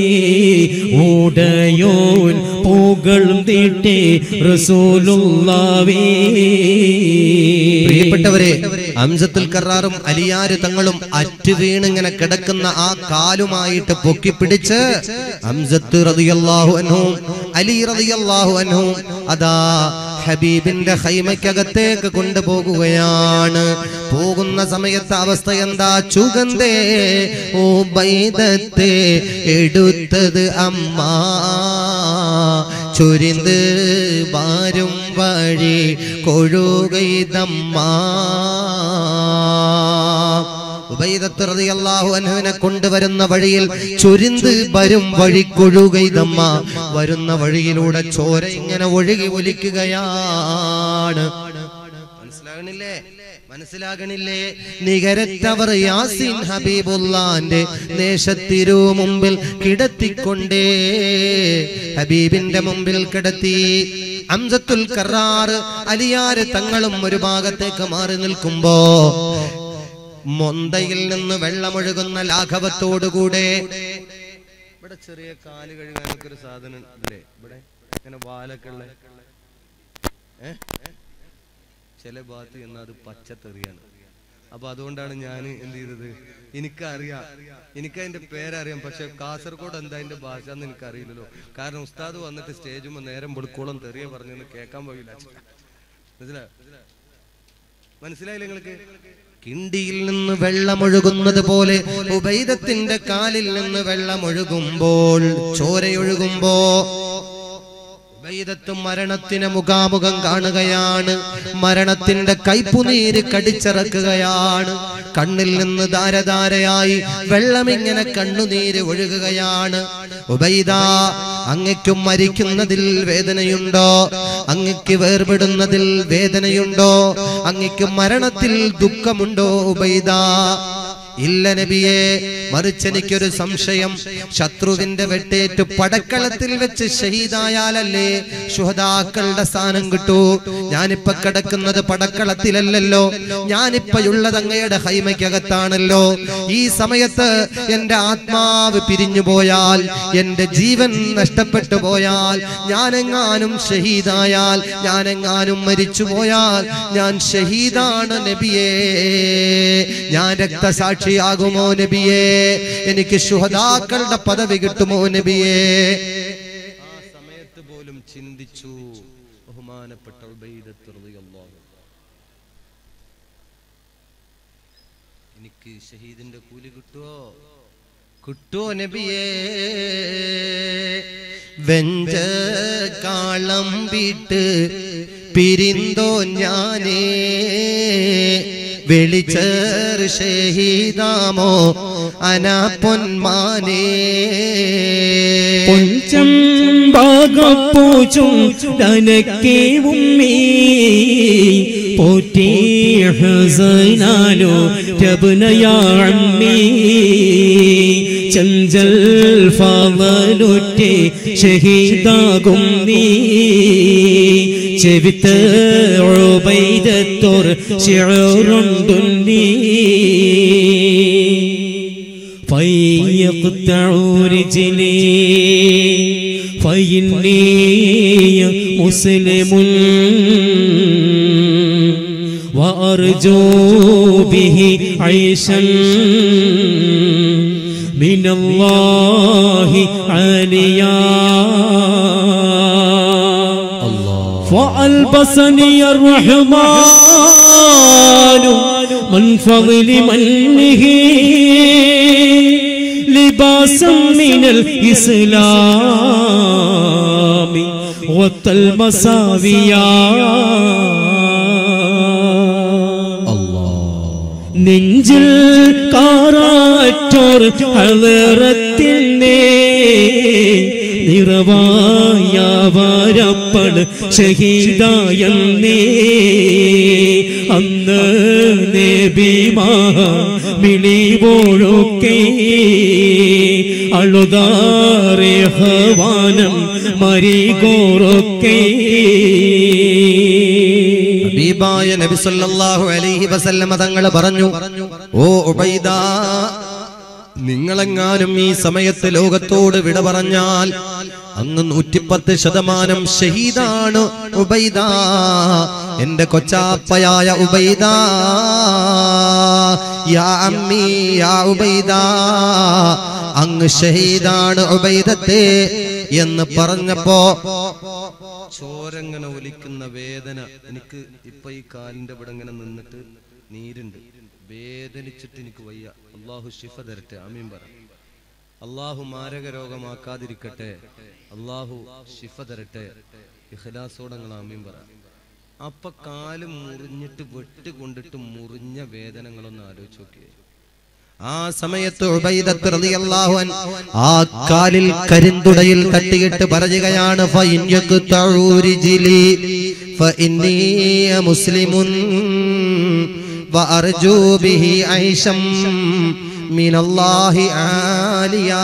ഓടയോൻ പൂകളും തീട്ടെ റസൂലുള്ളാവേ പ്രിയപ്പെട്ടവരെ അംസത്തുൽ കറാറും അലിയാര് തങ്ങളും അറ്റുവീണിങ്ങനെ കിടക്കുന്ന ആ കാലുമായിട്ട് പൊക്കിപ്പിടിച്ച് അംസത്ത് റളിയല്ലാഹു അൻഹും അലി റളിയല്ലാഹു അൻഹും അതാ ഹബീബിന്റെ ഹൈമയ്ക്കകത്തേക്ക് കൊണ്ടുപോകുകയാണ് പോകുന്ന സമയത്ത് അവസ്ഥ എന്താ ചുഗന്ധേ ഓ ബൈദത്തെ എടുത്തത് അമ്മ ചൊരിന്ത് വാരും വഴി കൊഴുകൈതമ്മ ഉബൈദത്ത് റളിയല്ലാഹു അൻഹുവിനെ കൊണ്ടുവരുന്ന വഴിയിൽ ചൊരിന്ത് വരും വഴി കൊഴുകൈതമ്മ വരുന്ന വഴിയിലൂടെ ചോര ഇങ്ങനെ ഒഴുകി ഒലിക്കുകയാണ് മനസ്സിലാകണില്ലേ മനസ്സിലാകണില്ലേ നികരറ്റവർ യാസിൻ ഹബീബുല്ലാന്റെ നേശത്തിരു മുമ്പിൽ കിടത്തിക്കൊണ്ടേ ഹബീബിന്റെ മുമ്പിൽ കിടത്തി അംസത്തുൽ കറാറ് അലിയാര് തങ്ങളും ഒരു ഭാഗത്തേക്ക് മാറി നിൽക്കുമ്പോ മൊന്തയിൽ നിന്ന് വെള്ളമൊഴുകുന്ന ലാഘവത്തോടുകൂടെ ഇവിടെ ചെറിയ കാല് കഴുകാനൊക്കെ ഒരു സാധനം ഇല്ലേ ഇവിടെ ഇങ്ങനെ വാലൊക്കെ ഉള്ള ഏ ചില ഭാഗത്ത് ചെന്നാൽ അത് പച്ചത്തെറിയാണ് അപ്പൊ അതുകൊണ്ടാണ് ഞാൻ എന്ത് ചെയ്തത് എനിക്കറിയാം എനിക്ക് അതിന്റെ പേരറിയാം പക്ഷെ കാസർഗോഡ് എന്താ അതിന്റെ ഭാഷ എന്ന് എനിക്കറിയില്ലല്ലോ കാരണം ഉസ്താദ് വന്നിട്ട് സ്റ്റേജുമ്പോൾ നേരം പൊടുക്കോളം തെറിയ പറഞ്ഞെന്ന് കേൾക്കാൻ പോയില്ല മനസ്സിലായോ മനസ്സിലായില്ല നിങ്ങൾക്ക് കിണ്ടിയിൽ നിന്ന് വെള്ളമൊഴുകുന്നത് പോലെ ഉബൈദത്തിന്റെ കാലിൽ നിന്ന് വെള്ളമൊഴുകുമ്പോൾ ചോരയൊഴുകുമ്പോ ഉബൈദത്തും മരണത്തിന് മുഖാമുഖം കാണുകയാണ് മരണത്തിന്റെ കൈപ്പുനീര് കടിച്ചിറക്കുകയാണ് കണ്ണിൽ നിന്ന് ധാരധാരയായി വെള്ളമിങ്ങനെ കണ്ണുനീര് ഒഴുകുകയാണ് ഉബൈദ അങ്ങയ്ക്കും മരിക്കുന്നതിൽ വേദനയുണ്ടോ അങ്ങയ്ക്ക് വേർപെടുന്നതിൽ വേദനയുണ്ടോ അങ്ങയ്ക്ക് മരണത്തിൽ ദുഃഖമുണ്ടോ ഉബൈദ ഇല്ല നബിയെ മറിച്ച് എനിക്കൊരു സംശയം ശത്രുവിന്റെ വെട്ടേറ്റ് പടക്കളത്തിൽ വെച്ച് ഷഹീദായാലല്ലേ ശുഹദാക്കളുടെ സ്ഥാനം കിട്ടൂ ഞാനിപ്പോ കിടക്കുന്നത് പടക്കളത്തിലല്ലല്ലോ ഞാനിപ്പോഴുള്ളത് അങ്ങയുടെ ഹൈമയ്ക്കകത്താണല്ലോ ഈ സമയത്ത് എന്റെ ആത്മാവ് പിരിഞ്ഞു പോയാൽ എന്റെ ജീവൻ നഷ്ടപ്പെട്ടു പോയാൽ ഞാനെങ്ങാനും ഷഹീദായാൽ ഞാനെങ്ങാനും മരിച്ചു പോയാൽ ഞാൻ ഷഹീദാണ് നബിയേ ഞാൻ രക്തസാക്ഷിയാകുമോ നബിയേ എനിക്ക് ശുഹദാക്കളുടെ പദവി കിട്ടുമോ നബിയേ ആ സമയത്ത് പോലും ചിന്തിച്ചു ബഹുമാനപ്പെട്ട ഉബൈദത്ത് റളിയല്ലാഹു അൻഹു. എനിക്ക് ഷഹീദിന്റെ കൂലി കിട്ടുമോ കിട്ടുമോ നബിയേ വെഞ്ച കാളം വിട്ട് പിരിന്തോ ഞാനേ വെളിച്ചേർ ഷഹീദാമോ അനാ പൊന്മാനേ പൊഞ്ചം ഭാഗപ്പൂച്ചും തനക്കേ ഉമ്മീ പോറ്റി ഹസനാലോ രബുനയാമ്മീ ചഞ്ചൽ ഫവലുറ്റെ ഷഹീദാകും നീ ചെവിത്ത് ഉബൈദത്തോർ ശിറുണ്ടുന്നീ فيقطع رجلي فإني مسلم وأرجو به عيشا من الله عليا فألبسني الرحمن من فضل منه لباسا من الإسلام غط المساويا നെഞ്ചിൽ കാറാറ്റോർ ഹലറത്തിന്നേ നിറവായവരപ്പണ് ഷഹീദായെന്നേ അന്ന് നബിമാ മിളിവോഴൊക്കെ അളുതാറെ ഹവാനം മരികോറൊക്കെ ഹബീബായ നബി സല്ലല്ലാഹു അലൈഹി വസല്ലമ തങ്ങൾ പറഞ്ഞു ഓ ഉബൈദ നിങ്ങളെങ്ങാനും ഈ സമയത്ത് ലോകത്തോട് വിട പറഞ്ഞാൽ അങ്ങ് നൂറ്റിപ്പത്ത് ശതമാനം ഷഹീദാണ് ഉബൈദ എന്റെ കൊച്ചാപ്പയായ ഉബൈദ യാ അമ്മി യാ ഉബൈദ അങ്ങ് ഷഹീദാണ് ഉബൈദത്തെ എന്ന് പറഞ്ഞപ്പോ ചോരങ്ങനെ ഒലിക്കുന്ന വേദന എനിക്ക് ഇപ്പൊ ഈ കാലിന്റെ ഇവിടെ ഇങ്ങനെ നിന്നിട്ട് നീരുണ്ട് വേദനിച്ചിട്ട് എനിക്ക് വയ്യ അള്ളാഹു ഷിഫ തരട്ടെ അമീൻ പറ അള്ളാഹു മാരക രോഗമാക്കാതിരിക്കട്ടെ അള്ളാഹു ഷിഫ തരട്ടെ ഇഖ്ലാസോടെ നിങ്ങൾ അമീൻ പറ അപ്പൊ കാല് മുറിഞ്ഞിട്ട് വെട്ട് കൊണ്ടിട്ട് മുറിഞ്ഞ വേദനകളൊന്ന് ആലോചിച്ച് നോക്കിയേ ആ സമയത്ത് ഉബൈദത്ത് റളിയല്ലാഹു അൻ ആ കാലിൽ കരിന്തുടയിൽ തട്ടിയിട്ട് പറയുകയാണ് ഫഇൻ യഖ്തഉ റിജ്ലി ഫഇന്നീ മുസ്ലിമുൻ വഅർജു ബിഹി ഐശം മിനല്ലാഹി ആലിയാ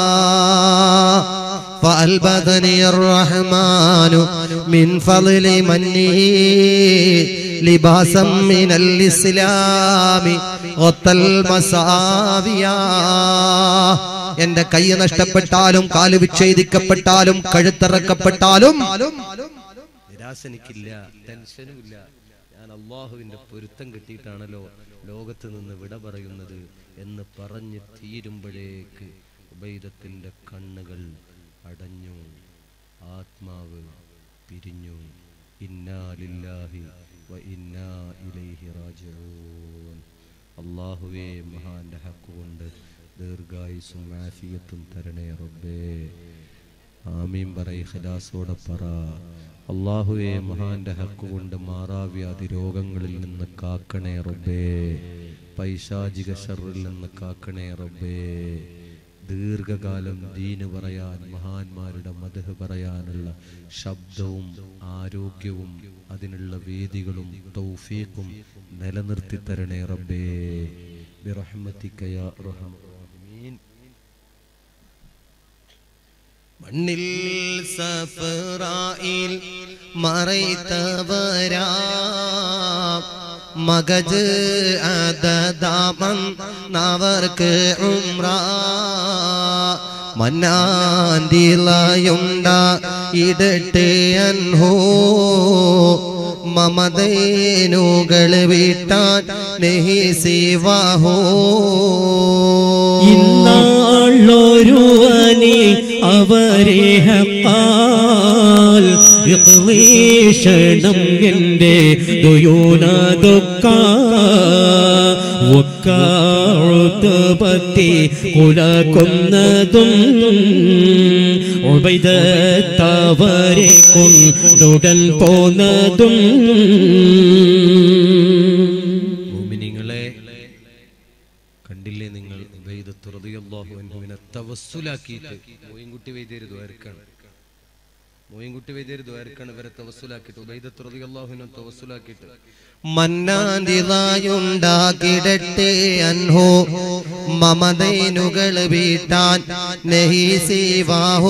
فألبثني الرحمن من فضل منه لباسا من الإسلام غطى المساويا എന്റെ കൈ നഷ്ടപ്പെട്ടാലും കാല് വിച്ഛേദിക്കപ്പെട്ടാലും കഴുത്തിറക്കപ്പെട്ടാലും നിരാശ എനിക്കില്ല ടെൻഷനും ഇല്ല ഞാൻ അള്ളാഹുവിന്റെ പൊരുത്തം കിട്ടിയിട്ടാണല്ലോ ലോകത്ത് നിന്ന് വിട പറയുന്നത് എന്ന് പറഞ്ഞ് തീരുമ്പോഴേക്ക് ഉബൈദത്തിന്റെ കണ്ണുകൾ അടഞ്ഞു ആത്മാവ് പിരിഞ്ഞു ഇന്നാ ലില്ലാഹി വ ഇന്നാ ഇലൈഹി റാജിഊൻ അള്ളാഹുവേ മഹാന്റെ ഹക്ക് കൊണ്ട് ദീർഘായുസും ആഫിയത്തും തരണേ റബ്ബേ ആമീൻ പറ ഇഖ്ലാസോടെ പറ അള്ളാഹുവെ മഹാന്റെ ഹക്ക് കൊണ്ട് മാറാവ്യാധി രോഗങ്ങളിൽ നിന്ന് കാക്കണേ റബ്ബേ പൈശാചിക ഷറിൽ നിന്ന് കാക്കണേ റബ്ബേ ദീർഘകാലം ദീന് പറയാൻ മഹാന്മാരുടെ മതഹ് പറയാനുള്ള ശബ്ദവും ആരോഗ്യവും അതിനുള്ള വേദികളും തൗഫീഖും നിലനിർത്തി തരണേ റബ്ബേ ബിറഹ്മതിക യാ അർഹമർ റഹീമീൻ മണ്ണിൽ സഫറായിൽ മറൈത്തവരാ മഗജ് അതദാമം നവർക്ക് ഉംറ മന്നാന്തിലയുണ്ട ഇടട്ടെ അൻഹോ മമതേനുകൾ വീട്ടാൻ നെഹി സിവാഹോ ഇന്നാളൊരുവനെ അവരെ ഹക്കാൽ വിക്ലേഷണം എൻ്റെ ദുയൂനതൊക്ക ഒക്കാഴുത്തുപത്തി കുലക്കൊന്നതും ഉബൈദത്തവരെ കൊണ്ടുടൻ പോന്നതും മോമിനിങ്ങളെ കണ്ടില്ലേ നിങ്ങൾ ഉബൈദത്ത് റളിയല്ലാഹു അൻഹുവിനെ തവസ്സുലാക്കിയിട്ട് മോയിൻകുട്ടി വൈദ്യർ ദ്വാരക്കാണ് മോയിൻകുട്ടി വൈദ്യർ ദ്വാരക്കാണ് ഇവരെ തവസ്സുലാക്കിയിട്ട് ഉബൈദത്ത് റളിയല്ലാഹുവിനെ തവസ്സുലാക്കിയിട്ട് മന്നാന്തിലായുണ്ടാക്കിടട്ടെ അൻഹോ മമതൈനുകൾ വീട്ടാൻ നെഹി സീവാഹോ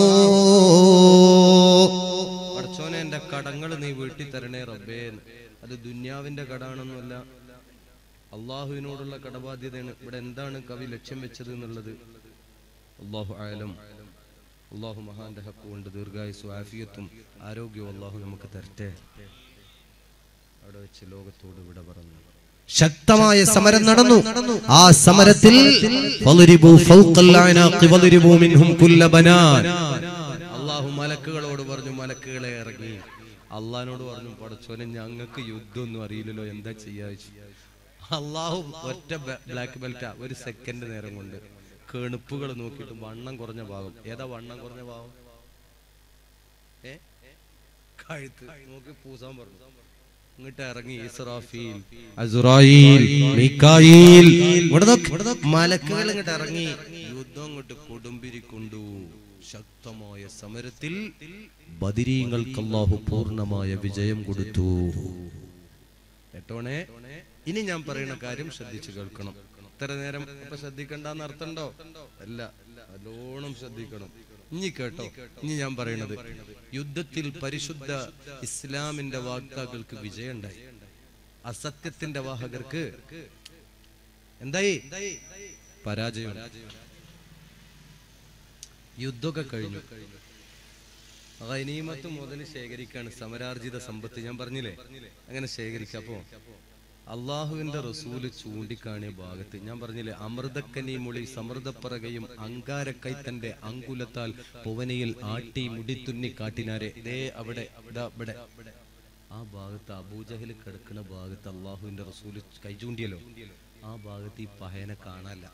പടച്ചോനെ എന്റെ കടങ്ങൾ നീ വീട്ടി തരണേ റബ്ബേ എന്ന്. അത് ദുന്യാവിന്റെ കടാണെന്നല്ല അള്ളാഹുവിനോടുള്ള കടബാധ്യതയാണ് ഇവിടെ എന്താണ് കവി ലക്ഷ്യം വെച്ചത് എന്നുള്ളത് അള്ളാഹു ആയാലും അള്ളാഹു മഹാന്റെ ഹക്ക് കൊണ്ട് ദീർഘായുസും ആഫിയത്തും ആരോഗ്യവും അള്ളാഹു നമുക്ക് തരട്ടെ അവിടെ വെച്ച് ലോകത്തോട് വിട പറഞ്ഞു ശക്തമായ സമരം നടന്നു ആ സമരത്തിൽ ഫളുരിബു ഫൗഖൽ അനാഖി വളുരിബു മിൻഹും കുല്ല ബനാൻ അള്ളാഹു മലക്കുകളോട് പറഞ്ഞു മലക്കുകളെ ഇറങ്ങി അള്ളഹാനോട് പറഞ്ഞു പടച്ചോനെ ഞങ്ങൾക്ക് യുദ്ധമൊന്നും അറിയില്ലല്ലോ എന്താ ചെയ്യാ വെച്ചു അള്ളാഹു ഒറ്റ ബ്ലാക്ക് ബെൽറ്റാ ഒരു സെക്കൻഡ് നേരം കൊണ്ട് കെണുപ്പുകൾ നോക്കിയിട്ട് വണ്ണം കുറഞ്ഞ ഭാഗം ഏതാ വണ്ണം കുറഞ്ഞ ഭാഗം ഏ കഴുത്ത് നോക്കി പൂസാൻ പറഞ്ഞു ഇങ്ങോട്ട് ഇറങ്ങി ഇസ്രാഫീൽ അസുറായിൽ മിക്കായിൽ ഇവിടെ നോക്ക്. മലക്കുകൾ ഇങ്ങോട്ട് ഇറങ്ങി യുദ്ധം അങ്ങോട്ട് കൊടുമ്പിരി കൊണ്ടു ശക്തമായ സമരത്തിൽ ബദിരീങ്ങൾക്ക് അല്ലാഹു പൂർണ്ണമായ വിജയം കൊടുത്തു കേട്ടോണേ ഇനി ഞാൻ പറയുന്ന കാര്യം ശ്രദ്ധിച്ചു കേൾക്കണം ഇത്ര നേരം ഇപ്പൊ ശ്രദ്ധിക്കണ്ടെന്ന് അർത്ഥമുണ്ടോ അല്ല നല്ലോണം ശ്രദ്ധിക്കണം ഇനി കേട്ടോ ഇനി ഞാൻ പറയണത് യുദ്ധത്തിൽ പരിശുദ്ധ ഇസ്ലാമിന്റെ വാക്താക്കൾക്ക് വിജയമുണ്ടായി അസത്യത്തിന്റെ വാഹകർക്ക് എന്തായി പരാജയം യുദ്ധമൊക്കെ കഴിഞ്ഞു ഗനീമത്ത് മുതൽ ശേഖരിക്കാണ് സമരാർജിത സമ്പത്ത് ഞാൻ പറഞ്ഞില്ലേ അങ്ങനെ ശേഖരിക്കുക അപ്പോ അള്ളാഹുവിന്റെ റസൂല് ചൂണ്ടിക്കാണിയ ഭാഗത്ത് ഞാൻ പറഞ്ഞില്ലേ അമൃതക്കനി മൊഴി സമൃദ്ധപ്പറകയും അങ്കാരക്കൈത്തന്റെ അങ്കുലത്താൽ പുവനയിൽ ആട്ടി മുടിത്തുന്നി കാട്ടിനാരെ ദേ അവിടെ ഇതാ ഇവിടെ ആ ഭാഗത്ത് അബൂജഹൽ കിടക്കുന്ന ഭാഗത്ത് അള്ളാഹുവിന്റെ റസൂല് കൈ ചൂണ്ടിയല്ലോ ആ ഭാഗത്ത് ഈ പഹയനെ കാണാല്ല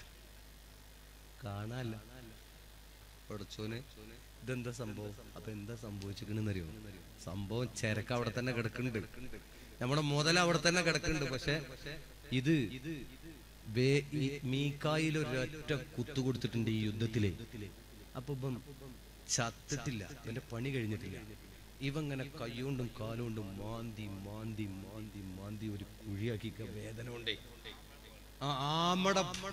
കാണാല്ല പഠിച്ചോന് ഇതെന്താ സംഭവം അപ്പൊ എന്താ സംഭവിച്ചിരിക്കണെന്നറിയോ സംഭവം ചരക്ക് അവിടെ തന്നെ കിടക്കുന്നുണ്ട് നമ്മുടെ മുതൽ അവിടെ തന്നെ കിടക്കുന്നുണ്ട് പക്ഷെ ഇത് വേ- ഈ മീക്കായിൽ ഒരൊറ്റ കുത്തു കൊടുത്തിട്ടുണ്ട് ഈ യുദ്ധത്തില് അപ്പൊ ഇപ്പം ചത്തിട്ടില്ല ഇവന്റെ പണി കഴിഞ്ഞിട്ടില്ല ഇവങ്ങനെ കൈകൊണ്ടും കാലുകൊണ്ടും മാന്തി മാന്തി മാന്തി മാന്തി ഒരു കുഴിയാക്കി വേദന കൊണ്ടേ ആ ആമട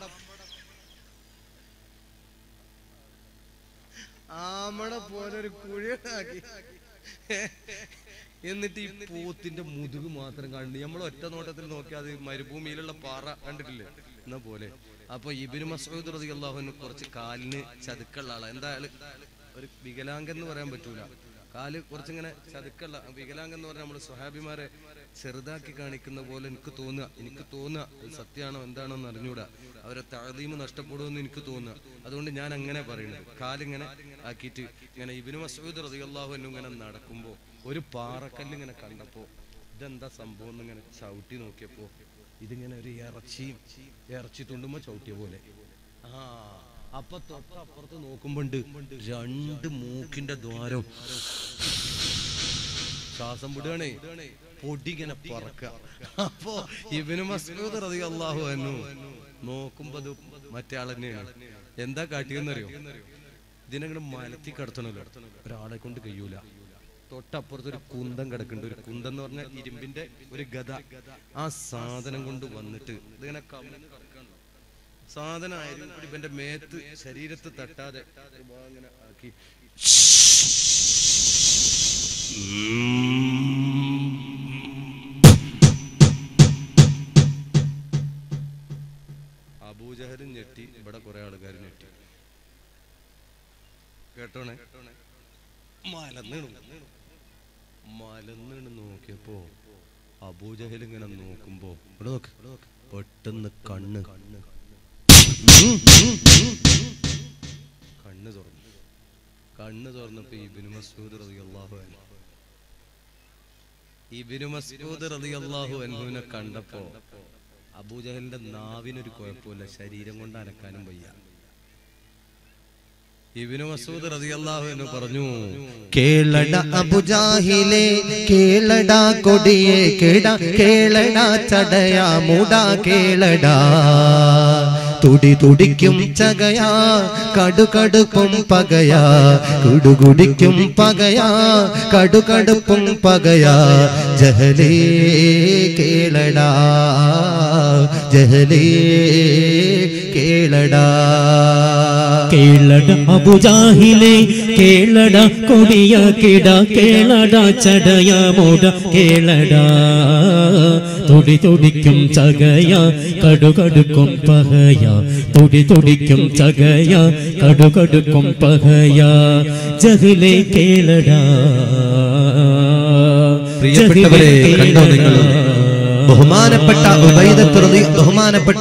ആമട പോലെ ഒരു കുഴിയാക്കി എന്നിട്ട് ഈ പോത്തിന്റെ മുതുക് മാത്രം കണ്ടു നമ്മൾ ഒറ്റ നോട്ടത്തിൽ നോക്കിയാൽ അത് മരുഭൂമിയിലുള്ള പാറ കണ്ടിട്ടില്ലേ എന്ന പോലെ അപ്പൊ ഇബിന് മസൂദ് റതി അള്ളാഹുവിന് കുറച്ച് കാലിന് ചതുക്കുള്ള ആളാ എന്താ ആള് ഒരു വികലാംഗം എന്ന് പറയാൻ പറ്റൂല കാല് കുറച്ചിങ്ങനെ ചതുക്കുള്ള വികലാംഗം എന്ന് പറഞ്ഞാൽ നമ്മൾ സ്വഹാബിമാരെ ചെറുതാക്കി കാണിക്കുന്ന പോലെ എനിക്ക് തോന്നുക എനിക്ക് തോന്നുക അത് സത്യമാണോ എന്താണോ എന്ന് അറിഞ്ഞൂടാ അവരെ താഴ്തീമ് നഷ്ടപ്പെടുമെന്ന് എനിക്ക് തോന്നുക അതുകൊണ്ട് ഞാൻ അങ്ങനെ പറയുന്നത് കാലിങ്ങനെ ആക്കിയിട്ട് ഇങ്ങനെ ഇബിന് മസൂദ് റതിയല്ലാഹു എന്നും ഇങ്ങനെ നടക്കുമ്പോ ഒരു പാറക്കല്ല് ഇങ്ങനെ കണ്ടപ്പോ ഇതെന്താ സംഭവം എന്ന് ഇങ്ങനെ ചവിട്ടി നോക്കിയപ്പോ ഇതിങ്ങനെ ഒരു ഇറച്ചിയും ഇറച്ചി തുണ്ടുമ്പോ ചവിട്ടിയ പോലെ ആ അപ്പൊ തൊട്ടപ്പുറത്ത് നോക്കുമ്പോണ്ട് രണ്ട് മൂക്കിന്റെ ദ്വാരം ശ്വാസം വിടുകയാണേ പൊടി ഇങ്ങനെ പറക്ക അപ്പോ ഇവന് മസ്കൂദ് റതി അള്ളാഹു അന്നു നോക്കുമ്പോ അത് മറ്റേ ആൾ തന്നെയാണ് എന്താ കാട്ടിയെന്നറിയോ ഇതിനങ്ങനെ മലത്തി കിടത്തണല്ലോ ഒരാളെ കൊണ്ട് കഴിയൂല തൊട്ടപ്പുറത്ത് ഒരു കുന്തം കിടക്കുന്നുണ്ട് ഒരു കുന്തം എന്ന് പറഞ്ഞാൽ ഇരുമ്പിന്റെ ഒരു ഗത ആ സാധനം കൊണ്ട് വന്നിട്ട് ഇതിങ്ങനെ കമിഴ്ന്ന് കിടക്കാണ്. സാധനം ആയാലും കൂടി ഇവന്റെ മേത്ത് ശരീരത്ത് തട്ടാതെ ഒരു ഭാഗം ഇങ്ങനെ ആക്കി അബൂജഹലും ഞെട്ടി ഇവിടെ കുറെ ആൾക്കാർ ഞെട്ടി കേട്ടോണേ മലന്നിണു മലന്നിണ് നോക്കിയപ്പോ അബൂജഹൽ ഇങ്ങനെ നോക്കുമ്പോ ഇവിടെ നോക്ക് പെട്ടെന്ന് കണ്ണ് കണ്ണ് കണ്ണ് തുറന്നു കണ്ണ് തുറന്നപ്പോ ഇബിനു മസ്ഊദ് റളിയല്ലാഹു അൻഹു ഇബിനു മസ്ഊദ് റളിയല്ലാഹു അൻഹുവിനെ കണ്ടപ്പോ അബൂജഹലിന്റെ നാവിനൊരു കുഴപ്പമില്ല ശരീരം കൊണ്ട് അനക്കാനും വയ്യ ഇബിനു മസൂദ് റളിയല്ലാഹു അൻഹു പറഞ്ഞു കേളട അബുജാഹിലെ കേളട കൊടിയെ കേട കേളട ചടയാ മുടാ കേളട തുടി തുടിക്കും ചകയാ കടുകടുപ്പും പകയാ കുടുകുടിക്കും പകയാ കടുകടുപ്പും പകയാ ജഹലേ കേളടാ ജഹലേ കേളടാ കേളട അബുജാഹിലെ കേളട കൊടിയ കിട കേളട ചടയ മൂട കേളട തുടി തുടിക്കും ചകയ കടുകടുക്കും പകയ തുടി തുടിക്കും ചകയ കടുകടുക്കും പകയ ജഹിലെ കേളട പ്രിയപ്പെട്ടവരെ കണ്ടോ നിങ്ങൾ ബഹുമാനപ്പെട്ട ഉബൈദത്ത് റളി- ബഹുമാനപ്പെട്ട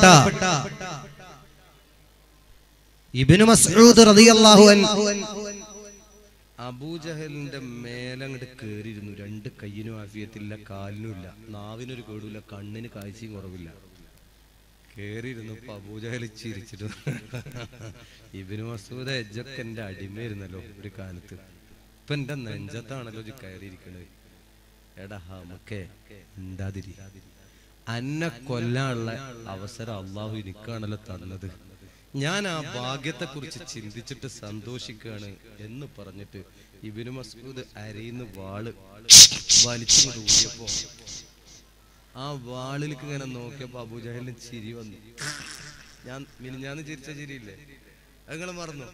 ഇബ്നു മസ്ഊദ് റളിയല്ലാഹു അൻഹു അബൂജഹലിന്റെ മേലങ്ങോട്ട് കേറിയിരുന്നു രണ്ട് കയ്യിനും ആഫിയത്തില്ല കാലിനും ഇല്ല നാവിനൊരു കേടില്ല കണ്ണിന് കാഴ്ചയും കുറവില്ല കേറിയിരുന്നപ്പോ അബൂജഹൽ ചിരിച്ചിട്ട് ഇബിനു മസൂദ എജ്ജൊക്കെ എന്റെ അടിമയായിരുന്നല്ലോ ഒരു കാലത്ത് ഇപ്പൊ എന്റെ നെഞ്ചത്താണല്ലോ ഇത് കയറിയിരിക്കണത് എടാ നമുക്ക് ഉണ്ടാതിരി അന്നെ കൊല്ലാനുള്ള അവസരം അള്ളാഹു എനിക്കാണല്ലോ തന്നത് ഞാൻ ആ ഭാഗ്യത്തെ കുറിച്ച് ചിന്തിച്ചിട്ട് സന്തോഷിക്കുകയാണ് എന്ന് പറഞ്ഞിട്ട് ഇബിനു മസ്ഊദ് അരയിന്ന് വാള് വലിച്ചു ഊരിയപ്പോ ആ വാളിലേക്ക് ഇങ്ങനെ നോക്കിയപ്പോ അബൂജഹലിന് ചിരി വന്നു ഞാൻ മിനിഞ്ഞാന്ന് ചിരിച്ച ചിരിയില്ലേ നിങ്ങൾ മറന്നു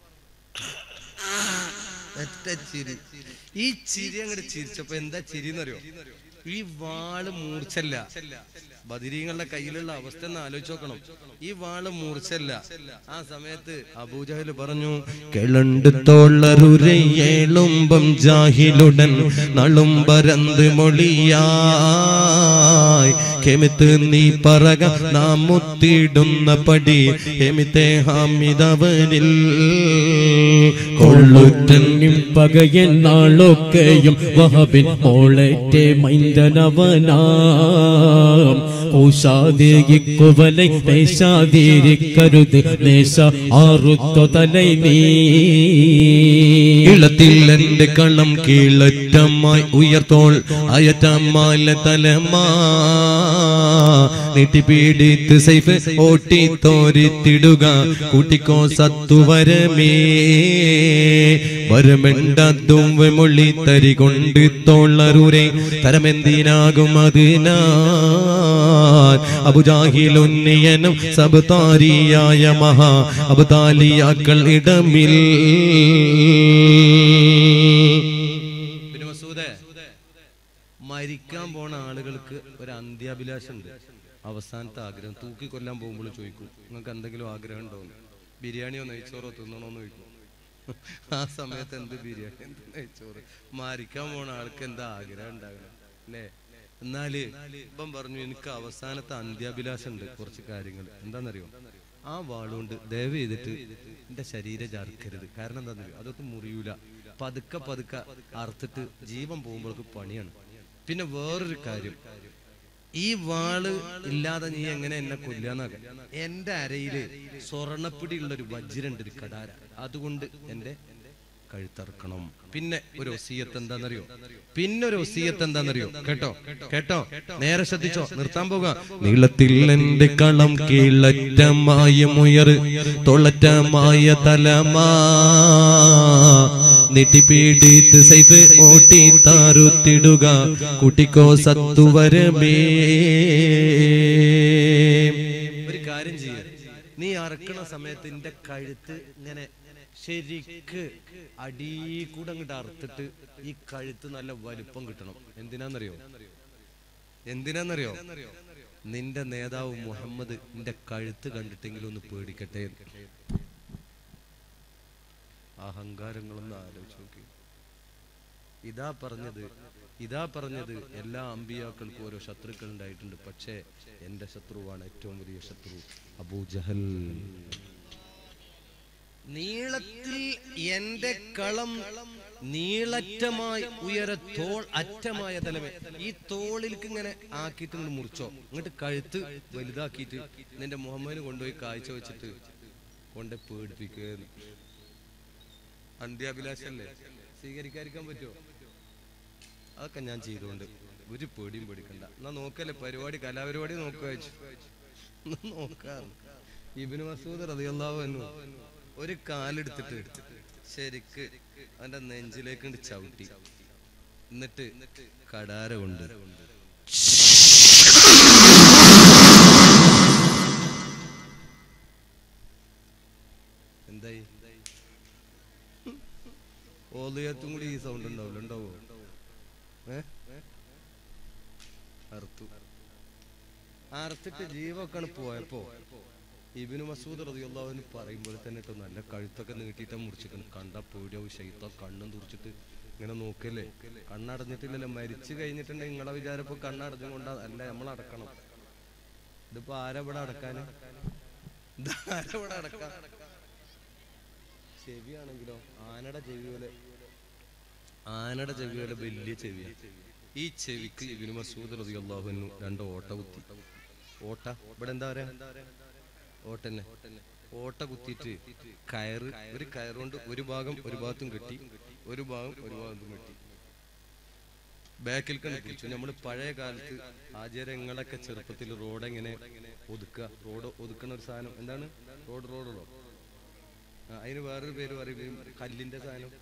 ഒറ്റ ചിരി ഈ ചിരി അങ്ങോട്ട് ചിരിച്ചപ്പോ എന്താ ചിരി എന്നറിയോ ഈ വാള് മൂർച്ചല്ല ബദിരീങ്ങളുടെ കയ്യിലുള്ള അവസ്ഥ ഒന്ന് ആലോചിച്ച് നോക്കണം ഈ വാള് മൂർച്ചല്ല ആ സമയത്ത് അബൂജഹൽ പറഞ്ഞു കിളണ്ട് തോളറുരയേളുമ്പം ജാഹിലുടൻ നളുംബരന്ത് മൊഴിയായി കെമിത്ത് നീ പറക നാം മുത്തിടുന്ന പടി കെമിത്തെ ഹാമിതവനിൽ കൊള്ളുറ്റന്നിം പകയൻ നാളൊക്കെയും വഹബിൻ മോളേറ്റെ മൈന്ദനവനാം കൂശാതിരിക്കുവലൈ പേശാതിരിക്കരുത് ദേശ ആറുത്തു തലൈ നീ ഇളത്തിൽ എന്റെ കള്ളം കീഴറ്റമായി ഉയർത്തോൾ അയറ്റമാല തലമാ നീട്ടിപ്പീഡിത്ത് സൈഫ് ഓട്ടി തോരിത്തിടുക കൂട്ടിക്കോ സത്തുവരമേ വരമെണ്ടതും മൊഴി തരി കൊണ്ട് തോളറൂരെ തരമെന്തിനാകും അതിനാൽ അബുജാഹിലുന്നിയനും സബ്താരിയായ മഹാ അബുതാലിയാക്കൾ ഇടമിൽ പിന്നെ മസൂദേ മരിക്കാൻ പോണ ആളുകൾക്ക് ഒരു അന്ത്യാഭിലാഷം ഉണ്ട് അവസാനത്തെ ആഗ്രഹം തൂക്കി കൊല്ലാൻ പോകുമ്പോൾ ചോദിക്കും നിങ്ങൾക്ക് എന്തെങ്കിലും ആഗ്രഹം ഉണ്ടോ എന്ന്. ബിരിയാണിയോ നെയ്ച്ചോറോ തിന്നണോന്ന് ചോദിക്കും ആ സമയത്ത് എന്ത് ബിരിയാണി എന്ത് നെയ്ച്ചോറ് മരിക്കാൻ പോണ ആൾക്ക് എന്താ ആഗ്രഹം ഉണ്ടാകണം അല്ലേ എന്നാല് ഇപ്പം പറഞ്ഞു എനിക്ക് അവസാനത്തെ അന്ത്യാഭിലാഷം ഉണ്ട് കുറച്ച് കാര്യങ്ങൾ എന്താണെന്നറിയോ ആ വാളുകൊണ്ട് ദയവ് ചെയ്തിട്ട് എന്റെ ശരീരം ചാർക്കരുത് കാരണം എന്താണെന്നറിയോ അതൊന്നും മുറിയൂല പതുക്കെ പതുക്കെ അറുത്തിട്ട് ജീവൻ പോകുമ്പോഴേക്ക് പണിയാണ് പിന്നെ വേറൊരു കാര്യം ഈ വാള് ഇല്ലാതെ നീ എങ്ങനെ എന്നെ കൊല്ലാന്നൊക്കെ എന്റെ അരയില് സ്വർണപ്പിടിയുള്ള ഒരു വജ്രണ്ട് ഒരു കടാര അതുകൊണ്ട് എന്റെ കഴുത്തറക്കണം പിന്നെ ഒരു ഒസീയത്ത് എന്താണെന്നറിയോ പിന്നെ ഒരു ഒസീയത്ത് എന്താണെന്നറിയോ കേട്ടോ കേട്ടോ നേരെ ശ്രദ്ധിച്ചോ നിർത്താൻ പോകാം നീളത്തിൽ എന്റെ കളം കീഴറ്റമായ മുയർ തൊള്ളറ്റമായ തലമാ നെറ്റിപ്പീഡിത്ത് സൈഫ് ഓട്ടി താറുത്തിടുക കുട്ടിക്കോ സത്തുവരമേ ഒരു കാര്യം ചെയ്യ നീ അറക്കണ സമയത്ത് എന്റെ കഴുത്ത് ഇങ്ങനെ ശരിക്ക് അടീ കൂടെ അങ്ങോട്ട് അറുത്തിട്ട് ഈ കഴുത്ത് നല്ല വലുപ്പം കിട്ടണം എന്തിനാന്നറിയോ എന്തിനാന്നറിയോ നിന്റെ നേതാവ് മുഹമ്മദ് നിന്റെ കഴുത്ത് കണ്ടിട്ടെങ്കിലും ഒന്ന് പേടിക്കട്ടെ എന്ന്. അഹങ്കാരങ്ങളൊന്ന് ആലോചിച്ച് നോക്കി ഇതാ പറഞ്ഞത് ഇതാ പറഞ്ഞത് എല്ലാ അമ്പിയാക്കൾക്കും ഓരോ ശത്രുക്കൾ ഉണ്ടായിട്ടുണ്ട് പക്ഷേ എന്റെ ശത്രുവാണ് ഏറ്റവും വലിയ ശത്രു അബൂജഹൽ നീളത്തിൽ എന്റെ കളം നീളറ്റമായി ഉയര തോൾ അറ്റമായ തലമേ ഈ തോളിലേക്ക് ഇങ്ങനെ ആക്കിയിട്ട് ഇങ്ങോട്ട് മുറിച്ചോ ഇങ്ങോട്ട് കഴുത്ത് വലുതാക്കിയിട്ട് നിന്റെ മുഹമ്മദിന് കൊണ്ടുപോയി കാഴ്ച വെച്ചിട്ട് കൊണ്ട് പേടിപ്പിക്കുക അന്ത്യാഭിലാഷല്ലേ സ്വീകരിക്കാതിരിക്കാൻ പറ്റുമോ അതൊക്കെ ഞാൻ ചെയ്തുകൊണ്ട് ഒരു പേടിയും പേടിക്കണ്ട എന്നാ നോക്കല്ലേ പരിപാടി കലാപരിപാടി നോക്കുക വെച്ചു നോക്കാം ഇബിന് മസൂദ് റതിയല്ലാവു എന്നു ഒരു കാലെടുത്തിട്ട് ശരിക്ക് അവന്റെ നെഞ്ചിലേക്ക് കൊണ്ട് ചവിട്ടി എന്നിട്ട് കടാര കൊണ്ട് എന്തായി ഓലയത്തും കൂടി ഈ സൗണ്ട് ഉണ്ടാവില്ല ഉണ്ടാവോ ഏ അറുത്തു അറുത്തിട്ട് ജീവൊക്കെ പോയപ്പോ ഇബിന് മസൂദ് റതിയുള്ളവന് പറയുമ്പോൾ തന്നെ ട്ടോ നല്ല കഴുത്തൊക്കെ നീട്ടിയിട്ട് മുറിച്ചിട്ട് കണ്ട പേടിയാവും ശൈത്തോ കണ്ണും തുറിച്ചിട്ട് ഇങ്ങനെ നോക്കല്ലേ കണ്ണടഞ്ഞിട്ടില്ലല്ലോ മരിച്ചു കഴിഞ്ഞിട്ടുണ്ടെങ്കിൽ നിങ്ങളെ വിചാരം ഇപ്പൊ കണ്ണടഞ്ഞും കൊണ്ടാ അല്ല നമ്മൾ അടക്കണം ഇതിപ്പോ ആരാ ഇവിടെ അടക്കാന് ഇത് ആരാ ഇവിടെ അടക്കാൻ ചെവിയാണെങ്കിലോ ആനയുടെ ചെവി പോലെ ആനയുടെ ചെവി പോലെ വലിയ ചെവിയാണ് ഈ ചെവിക്ക് ഇബിന് മസൂദ് റളിയല്ലാഹുവിനു രണ്ട് ഓട്ട കുത്തി ഓട്ട ഇവിടെ എന്താ പറയാ ഓട്ടന്നെ ഓട്ട കുത്തിയിട്ട് കയറ് ഒരു കയറുകൊണ്ട് ഒരു ഭാഗം ഒരു ഭാഗത്തും കെട്ടി ഒരു ഭാഗം ഒരു ഭാഗത്തും കെട്ടി ബാക്കിൽ കണ്ടു നമ്മൾ പഴയ കാലത്ത് ആചാരങ്ങളൊക്കെ ചെറുപ്പത്തിൽ റോഡ് എങ്ങനെ ഒതുക്കുക റോഡ് ഒതുക്കണ ഒരു സാധനം എന്താണ് റോഡ് റോഡോ ആ, അതിന് വേറൊരു പേര് പറയും കല്ലിന്റെ സാധനം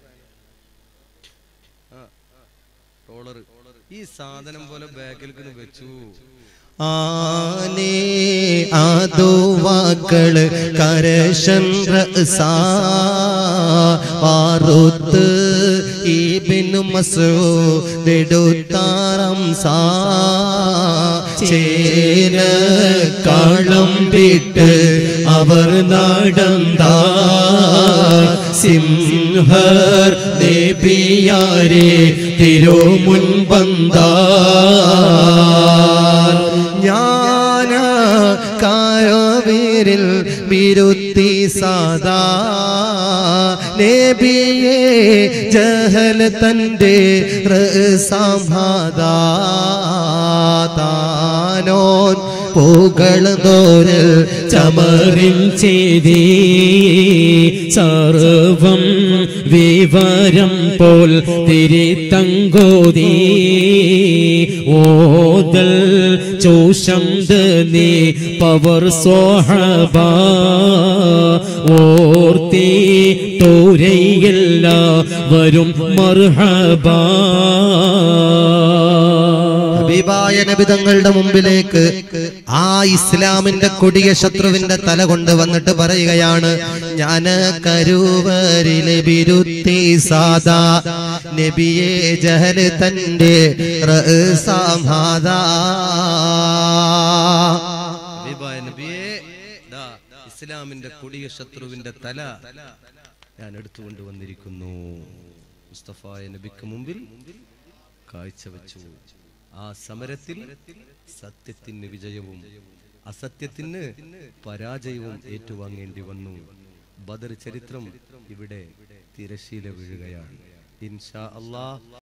ആ റോളർ ഈ സാധനം പോലെ ബാക്കിൽ വെച്ചു ആനേ ആദുവാക്കള് കരശൻ പാറുത്ത് ഈബിനു മസൂദെടുത്താറം സാ ചേന കാളം വിട്ട് അവർ നടന്താ സിംഹർ ദേവിയാരെ തിരുമുൻപന്താ ജ്ഞാന കാരവീരിൽ ബിരുത്തി സദാ നബിയെ ജഹൽ തൻ്റെ സംഹദാനോൻ പൂകളതോരിൽ ചമറിൻ ചെയ്തേ സർവം വിവരം പോൽ തിരിത്തങ്കോതീ ഓതൽ ചോഷം നീ പവർ സോഹബ ഓർത്തി തോരയില്ല വരും മർഹബാ ഹബീബായ നബിതങ്ങളുടെ മുമ്പിലേക്ക് ആ ഇസ്ലാമിന്റെ കൊടിയ ശത്രുവിന്റെ തല കൊണ്ട് വന്നിട്ട് പറയുകയാണ് ഞാന് കരുവരിലെ ബിരുത്തി സാദാ നബിയെ ജഹൽ തന്റെ റഅസാമാദാ. ഹബീബായ നബിയേ, ദാ ഇസ്ലാമിന്റെ കൊടിയ ശത്രുവിന്റെ തല ഞാൻ എടുത്തുകൊണ്ട് വന്നിരിക്കുന്നു മുസ്തഫായ നബിക്ക് മുമ്പിൽ കാഴ്ചവെച്ചു ആ സമരത്തിൽ സത്യത്തിന് വിജയവും അസത്യത്തിന് പരാജയവും ഏറ്റുവാങ്ങേണ്ടി വന്നു ബദർ ചരിത്രം ഇവിടെ തിരശീല വീഴുകയാണ് ഇൻഷാ അള്ളാഹ്